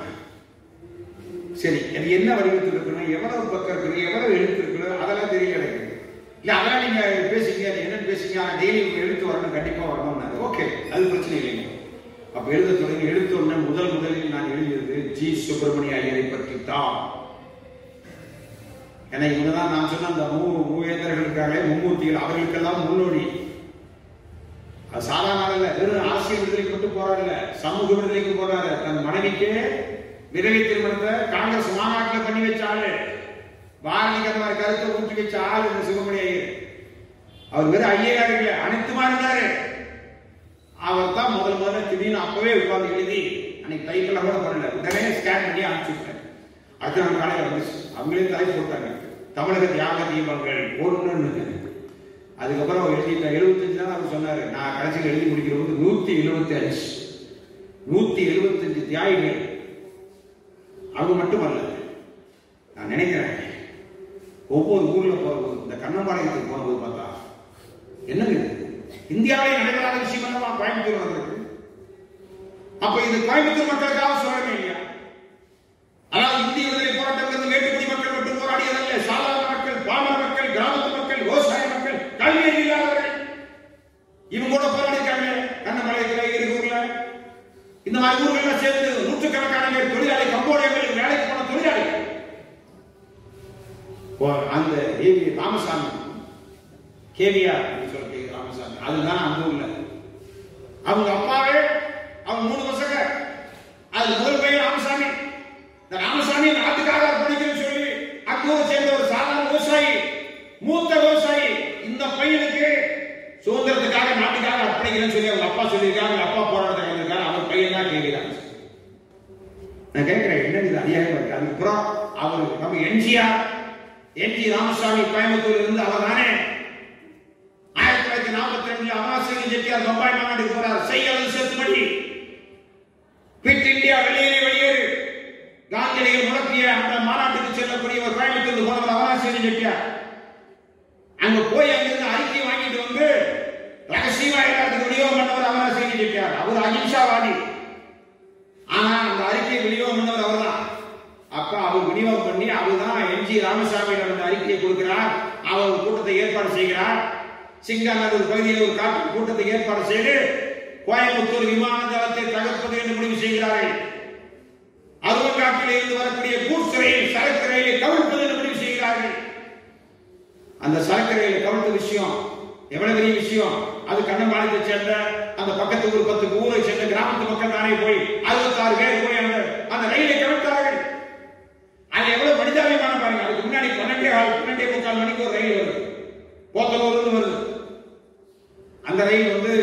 சரி அது என்ன வடிவத்தில் இருக்கணும் எவ்வளவு பக்கம் இருக்கணும் எவ்வளவு எழுத்து இருக்கணும் அதெல்லாம் தெரியல எனக்கு இல்ல அதெல்லாம் நீங்க பேசுங்க அது என்னன்னு பேசுங்க ஆனா டெய்லி எழுத்து வரணும் கண்டிப்பா வரணும் ஓகே அது பிரச்சனை இல்லைங்க அப்ப எழுத தொடங்கி எழுத்த உடனே முதல் முதலில் நான் எழுதியது ஜி சுப்பிரமணிய ஐயரை பற்றி தான் ஏன்னா இவங்கதான் நான் சொன்ன அந்த மூ மூவேந்தர்களுக்காக மும்மூர்த்திகள் அவர்களுக்கெல்லாம் முன்னோடி அது சாதாரண அல்ல வெறும் அரசியல் விடுதலைக்கு மட்டும் போராடல சமூக விடுதலைக்கு போராட தன் மனைவிக்கு விதவை திருமணத்தை காங்கிரஸ் மாநாட்டில் பண்ணி வச்ச ஆளு பாரதி கருமாரி கருத்தை ஊற்றி வச்ச ஆளு இந்த சிவமணி ஐயர் அவர் வெறும் ஐயரா இருக்கல அனைத்துமா இருந்தாரு அவர் தான் முதல் முதல்ல திடீர்னு அப்பவே உட்கார்ந்து எழுதி அன்னைக்கு டைப்பெல்லாம் கூட பண்ணல உடனே ஸ்கேன் பண்ணி அனுப்பிச்சு விட்டேன் அடுத்த நாள் காலையில் வந்துச்சு அவங்களே தலை போட்டாங்க தமிழக தியாக தீபங்கள் ஒண்ணுன்னு அதுக்கப்புறம் எழுதிட்டேன் எழுபத்தஞ்சு தான் அவர் சொன்னாரு நான் கடைசியில் எழுதி முடிக்கிற போது நூத்தி எழுபத்தி அஞ்சு நூத்தி எழுபத்தஞ்சு தியாகிகள் அவங்க மட்டுமல்ல நான் நினைக்கிறேன் ஒவ்வொரு ஊர்ல போகும்போது இந்த கண்ணம்பாளையத்துக்கு போகும்போது பார்த்தா என்னது இது? இந்தியாவிலே நடைபெறாத விஷயம் என்னவா கோயம்புத்தூர் வந்திருக்கு அப்ப இது கோயம்புத்தூர் மக்களுக்காக சொல்லவே இல்லையா அதாவது இந்திய விடுதலை போராட்டத்திலிருந்து வேட்டுக்குடி மக்கள் மட்டும் போராடியதல்ல சாதாரண மக்கள் பாமர மக்கள் கிராமத்து மக்கள் விவசாய மக்கள் கல்வி இல்லாதவர்கள் இவங்க கூட போராடிருக்காங்க கண்ணமலையத்துல இருகூர்ல இந்த மாதிரி ஊர்கள்ல சேர்ந்து நூற்றுக்கணக்கான பேர் தொழிலாளி கம்போடியர்கள் வேலைக்கு போன தொழிலாளிகள் ஓ, அந்த ஏவி ராமசாமி கேவியா சொல்ல கே ராமசாமி அதுதான் அந்த ஊர்ல அவங்க அப்பாவே அவங்க மூணு பசங்க அது முதல் பையன் ராமசாமி இந்த ராமசாமி நாட்டுக்காக அர்ப்பணிக்கணும்னு சொல்லி அங்கூரை சேர்ந்த ஒரு சாதாரண விவசாயி மூத்த விவசாயி இந்த பையனுக்கு சுதந்திரத்துக்காக நாட்டுக்காக அர்ப்பணிக்கிறேன்னு சொல்லி அவங்க அப்பா சொல்லியிருக்காங்க அவங்க அப்பா போராட்டத்தை கலந்துருக்காரு அவர் பையன் தான் கேட்கிறாங்க நான் கேட்கிறேன் என்ன இது அதிகாரம் இருக்கு அதுக்கப்புறம் அவர் நம்ம எம்ஜிஆர் என் ஜி ராமசாமி கோயம்புத்தூர்ல இருந்து அவர் தானே ஆயிரத்தி தொள்ளாயிரத்தி நாற்பத்தி ரெண்டுல அமராசிங்க செட்டியார் பம்பாய் மாநாட்டுக்கு போறார் செய்யறது சேர்த்துமடி பிட் இந்தியா வெளியேறி வெளியேறு காந்தியடிகள் முடக்கிய அந்த மாநாட்டுக்கு செல்லக்கூடிய ஒரு கோயம்புத்தூர் போனவர் அமராசிங்க செட்டியார் அங்க போய் அங்கிருந்து அறிக்கை வாங்கிட்டு வந்து ரகசியமா எல்லாத்துக்கு விநியோகம் பண்ணவர் அமராசிங்க செட்டியார் அவர் அகிம்சாவாதி ஆனா அந்த அறிக்கை விநியோகம் பண்ணவர் அவர்தான் அப்ப அவர் விநியோகம் பண்ணி அவர் தான் எம் ஜி ராமசாமியிடம் அந்த அறிக்கையை கொடுக்கிறார் அவர் ஒரு கூட்டத்தை ஏற்பாடு செய்கிறார் சிங்காநல்லூர் பகுதியில் ஒரு காட்டு கூட்டத்தை ஏற்பாடு செய்து கோயம்புத்தூர் விமான தளத்தை தகர்ப்பது என்று முடிவு செய்கிறார்கள் அருவங்காட்டு வெளிநாட்டில் இருந்து வரக்கூடிய கூட்ஸ் ரயில் சரக்கு ரயிலை கவிழ்ப்பது என்று முடிவு செய்கிறார்கள் அந்த சரக்கு ரயிலை கவிழ்த்த விஷயம் எவ்வளவு பெரிய விஷயம் அது கண்ணம்பாளையத்தை சேர்ந்த அந்த பக்கத்து ஊர் பத்து ஊரை சேர்ந்த கிராமத்து மக்கள் தானே போய் அறுபத்தாறு பேர் போய் அந்த அந்த ரயிலை கவிழ்த்தார்கள் அது எவ்வளவு மனிதாபிமானம் பாருங்க அதுக்கு முன்னாடி பன்னெண்டே கால் பன்னெண்டே முக்கால் மணிக்கு ஒரு ரயில் வருது போத்தலூர்னு வருது அந்த ரயில் வந்து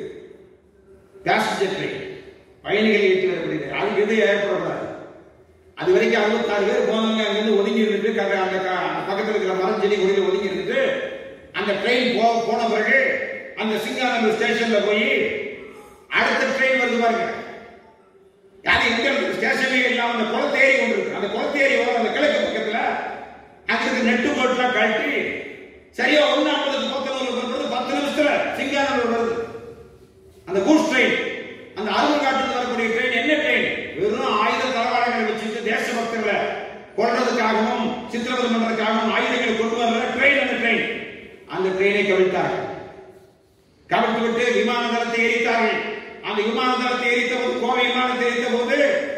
பேசஞ்சர் ட்ரெயின் பயணிகளை ஏற்றி வரக்கூடியது அது எது ஏற்படக்கூடாது அது வரைக்கும் அறுபத்தாறு பேர் போனவங்க அங்கிருந்து ஒதுங்கி இருந்துட்டு க- அந்த க- அந்த பக்கத்துல இருக்கிற மரம் செடி கொடியில ஒதுங்கி இருந்துட்டு அந்த ட்ரெயின் போ போன பிறகு அந்த சிங்கானந்தர் ஸ்டேஷன்ல போய் அடுத்த ட்ரெயின் வருது பாருங்க யாரு எங்க இருக்கு ஸ்டேஷனே இல்லாம அந்த குளத்தேரி ஒன்று இருக்கு அந்த குளத்தேரி ஓரம் அந்த கிழக்கு பக்கத்துல அங்க இருக்க நெட்டு போட்டுலாம் கழட்டி சரியா ஒண்ணு ஐம்பதுக்கு பக்கத்துல வருது பத்து நிமிஷத்துல சிங்கானந்தர் வருது அந்த கூஸ் ட்ரெயின் அந்த அருங்காட்டுக்கு வரக்கூடிய ட்ரெயின் என்ன ட்ரெயின் வெறும் ஆயுத தளவாடங்களை வச்சுட்டு தேசபக்தர்களை கொல்றதுக்காகவும் சித்திரவதை பண்றதுக்காகவும் ஆயுதங்களை கொண்டு வர்ற ட்ரெயின் அந்த ட்ரெயின் அந்த ட்ரெயினை கவிழ்த்தார்கள் கவிழ்த்து விட்டு விமான தளத்தை எரித்தார்கள் அந்த விமான தளத்தை எரித்த போது கோவை விமானத்தை எரித்த போது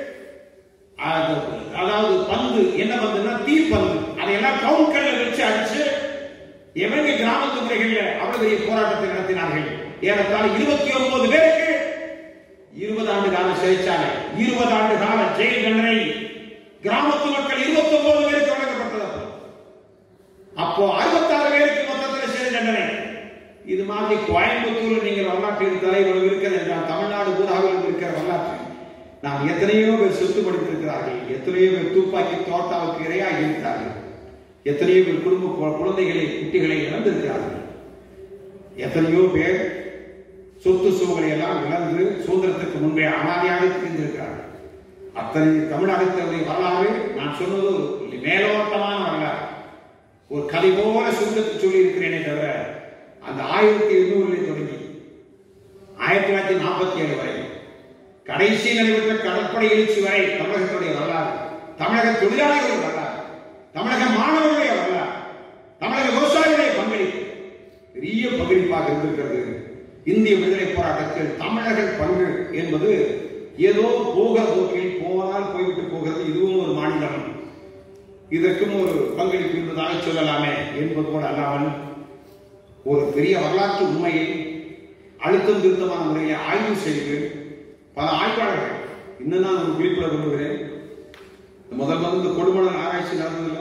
அது- அதாவது பந்து என்ன பந்துன்னா தீப்பந்து அதையெல்லாம் கவுன்கல்ல வச்சு அடிச்சு எவங்க கிராமத்து முறைகள்ல அவ்வளவு பெரிய போராட்டத்தை நடத்தினார்கள் ஏறத்தாழ இருபத்தி ஒன்பது பேருக்கு இருபது ஆண்டு கால சிறைச்சாலை இருபது ஆண்டு கால ஜெயில் தண்டனை கிராமத்து மக்கள் இருபத்தி ஒன்பது பேருக்கு வழங்கப்பட்டது அப்போ. அப்போ அறுபத்தாறு பேருக்கு மொத்தத்தில் சிறை தண்டனை இது மாதிரி கோயம்புத்தூர்ல நீங்கள் வரலாற்றில் தலைவர் இருக்கிறது என்றால் தமிழ்நாடு பூராவில் இருக்கிற வரலாற்று நாம் எத்தனையோ பேர் சொத்து படித்திருக்கிறார்கள் எத்தனையோ பேர் துப்பாக்கி தோட்டாவுக்கு இரையாக இருக்கிறார்கள் எத்தனையோ பேர் குடும்ப கு- குழந்தைகளை குட்டிகளை இழந்திருக்கிறார்கள் எத்தனையோ பேர் சொத்து சுகங்களை எல்லாம் இழந்து சுதந்திரத்துக்கு முன்பே அனாதையாக திரிந்திருக்கிறார்கள் அத்தனை தமிழகத்தினுடைய வரலாறு நான் சொன்னது ஒரு மேலோட்டமான வரலாறு ஒரு கதை போல சுருக்கத்தை சொல்லி இருக்கிறேனே தவிர அந்த ஆயிரத்தி எண்ணூறுல தொடங்கி ஆயிரத்தி தொள்ளாயிரத்தி நாற்பத்தி ஏழு வரை கடைசி நடைபெற்ற கடற்படை எழுச்சி வரை தமிழகத்துடைய வரலாறு தமிழக தொழிலாளிகளுடைய வரலாறு தமிழக மாணவர்களுடைய வரலாறு தமிழக விவசாயிகளுடைய பங்களிப்பு பெரிய பங்களிப்பாக இருந்திருக்கிறது இந்திய விடுதலை போராட்டத்தில் தமிழர்கள் பங்கு என்பது ஏதோ போகிற போக்கில் போனால் போய்விட்டு போகிறது இதுவும் ஒரு மாநிலம் இதற்கும் ஒரு பங்களிப்பு இருந்ததாக சொல்லலாமே என்பது போல அல்லாமல் ஒரு பெரிய வரலாற்று உண்மையை அழுத்தம் திருத்தமான முறையை ஆய்வு செய்து பல ஆய்வாளர்கள் இன்னும் நான் ஒரு குறிப்பிட விரும்புகிறேன் முதல் முதல் இந்த கொடுமணல் ஆராய்ச்சி நடந்ததில்லை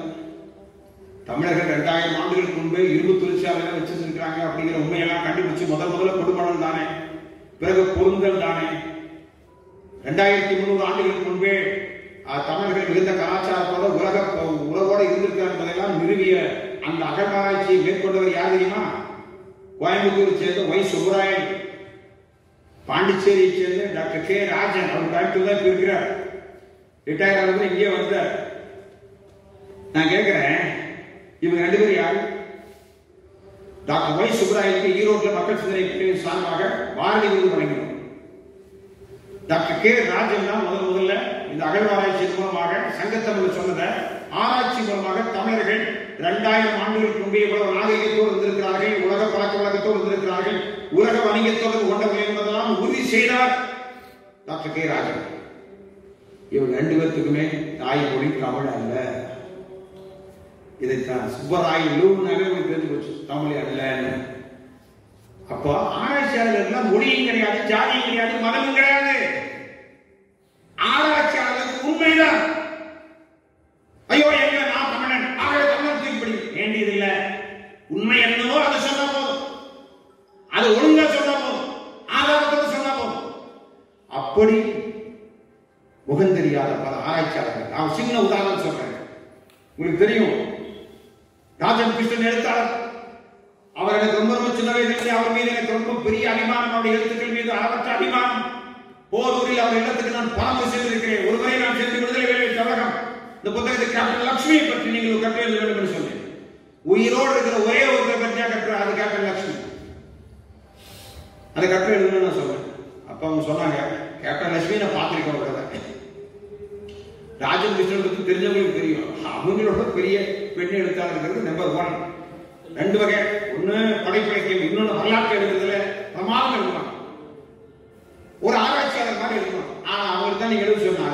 தமிழர்கள் ரெண்டாயிரம் ஆண்டுகளுக்கு முன்பே இரும்பு தொழிற்சாலையில வச்சிருக்காங்க அப்படிங்கிற உண்மையெல்லாம் கண்டுபிடிச்சு முதல் முதல்ல கொடுமணல் தானே பிறகு பொருந்தல் தானே ரெண்டாயிரத்தி முந்நூறு ஆண்டுகளுக்கு முன்பே அஹ், தமிழர்கள் மிகுந்த கலாச்சாரத்தோட உலக உலகோட இருந்திருக்கிறார் என்பதெல்லாம் நிறுவிய அந்த அகழ்வாராய்ச்சியை மேற்கொண்டவர் யார் தெரியுமா கோயம்புத்தூரை சேர்ந்த ஒய் சுப்பராயன் பாண்டிச்சேரியை சேர்ந்த டாக்டர் கே ராஜன் அவர் கோயம்புத்தூர் தான் இப்ப இருக்கிறார் ரிட்டையர் ஆனது இங்கே வந்தார் நான் கேட்கிறேன் இவங்க ரெண்டு பேரும் யாரு டாக்டர் ஒய் சுப்பராயனுக்கு ஈரோட்டில் மக்கள் சிந்தனை பிரிவின் சார்பாக பாரதி விருது வழங்கினோம் டாக்டர் கே ராஜன் தான் முதல் முதல்ல இந்த அகழ்வாராய்ச்சி மூலமாக சங்கத்தமிழ் சொன்னதை ஆராய்ச்சி மூலமாக தமிழர்கள் இரண்டாயிரம் ஆண்டுகளுக்கு முன்பே இவ்வளவு நாகரிகத்தோடு இருந்திருக்கிறார்கள் உலக பழக்க வழக்கத்தோடு இருந்திருக்கிறார்கள் உலக வணிகத்தோடு கொண்டவர்கள் என்பதெல்லாம் உறுதி செய்தார் டாக்டர் கே ராஜன் இவங்க ரெண்டு பேர்த்துக்குமே தாய்மொழி தமிழ் அல்ல இதைத்தான் சுப்பராய் லூனாவே உங்களுக்கு தெரிஞ்சு போச்சு தமிழ் அல்லன்னு அப்போ ஆராய்ச்சியாளர்கள் மொழியும் கிடையாது ஜாதியும் கிடையாது மதமும் கிடையாது ஆராய்ச்சியாளருக்கு உண்மைதான் ஐயோ எங்க நான் தமிழன் ஆகவே தமிழன் தூக்கிப்படி வேண்டியதில்லை உண்மை என்னவோ அதை சொன்னா போதும் அது ஒழுங்கா சொன்னா போதும் ஆதாரத்தோட சொன்னா போதும் அப்படி முகம் தெரியாத பல ஆராய்ச்சியாளர்கள் நான் சின்ன உதாரணம் சொல்றேன் உங்களுக்கு தெரியும் ராஜன் கிருஷ்ணன் எழுத்தாளர் அவர் எனக்கு ரொம்ப ரொம்ப சின்ன வயதிலே அவர் மீது எனக்கு ரொம்ப பெரிய அபிமானம் அவருடைய எழுத்துக்கள் மீது அளவற்ற அபிமானம் போரூரில் அவர் இல்லத்துக்கு நான் பணம் சென்றிருக்கிறேன் ஒரு முறை நான் சென்று விடுதலை வேலை தமிழகம் இந்த புத்தகத்தை கேப்டன் லட்சுமியை பற்றி நீங்கள் ஒரு கட்டுரை எழுத வேண்டும் என்று சொன்னேன் உயிரோடு இருக்கிற ஒரே ஒருத்தரை பற்றியா கட்டுரை அது கேப்டன் லட்சுமி அந்த கட்டுரை எழுதணும்னு நான் சொன்னேன் அப்ப அவங்க சொன்னாங்க கேப்டன் லட்சுமி நான் பார்த்திருக்கேன் ஒரு கதை ராஜன் கிருஷ்ணன் பத்தி தெரிஞ்சவங்களுக்கு தெரியும் அவங்களோட பெரிய பெண் எழுத்தாளர்கள் நம்பர் ஒன் ரெண்டு வகை ஒண்ணு படைப்பிலக்கியம் இன்னொன்னு வரலாற்று எழுதுறதுல பிரமாதம் எழுதலாம் ஒரு ஆராய்ச்சியாளர் மாதிரி எழுதணும் ஆனா அவங்களுக்கு தான் நீங்க எழுத சொன்னாங்க நான்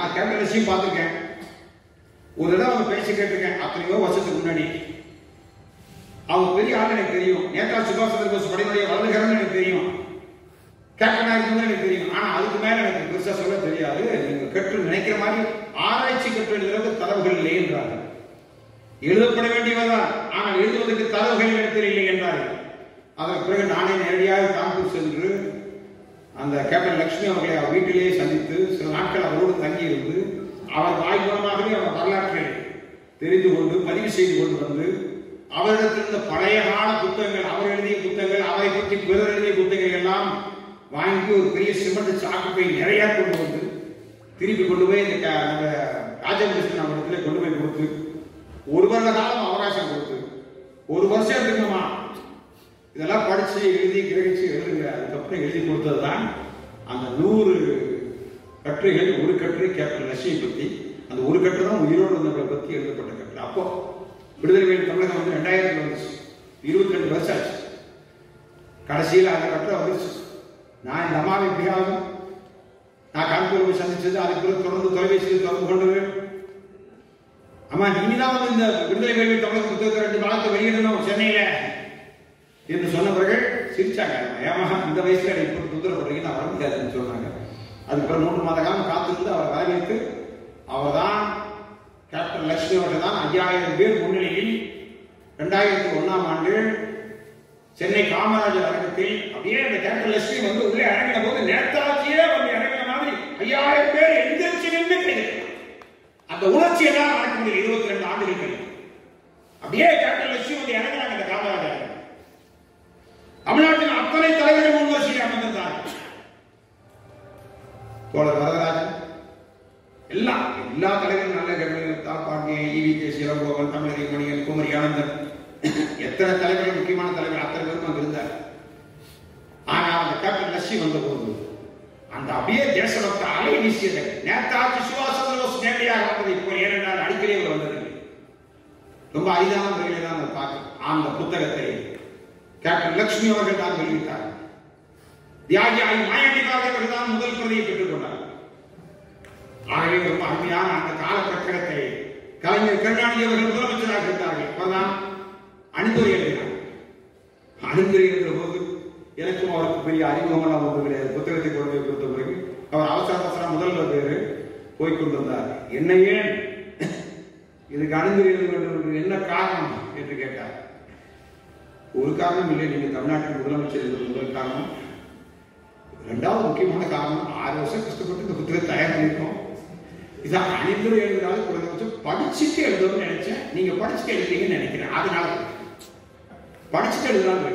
நான் கேப்டன் லட்சியம் பார்த்துருக்கேன் ஒரு தடவை அவங்க பேசி கேட்டிருக்கேன் அத்தனையோ வருஷத்துக்கு முன்னாடி அவங்க பெரிய ஆள் எனக்கு தெரியும் நேதாஜி சுபாஷ் சந்திர போஸ் படையினுடைய வலதுகரம்னு எனக்கு தெரியும் கேப்டனா இருக்கும்போது எனக்கு தெரியும் ஆனா அதுக்கு மேல எனக்கு பெருசா சொல்ல தெரியாது நீங்க கற்று நினைக்கிற மாதிரி ஆராய்ச்சி கற்று எழுதுறது தரவுகள் இல்லை என்றார்கள் எழுதப்பட வேண்டியவர்தான் ஆனால் எழுதுவதற்கு தரவுகள் இடத்தில் இல்லை என்றார்கள் அதற்கு பிறகு நானே நேரடியாக கான்பூர் சென்று அந்த கேப்டன் லட்சுமி அவர்களை அவர் வீட்டிலேயே சந்தித்து சில நாட்கள் அவரோடு தங்கியிருந்து அவர் வாய் மூலமாகவே அவர் வரலாற்றை தெரிந்து கொண்டு பதிவு செய்து கொண்டு வந்து அவரிடத்திலிருந்த பழைய கால புத்தகங்கள் அவர் எழுதிய புத்தகங்கள் அவரை பற்றி பிறர் எழுதிய புத்தகங்கள் எல்லாம் வாங்கி ஒரு பெரிய சிமெண்ட் சாக்கு பை நிறைய கொண்டு வந்து திருப்பி கொண்டு போய் இந்த க- நம்ம ராஜகிருஷ்ணன் அவரிடத்துல கொண்டு போய் கொடுத்து ஒரு வருட காலம் அவகாசம் கொடுத்து ஒரு வருஷம் இருக்குங்கம்மா இதெல்லாம் படிச்சு எழுதி கிரகிச்சு எழுதுங்க அதுக்கப்புறம் எழுதி கொடுத்தது தான் அந்த நூறு கட்டுரைகள் ஒரு கட்டுரை கேப்டன் லட்சுமி பத்தி அந்த ஒரு கட்டுரை தான் உயிரோடு இருந்தவங்களை பத்தி எழுதப்பட்ட கட்டுரை அப்போ விடுதலை வேலை தமிழகம் வந்து ரெண்டாயிரத்துல வந்துச்சு இருபத்தி ரெண்டு வருஷம் ஆச்சு கடைசியில் அந்த கட்டுரை வந்துச்சு நான் இந்த அம்மாவை எப்படியாவது நான் கான்பூர் போய் சந்திச்சது அதுக்கு பிறகு தொடர்ந்து தொலைபேசியில் தொடர்பு கொண்டது அம்மா நீங்க தான் வந்து இந்த விடுதலை வேலை தமிழக புத்தகத்தை ரெண்டு பாகத்தை வெளியிடணும் சென்னையில என்று சொன்னவர்கள் சிரிச்சாங்க ஏமா இந்த வயசுல எனக்கு இப்படி தொந்தரவு பண்றீங்க நான் வர முடியாதுன்னு சொன்னாங்க அதுக்கப்புறம் மூன்று மாத காலம் காத்திருந்து அவரை வரவேற்று அவர் தான் கேப்டன் லட்சுமி அவர்கள் தான் ஐயாயிரம் பேர் முன்னிலையில் ரெண்டாயிரத்தி ஒண்ணாம் ஆண்டு சென்னை காமராஜர் அரங்கத்தில் அப்படியே அந்த கேப்டன் லட்சுமி வந்து உள்ளே இறங்கின போது நேதாஜியே வந்து இறங்கின மாதிரி ஐயாயிரம் பேர் எந்திரிச்சு நின்று கைதட்டினாங்க. அந்த உணர்ச்சி எல்லாம் நடக்க முடியல இருபத்தி ரெண்டு ஆண்டுகள் கழித்து. அப்படியே கேப்டன் லட்சுமி வந்து இறங்குறாங்க அந்த காமராஜர் அரங்கம். தமிழ்நாட்டின் அத்தனை தலைவர்கள் முன் வரிசையில் அமர்ந்திருந்தார்கள் தோழர் வரதராஜன் எல்லாம் எல்லா தலைவரும் நல்ல கவிஞர்கள் தாப்பாண்டிய ஈவி கே சிவகோபன் தமிழக மணியன் குமரி ஆனந்தன் எத்தனை தலைவர்கள் முக்கியமான தலைவர் அத்தனை பேரும் அங்க இருந்தார் ஆனா அந்த கேப்டன் லட்சி வந்த போது அந்த அப்படியே தேசபக்த அலை வீசியது நேதாஜி சுபாஷ் சந்திர போஸ் நேரடியாக வந்தது இப்போ ஏனென்றால் அடிக்கடி அவர் வந்ததில்லை ரொம்ப அரிதான முறையில் தான் அதை பார்க்க அந்த புத்தகத்தை கேப்டன் லட்சுமி அவர்கள் தான் வெளியிட்டார் தியாகி ஆகி மாயாண்டிகாக அவர்கள் தான் முதல் பிரதியை பெற்றுக் கொண்டார் ஆகவே ரொம்ப அருமையான அந்த காலகட்டத்தை கலைஞர் கருணாநிதி அவர்கள் முதலமைச்சராக இருந்தார்கள் அப்பதான் அணிந்துரை எழுதினார் அணிந்துரை எழுதுகிற போது எனக்கும் அவருக்கு பெரிய அறிமுகமெல்லாம் ஒன்று கிடையாது புத்தகத்தை கொண்டு போய் கொடுத்த பிறகு அவர் அவசர அவசரம் முதல்வர் பேரு போய் கொண்டிருந்தார் என்ன ஏன் இதுக்கு அணிந்துரை எழுத வேண்டும் என்று என்ன காரணம் என்று கேட்டார் ஒரு காரணம் இல்லை நீங்க தமிழ்நாட்டின் முதலமைச்சர் என்பது முதல் காரணம் ரெண்டாவது முக்கியமான காரணம் ஆறு வருஷம் கஷ்டப்பட்டு இந்த புத்தகத்தை தயார் பண்ணியிருக்கோம் இதான் அணிந்துரை எழுதுறாரு குறைந்தபட்சம் படிச்சுட்டு எழுதணும்னு நினைச்சேன் நீங்க படிச்சுட்டு எழுதுறீங்கன்னு நினைக்கிறேன் அதனால படிச்சுட்டு எழுதுறாங்க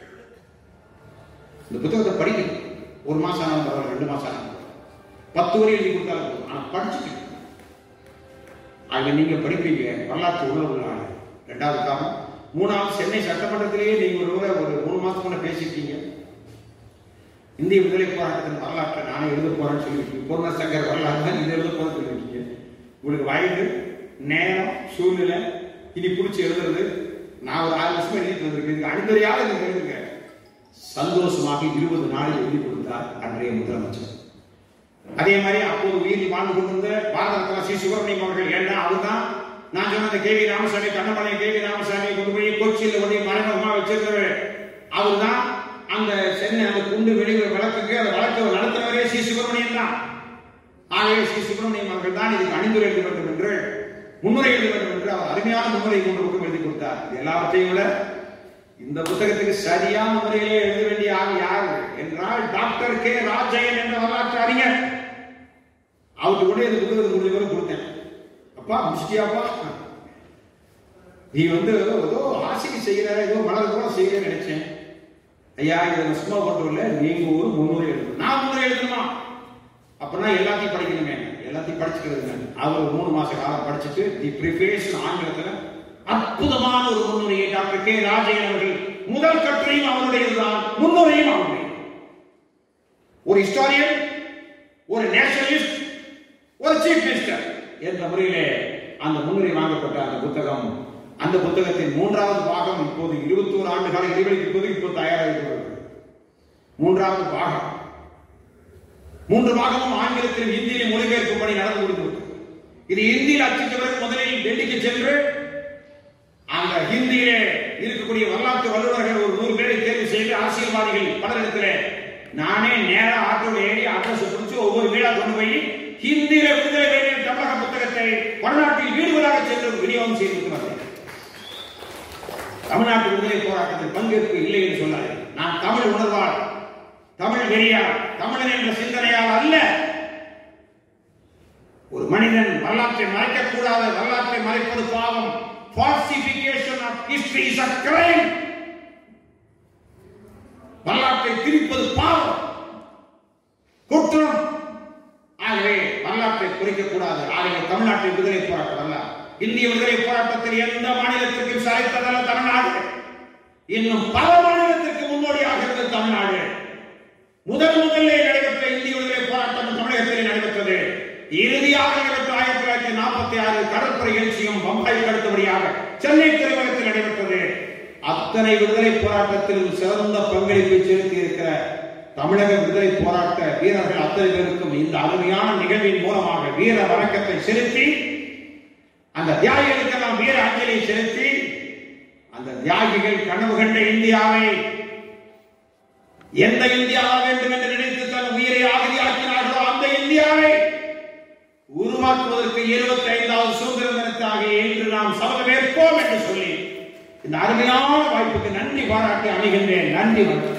இந்த புத்தகத்தை படிக்கணும் ஒரு மாசம் ஆனாலும் பரவாயில்ல ரெண்டு மாசம் ஆனாலும் பரவாயில்ல. பத்து வரை எழுதி கொடுத்தாலும் போதும் ஆனா படிச்சுட்டு அதுல நீங்க படிப்பீங்க வரலாற்று உள்ள உள்ள ஆளு ரெண்டாவது காரணம் மூணாவது சென்னை சட்டமன்றத்திலேயே நீங்க ஒரு முறை ஒரு மூணு மாசம் முன்ன பேசிட்டீங்க இந்திய விடுதலை போராட்டத்தின் வரலாற்றை நானே எழுத போறேன்னு சொல்லியிருக்கீங்க பூர்ண சங்கர் வரலாறு தான் இது எழுத போறேன்னு சொல்லியிருக்கீங்க உங்களுக்கு வயது நேரம் சூழ்நிலை இனி பிடிச்சி எழுதுறது நான் ஒரு ஆறு வருஷமா எழுதிட்டு வந்திருக்கேன் இதுக்கு அடிப்படையாக நீங்க எழுதுங்க சந்தோஷமாக இருபது நாளில் எழுதி கொடுத்தார் அன்றைய முதலமைச்சர் அதே மாதிரி அப்போது உயிரில் வாழ்ந்து கொண்டிருந்த பாரத ரத்னா சி சுப்பிரமணியம் அவர்கள் ஏன்னா அவர்தான் நான் சொன்ன அந்த K V Ramasamy Kannamalai K V Ramasamy கொண்டு போய் கொச்சியில் கொண்டு போய் மறைமுகமா வச்சிருந்தவர் அவர்தான் அந்த சென்னை அந்த குண்டு வெளியூர் வழக்குக்கு அந்த வழக்கு நடத்தினவரே சி சுப்பிரமணியம் தான் ஆகவே சி சுப்பிரமணியம் அவர்கள் தான் இதுக்கு அணிந்துரை எழுத வேண்டும் என்று முன்னுரை எழுத வேண்டும் என்று அவர் அருமையான முன்னுரை மூன்று பக்கம் எழுதி கொடுத்தார் இது எல்லாவற்றையும் விட இந்த புத்தகத்துக்கு சரியான முறையிலே எழுத வேண்டிய ஆள் யார் என்றால் டாக்டர் கே ராஜயன் என்ற வரலாற்று அறிஞர் அவருக்கு கூட இந்த புத்தகத்தை முடிஞ்ச பேரும் கொடுத்தேன் அப்பா முடிச்சிட்டியாப்பா நீ வந்து ஏதோ ஆசைக்கு செய்கிற ஏதோ மனது கூட செய்கிறேன்னு நினைச்சேன் ஐயா இதை நான் சும்மா கொண்டு வரல நீங்க ஒரு முன்னுரை எழுதணும் நான் முன்னுரை எழுதணுமா அப்படின்னா எல்லாத்தையும் படிக்கணுமே எல்லாத்தையும் படிச்சுக்கிறதுங்க அவர் ஒரு மூணு மாச காலம் படிச்சுட்டு தி ப்ரிபரேஷன் ஆங்கிலத்துல அற்புதமான ஒரு முன்னுரையை டாக்டர் கே ராஜயன் அவர்கள் முதல் கட்டுரையும் அவருடையதுதான் முன்னுரையும் அவருடைய ஒரு ஹிஸ்டாரியன் ஒரு நேஷனலிஸ்ட் ஒரு சீஃப் மினிஸ்டர் என்ற முறையிலே அந்த முன்னுரை வாங்கப்பட்ட அந்த புத்தகம் அந்த புத்தகத்தின் மூன்றாவது பாகம் இப்போது இருபத்தி ஒரு ஆண்டு கால இடைவெளிக்கு போது இப்போ தயாராகி வருகிறது மூன்றாவது பாகம் மூன்று பாகமும் ஆங்கிலத்திலும் இந்தியிலும் மொழிபெயர்க்கும் பணி நடந்து முடிந்துவிட்டது இது இந்தியில் அச்சிட்ட பிறகு முதலில் டெல்லிக்கு சென்று அந்த ஹிந்தியிலே இருக்கக்கூடிய வரலாற்று வல்லுநர்கள் ஒரு நூறு பேரை தேர்வு செய்து அரசியல்வாதிகள் பலரிடத்தில் நானே நேரா ஆட்டோல ஏறி அட்ரஸ் பிடிச்சு ஒவ்வொரு வீடா கொண்டு போய் ஹிந்தியில விடுதலை வேண்டிய தமிழக புத்தகத்தை வடநாட்டில் வீடு வீடாக சென்று விநியோகம் செய்து வந்தேன் தமிழ்நாட்டு விடுதலை போராட்டத்தில் பங்கேற்பு இல்லை என்று சொன்னார் நான் தமிழ் உணர்வால் தமிழ் வெறியால் தமிழன் என்ற சிந்தனையால் அல்ல ஒரு மனிதன் வரலாற்றை மறைக்கக்கூடாது வரலாற்றை மறைப்பது பாவம் falsification of history is a crime வரலாற்றை திரிப்பது பாவம் குற்றம் ஆகவே வரலாற்றை குறைக்கக்கூடாது ஆகவே தமிழ்நாட்டின் விடுதலை போராட்டம் அல்ல இந்திய விடுதலை போராட்டத்தில் எந்த மாநிலத்திற்கும் சாய்த்ததல்ல தமிழ்நாடு இன்னும் பல மாநிலத்திற்கு முன்னோடியாக இருந்தது தமிழ்நாடு முதல் முதல்ல நடைபெற்ற இந்திய விடுதலை போராட்டம் தமிழகத்திலே நடைபெற்றது இறுதியாக நடைபெற்ற ஆயிரத்தி தொள்ளாயிரத்தி நாற்பத்தி ஆறு கடற்படை எழுச்சியும் பம்பாய்க்கு அடுத்தபடியாக சென்னை துறைமுகத்தில் நடைபெற்றது அத்தனை விடுதலை போராட்டத்திலும் சிறந்த பங்களிப்பை செலுத்தி இருக்கிற தமிழக விடுதலை போராட்ட வீரர்கள் அத்தனை பேருக்கும் இந்த அருமையான நிகழ்வின் மூலமாக வீர வணக்கத்தை செலுத்தி அந்த தியாகிகளுக்கெல்லாம் வீர அஞ்சலியை செலுத்தி அந்த தியாகிகள் கனவு கண்ட இந்தியாவை எந்த இந்தியாவா வேண்டும் என்று நினைத்து தன் உயிரை ஆகியாக்கினார்களோ அந்த இந்தியாவை உருவாக்குவதற்கு இருபத்தி ஐந்தாவது சுதந்திர தினத்தாக இன்று நாம் சபதமேற்போம் என்று சொல்லி இந்த அருமையான வாய்ப்புக்கு நன்றி பாராட்டி அமைகின்றேன் நன்றி வணக்கம்